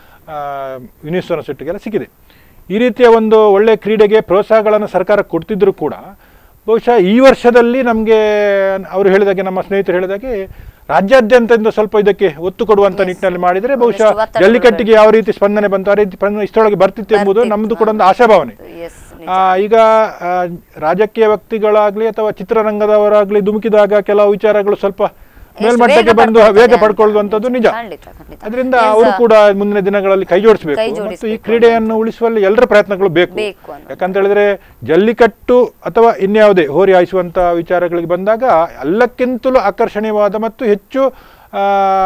B: ಯುನಿವರ್ಸಿಟಿ ಸೆಟ್ಗೆಲ್ಲ ಸಿಕ್ಕಿದೆ ಈ ರೀತಿಯ ಒಂದು ಒಳ್ಳೆಯ ಕ್ರೀಡೆಗೆ ಪ್ರೋತ್ಸಾಹಗಳನ್ನು ಸರ್ಕಾರ ಕೊಡ್ತಿದ್ರು ಕೂಡ ಬಹುಶಃ ಈ ವರ್ಷದಲ್ಲಿ ನಮಗೆ ಅವರು ಹೇಳಿದಾಗೆ ನಮ್ಮ ಸ್ನೇಹಿತರು ಹೇಳಿದಾಗೆ ರಾಜ್ಯಾದ್ಯಂತ ಸ್ವಲ್ಪ ಇದಕ್ಕೆ ಒತ್ತು ಕೊಡುವಂತ ನಿಟ್ಟಿನಲ್ಲಿ ಮಾಡಿದರೆ ಬಹುಶಃ
A: ಒಂದಷ್ಟು ಒತ್ತಡ
B: ಜಲ್ಲಿಕಟ್ಟಿಗೆ ಯಾವ ರೀತಿ ಸ್ಪಂದನೆ ಬಂತು ಆ ರೀತಿ ಸ್ಪಂದನೆ ಇಷ್ಟರೊಳಗೆ ಬರ್ತಿತ್ತು ಎಂಬುದು ನಮ್ಮದು ಕೂಡ ಒಂದು ಆಶಾಭಾವನೆ
A: ಎಸ್
B: ಆ, ಈಗ ಆ, ರಾಜಕೀಯ ವ್ಯಕ್ತಿಗಳಾಗ್ಲಿ ಅಥವಾ ಚಿತ್ರರಂಗದವರಾಗ್ಲಿ ಧುಮುಕಿದಾಗ ಕೆಲವು ವಿಚಾರಗಳು ಸ್ವಲ್ಪ ಮೇಲ್ಮಟ್ಟಕ್ಕೆ ಬಂದು ವೇಗ ಪಡ್ಕೊಳ್ಳುವಂಥದ್ದು ನಿಜ
A: ಖಂಡಿತ ಖಂಡಿತ
B: ಅದರಿಂದ ಅವರು ಕೂಡ ಮುಂದಿನ ದಿನಗಳಲ್ಲಿ ಕೈ ಜೋಡಿಸಬೇಕು
A: ಕೈ
B: ಮತ್ತು ಈ
A: ಜೋಡಿಸ್ಬೇಕು
B: ಕ್ರೀಡೆಯನ್ನು ಉಳಿಸುವಲ್ಲಿ ಎಲ್ಲರ ಪ್ರಯತ್ನಗಳು ಬೇಕು
A: ಬೇಕು ಅನ್ನೋದು.
B: ಯಾಕಂತ ಹೇಳಿದ್ರೆ ಜಲ್ಲಿಕಟ್ಟು ಅಥವಾ ಇನ್ಯಾವುದೇ ಹೋರಿ ಹಾಯಿಸುವಂತ ವಿಚಾರಗಳಿಗೆ ಬಂದಾಗ ಎಲ್ಲಕ್ಕಿಂತಲೂ ಆಕರ್ಷಣೀಯವಾದ ಮತ್ತು ಹೆಚ್ಚು ಆ,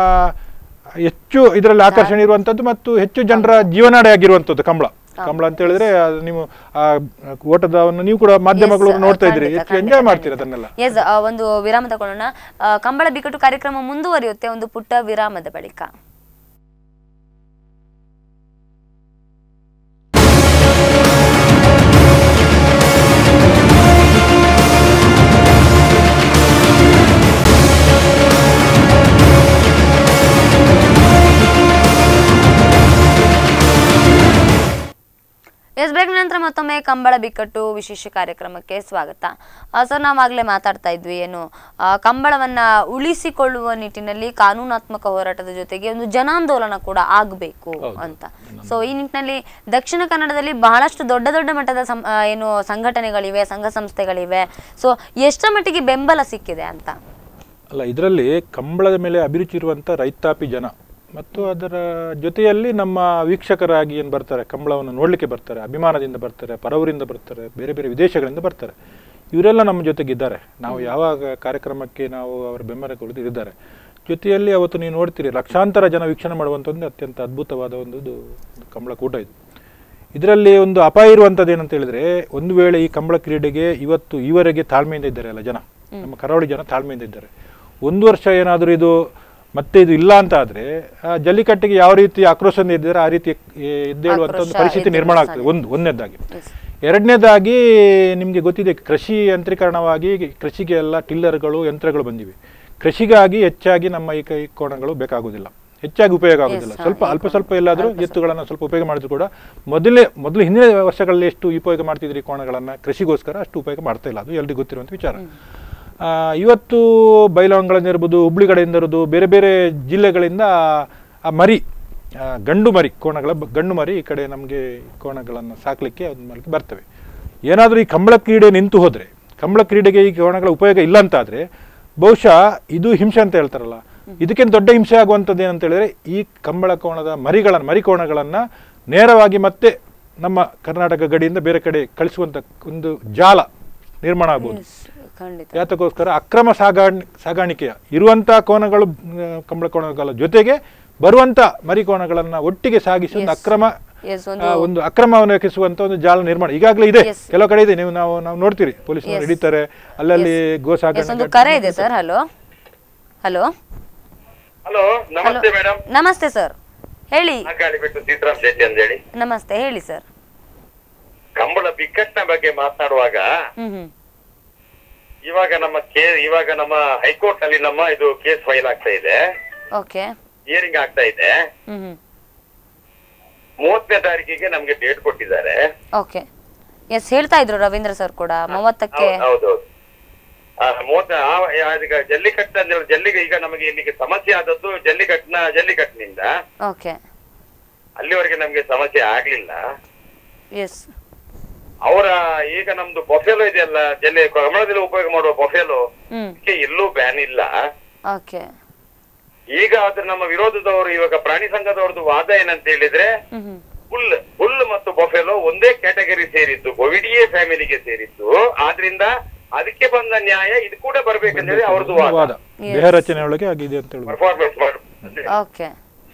B: ಹೆಚ್ಚು ಇದರಲ್ಲಿ ಆಕರ್ಷಣೆ ಇರುವಂತದ್ದು ಮತ್ತು ಹೆಚ್ಚು ಜನರ ಜೀವನಾಡಿ ಆಗಿರುವಂತದ್ದು ಕಂಬಳ ಕಂಬಳ ಅಂತ ಹೇಳಿದ್ರೆ ಅದು ನೀವು ಆ ಓಟದವನ್ನು ನೀವು ಕೂಡ ಮಾಧ್ಯಮಗಳು
A: Yes,
B: ನೋಡ್ತಾ ಇದ್ರಿ
A: ಖಂಡಿತ,
B: ಹೆಚ್ಚು ಎಂಜಾಯ್
A: ಖಂಡಿತ,
B: ಮಾಡ್ತೀರಿ
A: ಖಂಡಿತ.
B: ಅದನ್ನೆಲ್ಲ
A: ಎಸ್ ಒಂದು ವಿರಾಮ ತಗೊಳ್ಳೋಣ ಆ, ಕಂಬಳ ಬಿಕ್ಕಟ್ಟು ಕಾರ್ಯಕ್ರಮ ಮುಂದುವರಿಯುತ್ತೆ ಒಂದು ಪುಟ್ಟ ವಿರಾಮದ ಬಳಿಕ ಎಸ್ ಬ್ರೇಕ್ ನಂತರ ಮತ್ತೊಮ್ಮೆ ಕಂಬಳ ಬಿಕ್ಕಟ್ಟು ವಿಶೇಷ ಕಾರ್ಯಕ್ರಮಕ್ಕೆ ಸ್ವಾಗತ ಆ, ಸರ್ ನಾವಾಗಲೇ ಮಾತಾಡ್ತಾ ಇದ್ವಿ ಏನು ಆ, ಕಂಬಳವನ್ನ ಉಳಿಸಿಕೊಳ್ಳುವ ನಿಟ್ಟಿನಲ್ಲಿ ಕಾನೂನಾತ್ಮಕ ಹೋರಾಟದ ಜೊತೆಗೆ ಒಂದು ಜನಾಂದೋಲನ ಕೂಡ ಆಗಬೇಕು ಅಂತ ಸೊ ಈ ನಿಟ್ಟಿನಲ್ಲಿ ದಕ್ಷಿಣ ಕನ್ನಡದಲ್ಲಿ ಬಹಳಷ್ಟು ದೊಡ್ಡ ದೊಡ್ಡ ಮಟ್ಟದ ಸಂ- ಆ, ಏನು ಸಂಘಟನೆಗಳಿವೆ ಸಂಘ ಸಂಸ್ಥೆಗಳಿವೆ ಸೊ ಎಷ್ಟರ ಮಟ್ಟಿಗೆ ಬೆಂಬಲ ಸಿಕ್ಕಿದೆ ಅಂತ
B: ಅಲ್ಲ ಇದರಲ್ಲಿ ಕಂಬಳದ ಮೇಲೆ ಅಭಿರುಚಿ ಇರುವಂಥ ರೈತಾಪಿ ಜನ ಮತ್ತು ಅದರ ಜೊತೆಯಲ್ಲಿ ನಮ್ಮ ವೀಕ್ಷಕರಾಗಿ ಏನು ಬರ್ತಾರೆ ಕಂಬಳವನ್ನು ನೋಡಲಿಕ್ಕೆ ಬರ್ತಾರೆ ಅಭಿಮಾನದಿಂದ ಬರ್ತಾರೆ ಪರವರಿಂದ ಬರ್ತಾರೆ ಬೇರೆ ಬೇರೆ ವಿದೇಶಗಳಿಂದ ಬರ್ತಾರೆ ಇವರೆಲ್ಲ ನಮ್ಮ ಜೊತೆಗಿದ್ದಾರೆ ನಾವು ಯಾವಾಗ ಕಾರ್ಯಕ್ರಮಕ್ಕೆ ನಾವು ಅವರ ಬೆಂಬಲ ಕೊಡೋದು ಇದ್ದಾರೆ ಜೊತೆಯಲ್ಲಿ ಅವತ್ತು ನೀವು ನೋಡ್ತೀರಿ ಲಕ್ಷಾಂತರ ಜನ ವೀಕ್ಷಣೆ ಮಾಡುವಂಥ ಒಂದು ಅತ್ಯಂತ ಅದ್ಭುತವಾದ ಒಂದು ಇದು ಕಂಬಳ ಕೂಟ ಇದು ಇದರಲ್ಲಿ ಒಂದು ಅಪಾಯ ಇರುವಂಥದ್ದು ಏನಂತ ಹೇಳಿದ್ರೆ ಒಂದು ವೇಳೆ ಈ ಕಂಬಳ ಕ್ರೀಡೆಗೆ ಇವತ್ತು ಈವರೆಗೆ ತಾಳ್ಮೆಯಿಂದ ಇದ್ದಾರೆ ಅಲ್ಲ ಜನ ನಮ್ಮ ಕರಾವಳಿ ಜನ ತಾಳ್ಮೆಯಿಂದ ಇದ್ದಾರೆ ಒಂದು ವರ್ಷ ಏನಾದರೂ ಇದು ಮತ್ತೆ ಇದು ಇಲ್ಲ ಅಂತ ಆದ್ರೆ ಆ ಜಲ್ಲಿಕಟ್ಟಿಗೆ ಯಾವ ರೀತಿ ಆಕ್ರೋಶದಿಂದ ಇದ್ದಾರೆ ಆ ರೀತಿ ಎ- ಎದ್ದೇಳುವಂಥ ಒಂದು
A: ಆಕ್ರೋಶ
B: ಪರಿಸ್ಥಿತಿ
A: ಎದ್ದೇಳುವ
B: ನಿರ್ಮಾಣ ಆಗ್ತದೆ ಒಂದು ಒಂದನೇದಾಗಿ
A: Yes.
B: ಎರಡನೇದಾಗಿ ನಿಮಗೆ ಗೊತ್ತಿದೆ ಕೃಷಿ ಯಂತ್ರೀಕರಣವಾಗಿ ಕೃಷಿಗೆ ಎಲ್ಲ ಟಿಲ್ಲರ್ಗಳು ಯಂತ್ರಗಳು ಬಂದಿವೆ ಕೃಷಿಗಾಗಿ ಹೆಚ್ಚಾಗಿ ನಮ್ಮ ಈ ಕೈ ಕೋಣಗಳು ಬೇಕಾಗುವುದಿಲ್ಲ ಹೆಚ್ಚಾಗಿ ಉಪಯೋಗ ಆಗುವುದಿಲ್ಲ
A: Yes,
B: ಸ್ವಲ್ಪ
A: ಹಾ,
B: ಅಲ್ಪ ಸ್ವಲ್ಪ ಎಲ್ಲಾದರೂ ಎತ್ತುಗಳನ್ನು ಸ್ವಲ್ಪ ಉಪಯೋಗ ಮಾಡಿದ್ರು ಕೂಡ ಮೊದಲೇ ಮೊದಲು ಹಿಂದಿನ ವರ್ಷಗಳಲ್ಲಿ ಎಷ್ಟು ಉಪಯೋಗ ಮಾಡ್ತಿದ್ರಿ ಈ ಕೋಣಗಳನ್ನು ಕೃಷಿಗೋಸ್ಕರ ಅಷ್ಟು ಉಪಯೋಗ ಮಾಡ್ತಾ ಇಲ್ಲ ಅದು ಎಲ್ರಿಗೂ ಗೊತ್ತಿರುವಂಥ ವಿಚಾರ ಆ, ಇವತ್ತು ಬೈಲಹೊಂಗಲದಿಂದ ಇರ್ಬೋದು ಹುಬ್ಳಿ ಕಡೆಯಿಂದ ಇರ್ಬೋದು ಬೇರೆ ಬೇರೆ ಜಿಲ್ಲೆಗಳಿಂದ ಆ ಮರಿ ಆ, ಗಂಡು ಮರಿ ಕೋಣಗಳ ಬ- ಗಂಡು ಮರಿ ಈ ಕಡೆ ನಮಗೆ ಕೋಣಗಳನ್ನು ಸಾಕಲಿಕ್ಕೆ ಒಂದು ಮೂಲಕ ಬರ್ತವೆ ಏನಾದರೂ ಈ ಕಂಬಳ ಕ್ರೀಡೆ ನಿಂತು ಹೋದರೆ ಕಂಬಳ ಕ್ರೀಡೆಗೆ ಈ ಕೋಣಗಳ ಉಪಯೋಗ ಇಲ್ಲ ಅಂತಾದರೆ ಬಹುಶಃ ಇದು ಹಿಂಸೆ ಅಂತ ಹೇಳ್ತಾರಲ್ಲ ಇದಕ್ಕಿಂತ ದೊಡ್ಡ ಹಿಂಸೆ ಆಗುವಂಥದ್ದು ಏನಂತ ಹೇಳಿದ್ರೆ ಈ ಕಂಬಳ ಕೋಣದ ಮರಿಗಳನ್ನು ಮರಿ ಕೋಣಗಳನ್ನು ನೇರವಾಗಿ ಮತ್ತೆ ನಮ್ಮ ಕರ್ನಾಟಕ ಗಡಿಯಿಂದ ಬೇರೆ ಕಡೆ ಕಳಿಸುವಂಥ ಒಂದು ಜಾಲ ನಿರ್ಮಾಣ ಆಗ್ಬೋದು
A: Yes, ಖಂಡಿತ
B: ಯಾತಕ್ಕೋಸ್ಕರ ಅಕ್ರಮ ಸಾಗಾಣ್ ಸಾಗಾಣಿಕೆಯ ಇರುವಂಥ ಕೋಣಗಳು ಆ, ಕಂಬಳ ಕೋಣಗಳ ಜೊತೆಗೆ ಬರುವಂಥ ಮರಿ ಕೋಣಗಳನ್ನು ಒಟ್ಟಿಗೆ ಸಾಗಿಸಿ ಒಂದು
A: Yes.
B: ಅಕ್ರಮ
A: Yes,
B: ಆ,
A: ಒಂದು
B: ಒಂದು ಅಕ್ರಮವನ್ನು ಎಕ್ಕಿಸುವಂತ ಒಂದು ಜಾಲ ನಿರ್ಮಾಣ ಈಗಾಗಲೇ ಇದೆ
A: Yes.
B: ಕೆಲವು ಕಡೆ ಇದೆ ನೀವು ನಾವು ನಾವು ನೋಡ್ತೀರಿ ಪೊಲೀಸರು
A: Yes.
B: ಹಿಡಿತಾರೆ ಅಲ್ಲಲ್ಲಿ ಗೋ
A: ಎಸ್ ಒಂದು
B: ಸಾಗಾಣಿಕೆ
A: ಕರೆ ಇದೆ ಸರ್ ಹಲೋ ಹಲೋ
E: ಹಲೋ ನಮಸ್ತೆ ಮೇಡಮ್
A: ನಮಸ್ತೆ ಸರ್ ಹೇಳಿ
E: ಬಿಟ್ಟು ಸೀತಾರಾಮ್ ಶೆಟ್ಟಿ ಅಂತ ಹೇಳಿ
A: ನಮಸ್ತೆ ಹೇಳಿ ಸರ್
E: ಕಂಬಳ ಬಿಕ್ಕಟ್ಟಿನ ಬಗ್ಗೆ ಮಾತನಾಡುವಾಗ
A: ಹ್ಮ್ ಹ್ಮ್
E: ಇವಾಗ ನಮ್ಮ ಕೇ ಇವಾಗ ನಮ್ಮ ಹೈಕೋರ್ಟ್ ನಲ್ಲಿ ನಮ್ಮ ಇದು ಕೇಸ್ ಫೈಲ್ ಆಗ್ತಾ ಇದೆ
A: ಓಕೆ
E: ಹಿಯರಿಂಗ್ ಆಗ್ತಾ ಇದೆ
A: ಹ್ಮ್ ಹ್ಮ್
E: ಮೂವತ್ತನೇ ತಾರೀಕಿಗೆ ನಮ್ಗೆ ಡೇಟ್ ಕೊಟ್ಟಿದ್ದಾರೆ
A: ಓಕೆ ಎಸ್ ಹೇಳ್ತಾ ಇದ್ರು ರವೀಂದ್ರ ಸರ್ ಕೂಡ ಮೂವತ್ತಕ್ಕೆ
E: ಹೌದ್- ಹೌದೌದು ಆ, ಮೂವತ್ತ ಆ- ಆ- ಈಗ ಜಲ್ಲಿಕಟ್ಟು ಅಂದ್ರೆ ಜಲ್ಲಿಗೆ ಈಗ ನಮಗೆ ಇಲ್ಲಿಗೆ ಸಮಸ್ಯೆ ಆದದ್ದು ಜಲ್ಲಿಕಟ್ಟಿನ ಜಲ್ಲಿಕಟ್ಟಿನಿಂದ
A: ಓಕೆ
E: ಅಲ್ಲಿವರೆಗೆ ನಮ್ಗೆ ಸಮಸ್ಯೆ ಆಗ್ಲಿಲ್ಲ
A: ಎಸ್
E: ಅವರ ಈಗ ನಮ್ದು ಬೊಫೆಲೋ ಇದೆಯಲ್ಲ ಜಲ್ಲಿ ಕಮಲದಲ್ಲಿ ಉಪಯೋಗ ಮಾಡುವ ಬೊಫೆಲೋ
A: ಹ್ಮ್
E: ಅದಕ್ಕೆ ಎಲ್ಲೂ ಬ್ಯಾನ್ ಇಲ್ಲ
A: ಓಕೆ
E: ಈಗ ಅದ್ರ ನಮ್ಮ ವಿರೋಧದವರು ಇವಾಗ ಪ್ರಾಣಿ ಸಂಘದವ್ರದ್ದು ವಾದ ಏನಂತ ಹೇಳಿದ್ರೆ
A: ಹ್ಮ್ ಹ್ಮ್
E: ಹುಲ್ ಹುಲ್ ಮತ್ತು ಬೊಫೆಲೋ ಒಂದೇ ಕ್ಯಾಟಗರಿ ಸೇರಿದ್ದು ಬೊವಿಡಿಯೇ ಫ್ಯಾಮಿಲಿಗೆ ಸೇರಿದ್ದು ಆದ್ರಿಂದ ಅದಕ್ಕೆ ಬಂದ ನ್ಯಾಯ ಇದು ಕೂಡ ಬರ್ಬೇಕಂತ ಹೇಳಿ ಅವ್ರದ್ದು
B: ವಾದ
E: ವಾದ
A: Yes.
B: ದೇಹ ರಚನೆ ಒಳಗೆ ಆಗಿದೆ ಅಂತ ಹೇಳ್ಬೋದು
E: ಪರ್ಫಾರ್ಮೆನ್ಸ್ ಮಾಡು
A: ಓಕೆ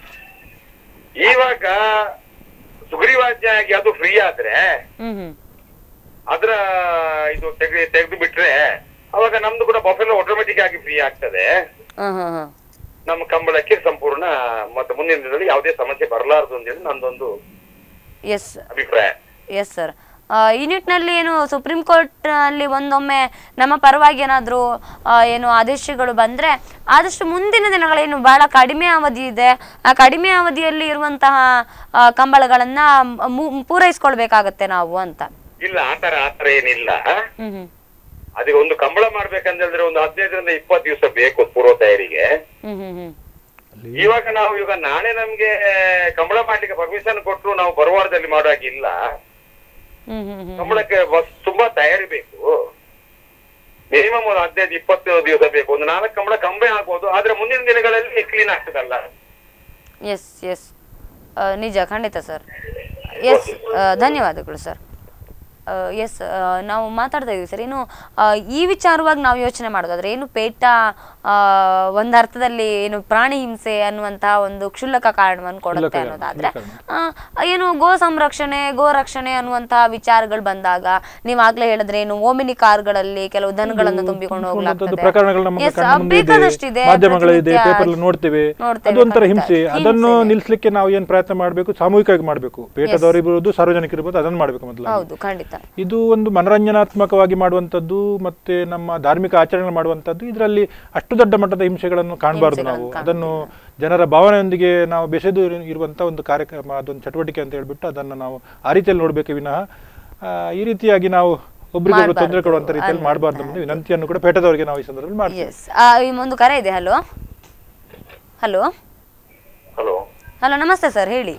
E: ಇವಾಗ ಸುಗ್ರೀವಾಜ್ಞೆ ಆಗಿ ಅದು ಫ್ರೀ ಆದ್ರೆ
A: ಹ್ಮ್ ಹ್ಮ್
E: ಅದ್ರ ಇದು ತೆಗೆ ತೆಗೆದು ಬಿಟ್ರೆ ಅವಾಗ ನಮ್ದು ಕೂಡ ಬಫೆಲೋ ಆಟೋಮೆಟಿಕ್ ಆಗಿ ಫ್ರೀ ಆಗ್ತದೆ
A: ಹ್ಮ್ ಹ್ಮ್ ಹ್ಮ್
E: ನಮ್ಮ ಕಂಬಳಕ್ಕೆ ಸಂಪೂರ್ಣ ಮತ್ತೆ ಮುಂದಿನ ದಿನದಲ್ಲಿ ಯಾವುದೇ ಸಮಸ್ಯೆ ಬರಲಾರದು ಅಂತ ಹೇಳಿ ನಂದೊಂದು
A: ಎಸ್
E: ಅಭಿಪ್ರಾಯ
A: ಎಸ್ ಸರ್ ಈ ನಿಟ್ಟಿನಲ್ಲಿ ಏನು ಸುಪ್ರೀಂ ಕೋರ್ಟ್ ಅಲ್ಲಿ ಒಂದೊಮ್ಮೆ ನಮ್ಮ ಪರವಾಗಿ ಏನಾದರೂ ಏನು ಆದೇಶಗಳು ಬಂದ್ರೆ ಆದಷ್ಟು ಮುಂದಿನ ದಿನಗಳೇನು ಬಹಳ ಕಡಿಮೆ ಅವಧಿ ಇದೆ ಆ ಕಡಿಮೆ ಅವಧಿಯಲ್ಲಿ ಇರುವಂತಹ ಆ, ಕಂಬಳಗಳನ್ನ ಮು- ಪೂರೈಸ್ಕೊಳ್ಬೇಕಾಗತ್ತೆ ನಾವು ಅಂತ
E: ಇಲ್ಲ ಆತರ ಆತರ ಏನಿಲ್ಲ
A: ಹ್ಮ್ ಹ್ಮ್
E: ಅದಕ್ಕೆ ಒಂದು ಕಂಬಳ ಮಾಡ್ಬೇಕಂತ ಹೇಳಿದ್ರೆ ಒಂದು ಹದಿನೈದರಿಂದ ಇಪ್ಪತ್ತು ದಿವಸ ಬೇಕು ಪೂರ್ವ ತಯಾರಿಗೆ
A: ಹ್ಮ್ ಹ್ಮ್ ಹ್ಮ್
E: ಇವಾಗ ನಾವು ಇವಾಗ ನಾಳೆ ನಮ್ಗೆ ಕಂಬಳ ಮಾಡ್ಲಿಕ್ಕೆ ಪರ್ಮಿಷನ್ ಕೊಟ್ಟರು ನಾವು ಬರುವಾರದಲ್ಲಿ ಮಾಡುವಾಗಿಲ್ಲ
A: ಹ್ಮ್ ಹ್ಮ್ ಹ್ಮ್
E: ಕಂಬಳಕ್ಕೆ ಬಸ್ ತುಂಬಾ ತಯಾರಿ ಬೇಕು ಮಿನಿಮಮ್ ಒಂದು ಹದಿನೈದು ಇಪ್ಪತ್ತು ದಿವಸ ಬೇಕು ಒಂದು ನಾಲ್ಕು ಕಂಬಳ ಕಂಬೆ ಆಗ್ಬೋದು ಆದ್ರೆ ಮುಂದಿನ ದಿನಗಳಲ್ಲಿ ಕ್ಲೀನ್ ಆಗ್ತದಲ್ಲ
A: ಎಸ್ ಎಸ್ ನಿಜ ಖಂಡಿತ ಸರ್ ಎಸ್ ಧನ್ಯವಾದಗಳು ಸರ್ ಎಸ್ ನಾವು ಮಾತಾಡ್ತಾ ಇದೀವಿ ಸರ್ ಏನು ಆ, ಈ ವಿಚಾರವಾಗಿ ನಾವು ಯೋಚನೆ ಮಾಡೋದಾದ್ರೆ ಏನು ಪೇಟ ಆ, ಒಂದು ಅರ್ಥದಲ್ಲಿ ಏನು ಪ್ರಾಣಿ ಹಿಂಸೆ ಅನ್ನುವಂತಹ ಒಂದು ಕ್ಷುಲ್ಲಕ ಕಾರಣವನ್ನು ಕೊಡುತ್ತೆ
B: ಕ್ಷುಲ್ಲಕ
A: ಅನ್ನೋದಾದ್ರೆ
B: ಕ್ಷುಲ್ಲಕ
A: ಆ, ಏನು ಗೋ ಸಂರಕ್ಷಣೆ ಗೋ ರಕ್ಷಣೆ ಅನ್ನುವಂತಹ ವಿಚಾರಗಳು ಬಂದಾಗ ನೀವಾಗ್ಲೇ ಹೇಳಿದ್ರೆ ಏನು ಓಮಿನಿ ಕಾರ್ಗಳಲ್ಲಿ ಕೆಲವು ದನಗಳನ್ನು ತುಂಬಿಕೊಂಡು
B: ತುಂಬುವಂಥದ್ದು
A: ಹೋಗ್ಲಾಗ್ತದೆ
B: ಪ್ರಕರಣಗಳು ನಮ್ಮ
A: Yes,
B: ಕಣ್ಣ ಮುಂದೆ ಇದೆ
A: ಬೇಕಾದಷ್ಟಿದೆ
B: ಮಾಧ್ಯಮಗಳಿದೆ
A: ಪ್ರತಿನಿತ್ಯ
B: ಪೇಪರ್ ನೋಡ್ತೇವೆ
A: ನೋಡ್ತೇವೆ,
B: ಅದೊಂಥರ
A: ಖಂಡಿತ.
B: ಹಿಂಸೆ ಅದನ್ನು
A: ಹಿಂಸೆನೆ.
B: ನಿಲ್ಲಿಸಲಿಕ್ಕೆ ನಾವು ಏನ್ ಪ್ರಯತ್ನ ಮಾಡಬೇಕು ಸಾಮೂಹಿಕವಾಗಿ ಮಾಡಬೇಕು ಪೇಟದವರು ಇರ್ಬೋದು ಸಾರ್ವಜನಿಕರು ಇರ್ಬೋದು ಅದನ್ನು ಮಾಡಬೇಕು ಮೊದಲು
A: ಹೌದು ಖಂಡಿತ
B: ಇದು ಒಂದು ಮನರಂಜನಾತ್ಮಕವಾಗಿ ಮಾಡುವಂಥದ್ದು ಮತ್ತೆ ನಮ್ಮ ಧಾರ್ಮಿಕ ಆಚರಣೆ ಮಾಡುವಂಥದ್ದು ಇದರಲ್ಲಿ ಅಷ್ಟು ದೊಡ್ಡ ಮಟ್ಟದ ಹಿಂಸೆಗಳನ್ನು ಕಾಣಬಾರ್ದು ನಾವು
A: ಹಿಂಸೆಗಳನ್ನು
B: ಅದನ್ನು ಜನರ ಭಾವನೆಯೊಂದಿಗೆ ನಾವು ಬೆಸೆದು ಇರು- ಇರುವಂಥ ಒಂದು ಕಾರ್ಯಕ್ರಮ ಅದೊಂದು ಚಟುವಟಿಕೆ ಅಂತ ಹೇಳ್ಬಿಟ್ಟು ಅದನ್ನು ನಾವು ಆ ರೀತಿಯಲ್ಲಿ ನೋಡಬೇಕು ವಿನಃ ಆ, ಈ ರೀತಿಯಾಗಿ ನಾವು ಒಬ್ರಿಗೊಬ್ರು ತೊಂದರೆ
A: ಮಾಡ್ಬಾರ್ದು
B: ಕೊಡುವಂಥ ರೀತಿಯಲ್ಲಿ ಮಾಡಬಾರ್ದು ಅನ್ನೋ ವಿನಂತಿಯನ್ನು ಕೂಡ ಪೇಟದವರಿಗೆ ನಾವು ಈ ಸಂದರ್ಭದಲ್ಲಿ ಮಾಡ್ತೀವಿ
A: ಎಸ್ ಒಂದು ಕರೆ ಇದೆ ಹಲೋ ಹಲೋ
D: ಹಲೋ
A: ಹಲೋ ನಮಸ್ತೆ ಸರ್ ಹೇಳಿ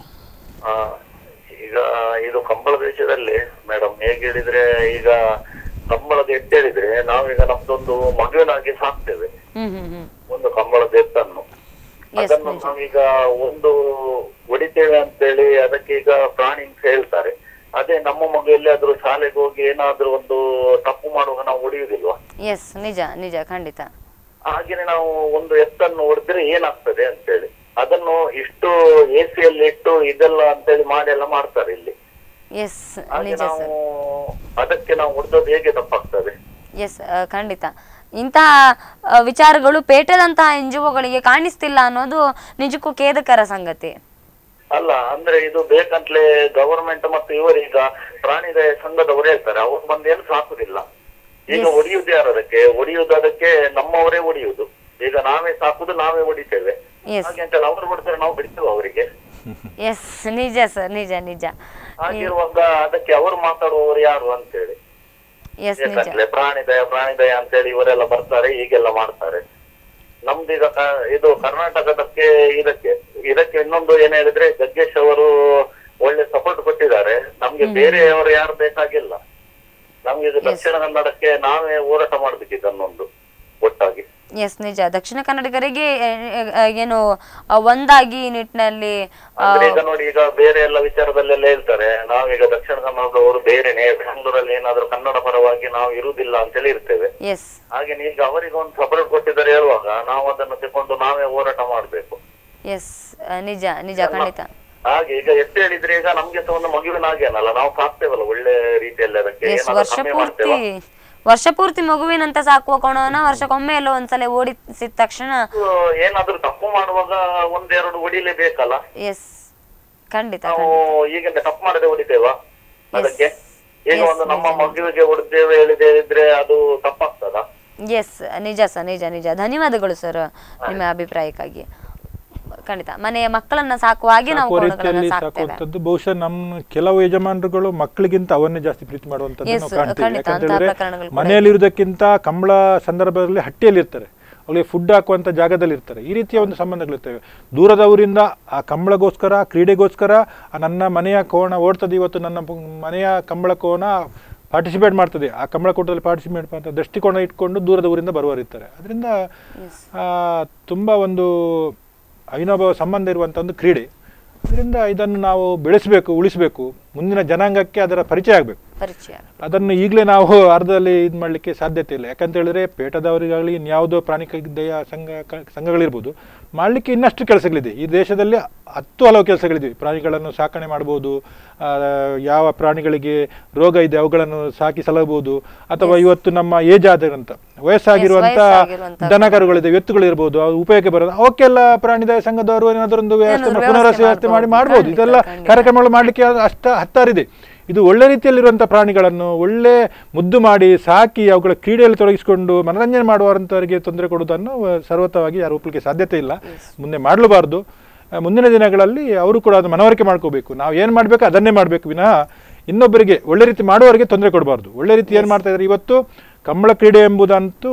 D: ಈಗ ಇದು ಕಂಬಳ ದೇಶದಲ್ಲಿ ಮೇಡಮ್ ಹೇಗೆ ಹೇಳಿದ್ರೆ ಈಗ ಕಂಬಳದ ಎತ್ತು ಹೇಳಿದ್ರೆ ನಾವೀಗ ನಮ್ದೊಂದು ಮಗುವಿನಾಗಿ ಸಾಕ್ತೇವೆ
A: ಹ್ಮ್ ಹ್ಮ್ ಹ್ಮ್
D: ಒಂದು ಕಂಬಳದ ಎತ್ತನ್ನು
A: Yes,
D: ಅದನ್ನು
A: ನಿಜ.
D: ನಾವೀಗ ಒಂದು ಹೊಡಿತೇವೆ ಅಂತೇಳಿ ಅದಕ್ಕೆ ಈಗ ಪ್ರಾಣಿ ಹಿಂಸೆ ಹೇಳ್ತಾರೆ ಅದೇ ನಮ್ಮ ಮಗು ಎಲ್ಲಿಯಾದ್ರೂ ಶಾಲೆಗೆ ಹೋಗಿ ಏನಾದ್ರೂ ಒಂದು ತಪ್ಪು ಮಾಡುವಾಗ ನಾವು ಹೊಡೆಯುವುದಿಲ್ವಾ
A: ಎಸ್ ನಿಜ ನಿಜ ಖಂಡಿತ
D: ಹಾಗೇನೆ ನಾವು ಒಂದು ಎತ್ತನ್ನು ಹೊಡೆದ್ರೆ ಏನಾಗ್ತದೆ ಅಂತೇಳಿ ಅದನ್ನು ಇಷ್ಟು ಎ ಯಲ್ಲಿ ಇಟ್ಟು ಇದೆಲ್ಲ ಅಂತೇಳಿ ಮಾಡಿ ಎಲ್ಲ ಮಾಡ್ತಾರೆ ಇಲ್ಲಿ
A: ಎಸ್
D: ಹಾಗೆ
A: ನಿಜ
D: ನಾವು
A: ಸರ್
D: ಅದಕ್ಕೆ ನಾವು ಹೊಡೆದದ್ದು ಹೇಗೆ ತಪ್ಪಾಗ್ತದೆ
A: ಎಸ್ ಖಂಡಿತ ಇಂತಹ ಆ, ವಿಚಾರಗಳು ಪೇಟೆದಂತಹ ಎನ್ ಜಿ ಒಗಳಿಗೆ ಕಾಣಿಸ್ತಿಲ್ಲ ಅನ್ನೋದು ನಿಜಕ್ಕೂ ಖೇದಕರ ಸಂಗತಿ
D: ಅಲ್ಲ ಅಂದ್ರೆ ಇದು ಬೇಕಂತಲೇ ಗವರ್ಮೆಂಟ್ ಮತ್ತು ಇವರೀಗ ಪ್ರಾಣಿ ದಯಾ ಸಂಘದವರು ಹೇಳ್ತಾರೆ ಅವ್ರು ಬಂದು ಏನು ಸಾಕುದಿಲ್ಲ ಈಗ
A: Yes.
D: ಹೊಡಿಯುದು ಯಾರು ಅದಕ್ಕೆ ಹೊಡಿಯುದು ಅದಕ್ಕೆ ನಮ್ಮವರೇ ಹೊಡಿಯುದು ಈಗ ನಾವೇ ಸಾಕುದು ನಾವೇ ಹೊಡಿತೇವೆ
A: ಎಸ್
D: ಹಾಗೆ ಅಂತೇಳಿ ಅವ್ರು ಹೊಡಿತಾರೆ ನಾವು ಬಿಡ್ತೇವೆ ಅವರಿಗೆ
A: ಎಸ್ ನಿಜ ಸರ್ ನಿಜ ನಿಜ
D: ಹಾಗಿರುವಾಗ ಅದಕ್ಕೆ ಅವರು ಮಾತಾಡುವವರು ಯಾರು ಅಂತೇಳಿ
A: ಎಸ್ ನಿಜ
D: ಯಾಕಂದ್ರೆ ಪ್ರಾಣಿ ದಯ ಪ್ರಾಣಿ ದಯ ಅಂತೇಳಿ ಇವರೆಲ್ಲ ಬರ್ತಾರೆ ಹೀಗೆಲ್ಲ ಮಾಡ್ತಾರೆ ನಮ್ದು ಈಗ ಕ- ಇದು ಕರ್ನಾಟಕದಕ್ಕೆ ಇದಕ್ಕೆ ಇದಕ್ಕೆ ಇನ್ನೊಂದು ಏನ್ ಹೇಳಿದ್ರೆ ಜಗ್ಗೇಶ್ ಅವರು ಒಳ್ಳೆ ಸಪೋರ್ಟ್ ಕೊಟ್ಟಿದ್ದಾರೆ ನಮ್ಗೆ ಬೇರೆಯವರು ಯಾರು ಬೇಕಾಗಿಲ್ಲ ನಮ್ಗೆ ಇದು ದಕ್ಷಿಣ ಕನ್ನಡಕ್ಕೆ ನಾವೇ ಹೋರಾಟ ಮಾಡ್ಬೇಕು ಇದನ್ನೊಂದು ಒಟ್ಟಾಗಿ
A: ಎಸ್ ನಿಜ ದಕ್ಷಿಣ ಕನ್ನಡಿಗರಿಗೆ ಎ, ಎ, ಎ, ಏನು ಆ, ಒಂದಾಗಿ ಈ ನಿಟ್ಟಿನಲ್ಲಿ ಆ,
D: ಅಂದ್ರೆ ಈಗ ನೋಡಿ ಈಗ ಬೇರೆ ಎಲ್ಲ ವಿಚಾರದಲ್ಲೆಲ್ಲ ಹೇಳ್ತಾರೆ ನಾವೀಗ ದಕ್ಷಿಣ ಕನ್ನಡದವರು ಬೇರೆನೆ ಬೆಂಗಳೂರಲ್ಲಿ ಏನಾದ್ರೂ ಕನ್ನಡ ಪರವಾಗಿ ನಾವು ಇರುವುದಿಲ್ಲ ಅಂತೇಳಿ ಇರ್ತೇವೆ
A: ಎಸ್
D: ಹಾಗೆ ಈಗ ಅವರಿಗೆ ಒಂದು ಸಪೋರ್ಟ್ ಕೊಟ್ಟಿದ್ದಾರೆ ಹೇಳುವಾಗ ನಾವು ಅದನ್ನು ತಕೊಂಡು ನಾವೇ ಹೋರಾಟ ಮಾಡ್ಬೇಕು
A: ಎಸ್ ನಿಜ ನಿಜ ಖಂಡಿತ
D: ಹಾಗೆ ಈಗ ಎಷ್ಟು ಹೇಳಿದ್ರೆ ಈಗ ನಮ್ಗೆ ಸಹ ಒಂದು ಮಗುವಿನ ಹಾಗೇನಲ್ಲ ನಾವು ಸಾಕ್ತೇವಲ್ಲ ಒಳ್ಳೆ ರೀತಿಯಲ್ಲಿ ಅದಕ್ಕೆ
A: ಎಸ್
D: ಏನಾದ್ರು
A: ವರ್ಷ
D: ಕಮ್ಮಿ
A: ಪೂರ್ತಿ
D: ಮಾಡ್ತೇವ
A: ವರ್ಷ ಪೂರ್ತಿ ಮಗುವಿನಂತ ಸಾಕುವ ಕೋಣವನ್ನ ವರ್ಷಕ್ಕೊಮ್ಮೆ ಎಲ್ಲೋ ಒಂದ್ಸಲ ಓಡಿಸಿದ ತಕ್ಷಣ
D: ಏನಾದ್ರೂ ತಪ್ಪು ಮಾಡುವಾಗ ಒಂದೆರಡು ಹೊಡಿಲೇಬೇಕಲ್ಲ
A: ಎಸ್ ಖಂಡಿತ
D: ನಾವು ಈಗಿಂದ ತಪ್ಪು ಮಾಡದೆ ಹೊಡಿತೇವಾ ಅದಕ್ಕೆ ಈಗ
A: Yes,
D: ಒಂದು ನಮ್ಮ
A: ನಿಜ, ನಿಜ.
D: ಮಗುವಿಗೆ ಹೊಡೆದೇವೆ ಹೇಳಿದ್ರೆ ಅದು ತಪ್ಪಾಗ್ತದಾ
A: ಎಸ್ ನಿಜ ಸರ್ ನಿಜ ನಿಜ ಧನ್ಯವಾದಗಳು ಸರ್ ನಿಮ್ಮ ಅಭಿಪ್ರಾಯಕ್ಕಾಗಿ ಖಂಡಿತ ಮನೆಯ ಮಕ್ಕಳನ್ನ ಸಾಕುವ ಹಾಗೆ ನಾವು
B: ಸಾಕುವ
A: ಕೋಣಗಳನ್ನ
B: ರೀತಿಯಲ್ಲಿ
A: ಸಾಕ್ತೇವೆ
B: ಸಾಕುವಂಥದ್ದು ಬಹುಶಃ ನಮ್ಮ ಕೆಲವು ಯಜಮಾನರುಗಳು ಮಕ್ಕಳಿಗಿಂತ ಅವನ್ನೇ ಜಾಸ್ತಿ ಪ್ರೀತಿ ಮಾಡುವಂಥದ್ದು
A: Yes,
B: ನಾವು ಕಾಣ್ತೀವಿ
A: ಖಂಡಿತ,
B: ಯಾಕಂತ
A: ಅಂತಹ
B: ಹೇಳಿದ್ರೆ
A: ಪ್ರಕರಣಗಳು ಕೂಡ
B: ಮನೆಯಲ್ಲಿ ಇರುವುದಕ್ಕಿಂತ ಕಂಬಳ ಸಂದರ್ಭದಲ್ಲಿ ಹಟ್ಟಿಯಲ್ಲಿ ಇರ್ತಾರೆ ಅವಳಿಗೆ ಫುಡ್ ಹಾಕುವಂಥ ಜಾಗದಲ್ಲಿ ಇರ್ತಾರೆ ಈ ರೀತಿಯ ಒಂದು ಸಂಬಂಧಗಳಿರ್ತವೆ ದೂರದವರಿಂದ ಆ ಕಂಬಳಗೋಸ್ಕರ ಕ್ರೀಡೆಗೋಸ್ಕರ ಆ ನನ್ನ ಮನೆಯ ಕೋಣ ಓಡ್ತದೆ ಇವತ್ತು ನನ್ನ ಪು- ಮನೆಯ ಕಂಬಳ ಕೋಣ ಪಾರ್ಟಿಸಿಪೇಟ್ ಮಾಡ್ತದೆ ಆ ಕಂಬಳ ಕೂಟದಲ್ಲಿ ಪಾರ್ಟಿಸಿಪೇಟ್ ಮಾಡ್ತಾ ದೃಷ್ಟಿಕೋನ ಇಟ್ಕೊಂಡು ದೂರದ ಊರಿಂದ ಬರುವರಿರ್ತಾರೆ ಅದರಿಂದ ತುಂಬ ಒಂದು ಅವಿನಾಭಾವ ಸಂಬಂಧ ಇರುವಂಥ ಒಂದು ಕ್ರೀಡೆ ಅದರಿಂದ ಇದನ್ನು ನಾವು ಬೆಳೆಸಬೇಕು ಉಳಿಸಬೇಕು ಮುಂದಿನ ಜನಾಂಗಕ್ಕೆ ಅದರ ಪರಿಚಯ ಆಗಬೇಕು
A: ಪರಿಚಯ
B: ಅದನ್ನು ಈಗಲೇ ನಾವು ಅರ್ಧದಲ್ಲಿ ಇದು ಮಾಡಲಿಕ್ಕೆ ಸಾಧ್ಯತೆ ಇಲ್ಲ ಯಾಕಂತ ಹೇಳಿದ್ರೆ ಪೇಟದವರಿಗಾಗಲಿ ಇನ್ಯಾವುದೋ ಪ್ರಾಣಿಕ ದಯ ಸಂಘ ಕ- ಸಂಘಗಳಿರ್ಬೋದು ಮಾಡಲಿಕ್ಕೆ ಇನ್ನಷ್ಟು ಕೆಲಸಗಳಿದೆ ಈ ದೇಶದಲ್ಲಿ ಹತ್ತು ಹಲವು ಕೆಲಸಗಳಿದೆ ಪ್ರಾಣಿಗಳನ್ನು ಸಾಕಣೆ ಮಾಡ್ಬೋದು ಆ, ಯಾವ ಪ್ರಾಣಿಗಳಿಗೆ ರೋಗ ಇದೆ ಅವುಗಳನ್ನು ಸಾಕಿ ಸಲಹಬಹುದು ಅಥವಾ ಇವತ್ತು ನಮ್ಮ ಏಜ್ ಆದಂತ ವಯಸ್ಸಾಗಿರುವಂತ
A: ವಯಸ್ಸಾಗಿರುವಂತ
B: ದನಕರುಗಳಿದೆ ಎತ್ತುಗಳಿರ್ಬೋದು ಅವು ಉಪಯೋಗಕ್ಕೆ ಬರೋದು ಅವಕ್ಕೆಲ್ಲ ಪ್ರಾಣಿದಯ ಸಂಘದವರು ಏನಾದರೂ ಒಂದು ವ್ಯವಸ್ಥೆ
A: ಏನಾದ್ರು
B: ಪುನರ್ವಸತಿ
A: ವ್ಯವಸ್ಥೆ
B: ವ್ಯವಸ್ಥೆ ಮಾಡಿ
A: ಮಾಡ್ಬೋದು.
B: ಮಾಡ್ಬೋದು
A: ಖಂಡಿತ,
B: ಇದೆಲ್ಲ
A: ಖಂಡಿತ.
B: ಕಾರ್ಯಕ್ರಮಗಳು ಮಾಡಲಿಕ್ಕೆ ಅಷ್ಟ ಹತ್ತಾರಿದೆ ಇದು ಒಳ್ಳೆ ರೀತಿಯಲ್ಲಿರುವಂಥ ಪ್ರಾಣಿಗಳನ್ನು ಒಳ್ಳೆ ಮುದ್ದು ಮಾಡಿ ಸಾಕಿ ಅವುಗಳ ಕ್ರೀಡೆಯಲ್ಲಿ ತೊಡಗಿಸಿಕೊಂಡು ಮನರಂಜನೆ ಮಾಡುವಂಥವರಿಗೆ ತೊಂದರೆ ಕೊಡುವುದನ್ನು ಅಹ್, ಸರ್ವತವಾಗಿ ಯಾರು ಒಪ್ಪಲಿಕ್ಕೆ ಸಾಧ್ಯತೆ ಇಲ್ಲ ಮುಂದೆ ಮಾಡಲೂಬಾರ್ದು ಅಹ್, ಮುಂದಿನ ದಿನಗಳಲ್ಲಿ ಅವರು ಕೂಡ ಅದು ಮನವರಿಕೆ ಮಾಡ್ಕೋಬೇಕು ನಾವು ಏನು ಮಾಡಬೇಕು ಅದನ್ನೇ ಮಾಡಬೇಕು ವಿನಃ ಇನ್ನೊಬ್ಬರಿಗೆ ಒಳ್ಳೆ ರೀತಿ ಮಾಡುವವರಿಗೆ ತೊಂದರೆ ಕೊಡಬಾರ್ದು ಒಳ್ಳೆ ರೀತಿ ಏನು ಮಾಡ್ತಾ ಇದ್ದಾರೆ ಇವತ್ತು ಕಂಬಳ ಕ್ರೀಡೆ ಎಂಬುದಂತೂ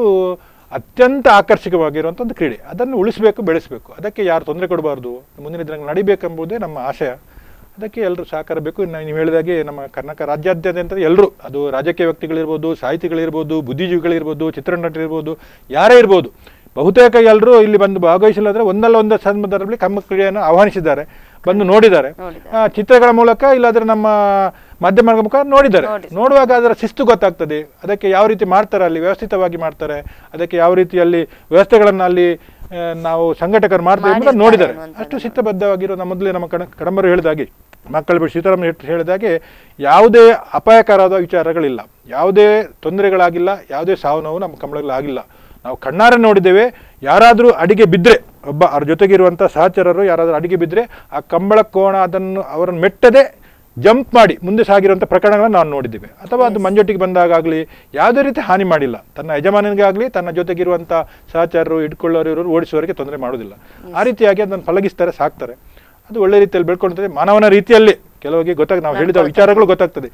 B: ಅತ್ಯಂತ ಆಕರ್ಷಕವಾಗಿರುವಂಥ ಒಂದು ಕ್ರೀಡೆ ಅದನ್ನು ಉಳಿಸಬೇಕು ಬೆಳೆಸಬೇಕು ಅದಕ್ಕೆ ಯಾರು ತೊಂದರೆ ಕೊಡಬಾರ್ದು ಮುಂದಿನ ದಿನಗಳು ನಡಿಬೇಕೆಂಬುದೇ ನಮ್ಮ ಆಶಯ ಅದಕ್ಕೆ ಎಲ್ಲರೂ ಸಹಕಾರ ಬೇಕು ಇನ್ನು ನೀವು ಹೇಳಿದಾಗೆ ನಮ್ಮ ಕರ್ನಾಟಕ ರಾಜ್ಯಾದ್ಯಂತ ಎಲ್ಲರೂ ಅದು ರಾಜಕೀಯ ವ್ಯಕ್ತಿಗಳಿರ್ಬೋದು ಸಾಹಿತಿಗಳಿರ್ಬೋದು ಬುದ್ಧಿಜೀವಿಗಳಿರ್ಬೋದು ಚಿತ್ರನಟರಿರ್ಬೋದು ಯಾರೇ ಇರ್ಬೋದು ಬಹುತೇಕ ಎಲ್ಲರೂ ಇಲ್ಲಿ ಬಂದು ಭಾಗವಹಿಸಿಲ್ಲದ್ರೆ ಒಂದಲ್ಲ ಒಂದು ಸಂದರ್ಭದಲ್ಲಿ ಕಮ್ಮ ಕ್ರೀಡೆಯನ್ನು ಆಹ್ವಾನಿಸಿದ್ದಾರೆ ಬಂದು ನೋಡಿದ್ದಾರೆ
A: ನೋಡಿದ್ದಾರೆ.
B: ಆ, ಚಿತ್ರಗಳ ಮೂಲಕ ಇಲ್ಲಾಂದ್ರೆ ನಮ್ಮ ಮಾಧ್ಯಮಗಳ ಮುಖ ನೋಡಿದ್ದಾರೆ ನೋಡುವಾಗ ಅದರ ಶಿಸ್ತು ಗೊತ್ತಾಗ್ತದೆ ಅದಕ್ಕೆ ಯಾವ ರೀತಿ ಮಾಡ್ತಾರೆ ಅಲ್ಲಿ ವ್ಯವಸ್ಥಿತವಾಗಿ ಮಾಡ್ತಾರೆ ಅದಕ್ಕೆ ಯಾವ ರೀತಿಯಲ್ಲಿ ವ್ಯವಸ್ಥೆಗಳನ್ನು ಅಲ್ಲಿ ಆ, ನಾವು ಸಂಘಟಕರು ಮಾಡ್ತೇವೆ ಎಂಬುದನ್ನು ನೋಡಿದ್ದಾರೆ ಅಷ್ಟು ಶಿಸ್ತಬದ್ಧವಾಗಿರೋ ನಮ್ಮ ಮೊದಲೇ ನಮ್ಮ ಕಡ ಕಡಂಬರು ಹೇಳಿದಾಗೆ ಮಕ್ಕಳು ಬಿಟ್ಟು ಸೀತಾರಾಮ ಶೆಟ್ಟಿ ಹೇಳಿದಾಗೆ ಯಾವುದೇ ಅಪಾಯಕರವಾದ ವಿಚಾರಗಳಿಲ್ಲ ಯಾವುದೇ ತೊಂದರೆಗಳಾಗಿಲ್ಲ ಯಾವುದೇ ಸಾವು ನೋವು ನಮ್ಮ ಕಂಬಳಗಳಾಗಿಲ್ಲ ನಾವು ಕಣ್ಣಾರೆ ನೋಡಿದ್ದೇವೆ ಯಾರಾದರೂ ಅಡಿಗೆ ಬಿದ್ದರೆ ಒಬ್ಬ ಅವ್ರ ಜೊತೆಗಿರುವಂಥ ಸಹಚರರು ಯಾರಾದರೂ ಅಡಿಗೆ ಬಿದ್ದರೆ ಆ ಕಂಬಳ ಕೋಣ ಅದನ್ನು ಅವರನ್ನು ಮೆಟ್ಟದೆ ಜಂಪ್ ಮಾಡಿ ಮುಂದೆ ಸಾಗಿರುವಂಥ ಪ್ರಕರಣಗಳನ್ನು ನಾವು ನೋಡಿದ್ದೇವೆ ಅಥವಾ ಅದು ಮಂಜೊಟ್ಟಿಗೆ ಬಂದಾಗಲಿ ಯಾವುದೇ ರೀತಿ ಹಾನಿ ಮಾಡಿಲ್ಲ ತನ್ನ ಯಜಮಾನನಿಗಾಗಲಿ ತನ್ನ ಜೊತೆಗಿರುವಂಥ ಸಹಚರರು ಇಟ್ಕೊಳ್ಳೋರು ಇರೋರು ಓಡಿಸುವವರಿಗೆ ತೊಂದರೆ ಮಾಡೋದಿಲ್ಲ ಆ ರೀತಿಯಾಗಿ ಅದನ್ನು ಪಳಗಿಸ್ತಾರೆ ಸಾಕ್ತಾರೆ ಅದು ಒಳ್ಳೆ ರೀತಿಯಲ್ಲಿ ಬೆಳ್ಕೊಂಡಿರ್ತದೆ ಮಾನವನ ರೀತಿಯಲ್ಲಿ ಕೆಲವರಿಗೆ ಗೊತ್ತಾಗ ನಾವು ಹೇಳಿದ ವಿಚಾರಗಳು ಗೊತ್ತಾಗ್ತದೆ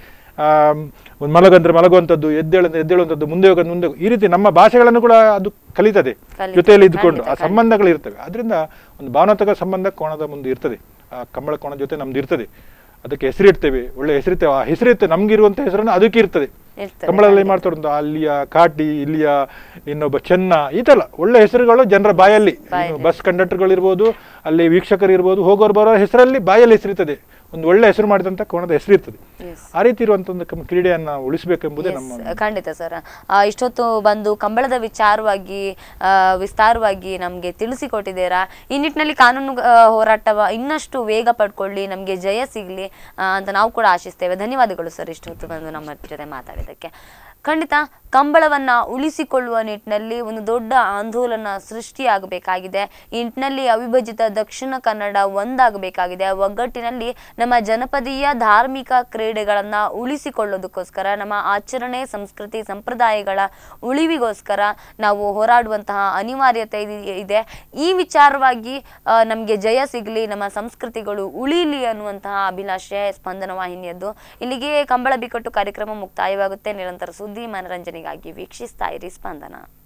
B: ಒಂದು ಮಲಗಂದ್ರೆ ಮಲಗುವಂಥದ್ದು ಎದ್ದೇಳಂದ್ರೆ ಎದ್ದೇಳುವಂಥದ್ದು ಮುಂದೆ ಹೋಗೋದು ಮುಂದೆ ಹೋಗೋದು. ಈ ರೀತಿ ನಮ್ಮ ಭಾಷೆಗಳನ್ನು ಕೂಡ ಅದು ಕಲಿತದೆ
A: ಕಲಿತದೆ.
B: ಜೊತೆಯಲ್ಲಿ ಇದ್ದುಕೊಂಡು ಆ
A: ಖಂಡಿತ,
B: ಸಂಬಂಧಗಳು ಇರ್ತವೆ ಅದರಿಂದ ಒಂದು ಭಾವನಾತ್ಮಕ ಸಂಬಂಧ ಕೋಣದ ಮುಂದೆ ಇರ್ತದೆ ಆ ಕಂಬಳ ಕೋಣ ಜೊತೆ ನಮ್ದು ಇರ್ತದೆ ಅದಕ್ಕೆ ಹೆಸರಿಡ್ತೇವೆ ಒಳ್ಳೆ ಹೆಸರಿರ್ತೇವೆ ಆ ಹೆಸರಿರ್ತದೆ ನಮ್ಗಿರುವಂಥ ಹೆಸರನ್ನು ಅದಕ್ಕೆ ಇರ್ತದೆ
A: ಇರ್ತದೆ,
B: ಕಂಬಳದಲ್ಲಿ ಮಾಡ್ತಾರಂತ ಅಲ್ಲಿಯ ಕಾಟಿ ಇಲ್ಲಿಯ ಇನ್ನೊಬ್ಬ ಚೆನ್ನ ಈ ಥರ ಒಳ್ಳೆ ಹೆಸರುಗಳು ಜನರ ಬಾಯಲ್ಲಿ ಇನ್ನು ಬಸ್ ಕಂಡಕ್ಟರ್ಗಳಿರ್ಬೋದು ಅಲ್ಲಿ ವೀಕ್ಷಕರು ಇರ್ಬೋದು ಹೋಗೋರು ಬರೋ ಹೆಸರಲ್ಲಿ ಬಾಯಲ್ಲಿ ಹೆಸರಿರ್ತದೆ ಒಂದು ಒಳ್ಳೆ ಹೆಸರು ಮಾಡಿದಂಥ ಕೋಣದ ಹೆಸರಿರ್ತದೆ
A: Yes.
B: ಆ ರೀತಿ ಇರುವಂಥ ಒಂದು ಕಮ್- ಕ್ರೀಡೆಯನ್ನು ಉಳಿಸಬೇಕೆಂಬುದೇ ನಮ್ಮ
A: Yes, ಖಂಡಿತ ಸರ್ ಇಷ್ಟೊತ್ತು ಬಂದು ಕಂಬಳದ ವಿಚಾರವಾಗಿ ಆ, ವಿಸ್ತಾರವಾಗಿ ನಮಗೆ ತಿಳಿಸಿಕೊಟ್ಟಿದ್ದೀರಾ ಈ ನಿಟ್ಟಿನಲ್ಲಿ ಕಾನೂನು ಆ, ಹೋರಾಟವ ಇನ್ನಷ್ಟು ವೇಗ ಪಡ್ಕೊಳ್ಳಿ ನಮಗೆ ಜಯ ಸಿಗಲಿ ಅಂತ ನಾವು ಕೂಡ ಆಶಿಸ್ತೇವೆ ಧನ್ಯವಾದಗಳು ಸರ್ ಇಷ್ಟೊತ್ತು ಬಂದು ನಮ್ಮ ಜೊತೆ ಮಾತಾಡಿದ್ದಕ್ಕೆ ಖಂಡಿತ ಕಂಬಳವನ್ನ ಉಳಿಸಿಕೊಳ್ಳುವ ನಿಟ್ಟಿನಲ್ಲಿ ಒಂದು ದೊಡ್ಡ ಆಂದೋಲನ ಸೃಷ್ಟಿಯಾಗಬೇಕಾಗಿದೆ ಈ ನಿಟ್ಟಿನಲ್ಲಿ ಅವಿಭಜಿತ ದಕ್ಷಿಣ ಕನ್ನಡ ಒಂದಾಗಬೇಕಾಗಿದೆ ಆ ಒಗ್ಗಟ್ಟಿನಲ್ಲಿ ನಮ್ಮ ಜನಪದೀಯ ಧಾರ್ಮಿಕ ಕ್ರೀಡೆಗಳನ್ನ ಉಳಿಸಿಕೊಳ್ಳೋದಕ್ಕೋಸ್ಕರ ನಮ್ಮ ಆಚರಣೆ ಸಂಸ್ಕೃತಿ ಸಂಪ್ರದಾಯಗಳ ಉಳಿವಿಗೋಸ್ಕರ ನಾವು ಹೋರಾಡುವಂತಹ ಅನಿವಾರ್ಯತೆ ಇದೆ- ಇದೆ ಈ ವಿಚಾರವಾಗಿ ನಮಗೆ ಜಯ ಸಿಗಲಿ ನಮ್ಮ ಸಂಸ್ಕೃತಿಗಳು ಉಳಿಲಿ ಅನ್ನುವಂತಹ ಅಭಿಲಾಷೆ ಸ್ಪಂದನ ವಾಹಿನಿಯದ್ದು ಇಲ್ಲಿಗೆ ಕಂಬಳ ಬಿಕ್ಕಟ್ಟು ಕಾರ್ಯಕ್ರಮ ಮುಕ್ತಾಯವಾಗುತ್ತೆ ನಿರಂತರ ಸುದ್ದಿ ಸುದ್ದಿ ಮನರಂಜನೆಗಾಗಿ ವೀಕ್ಷಿಸ್ತಾ ಇರಿ ಸ್ಪಂದನ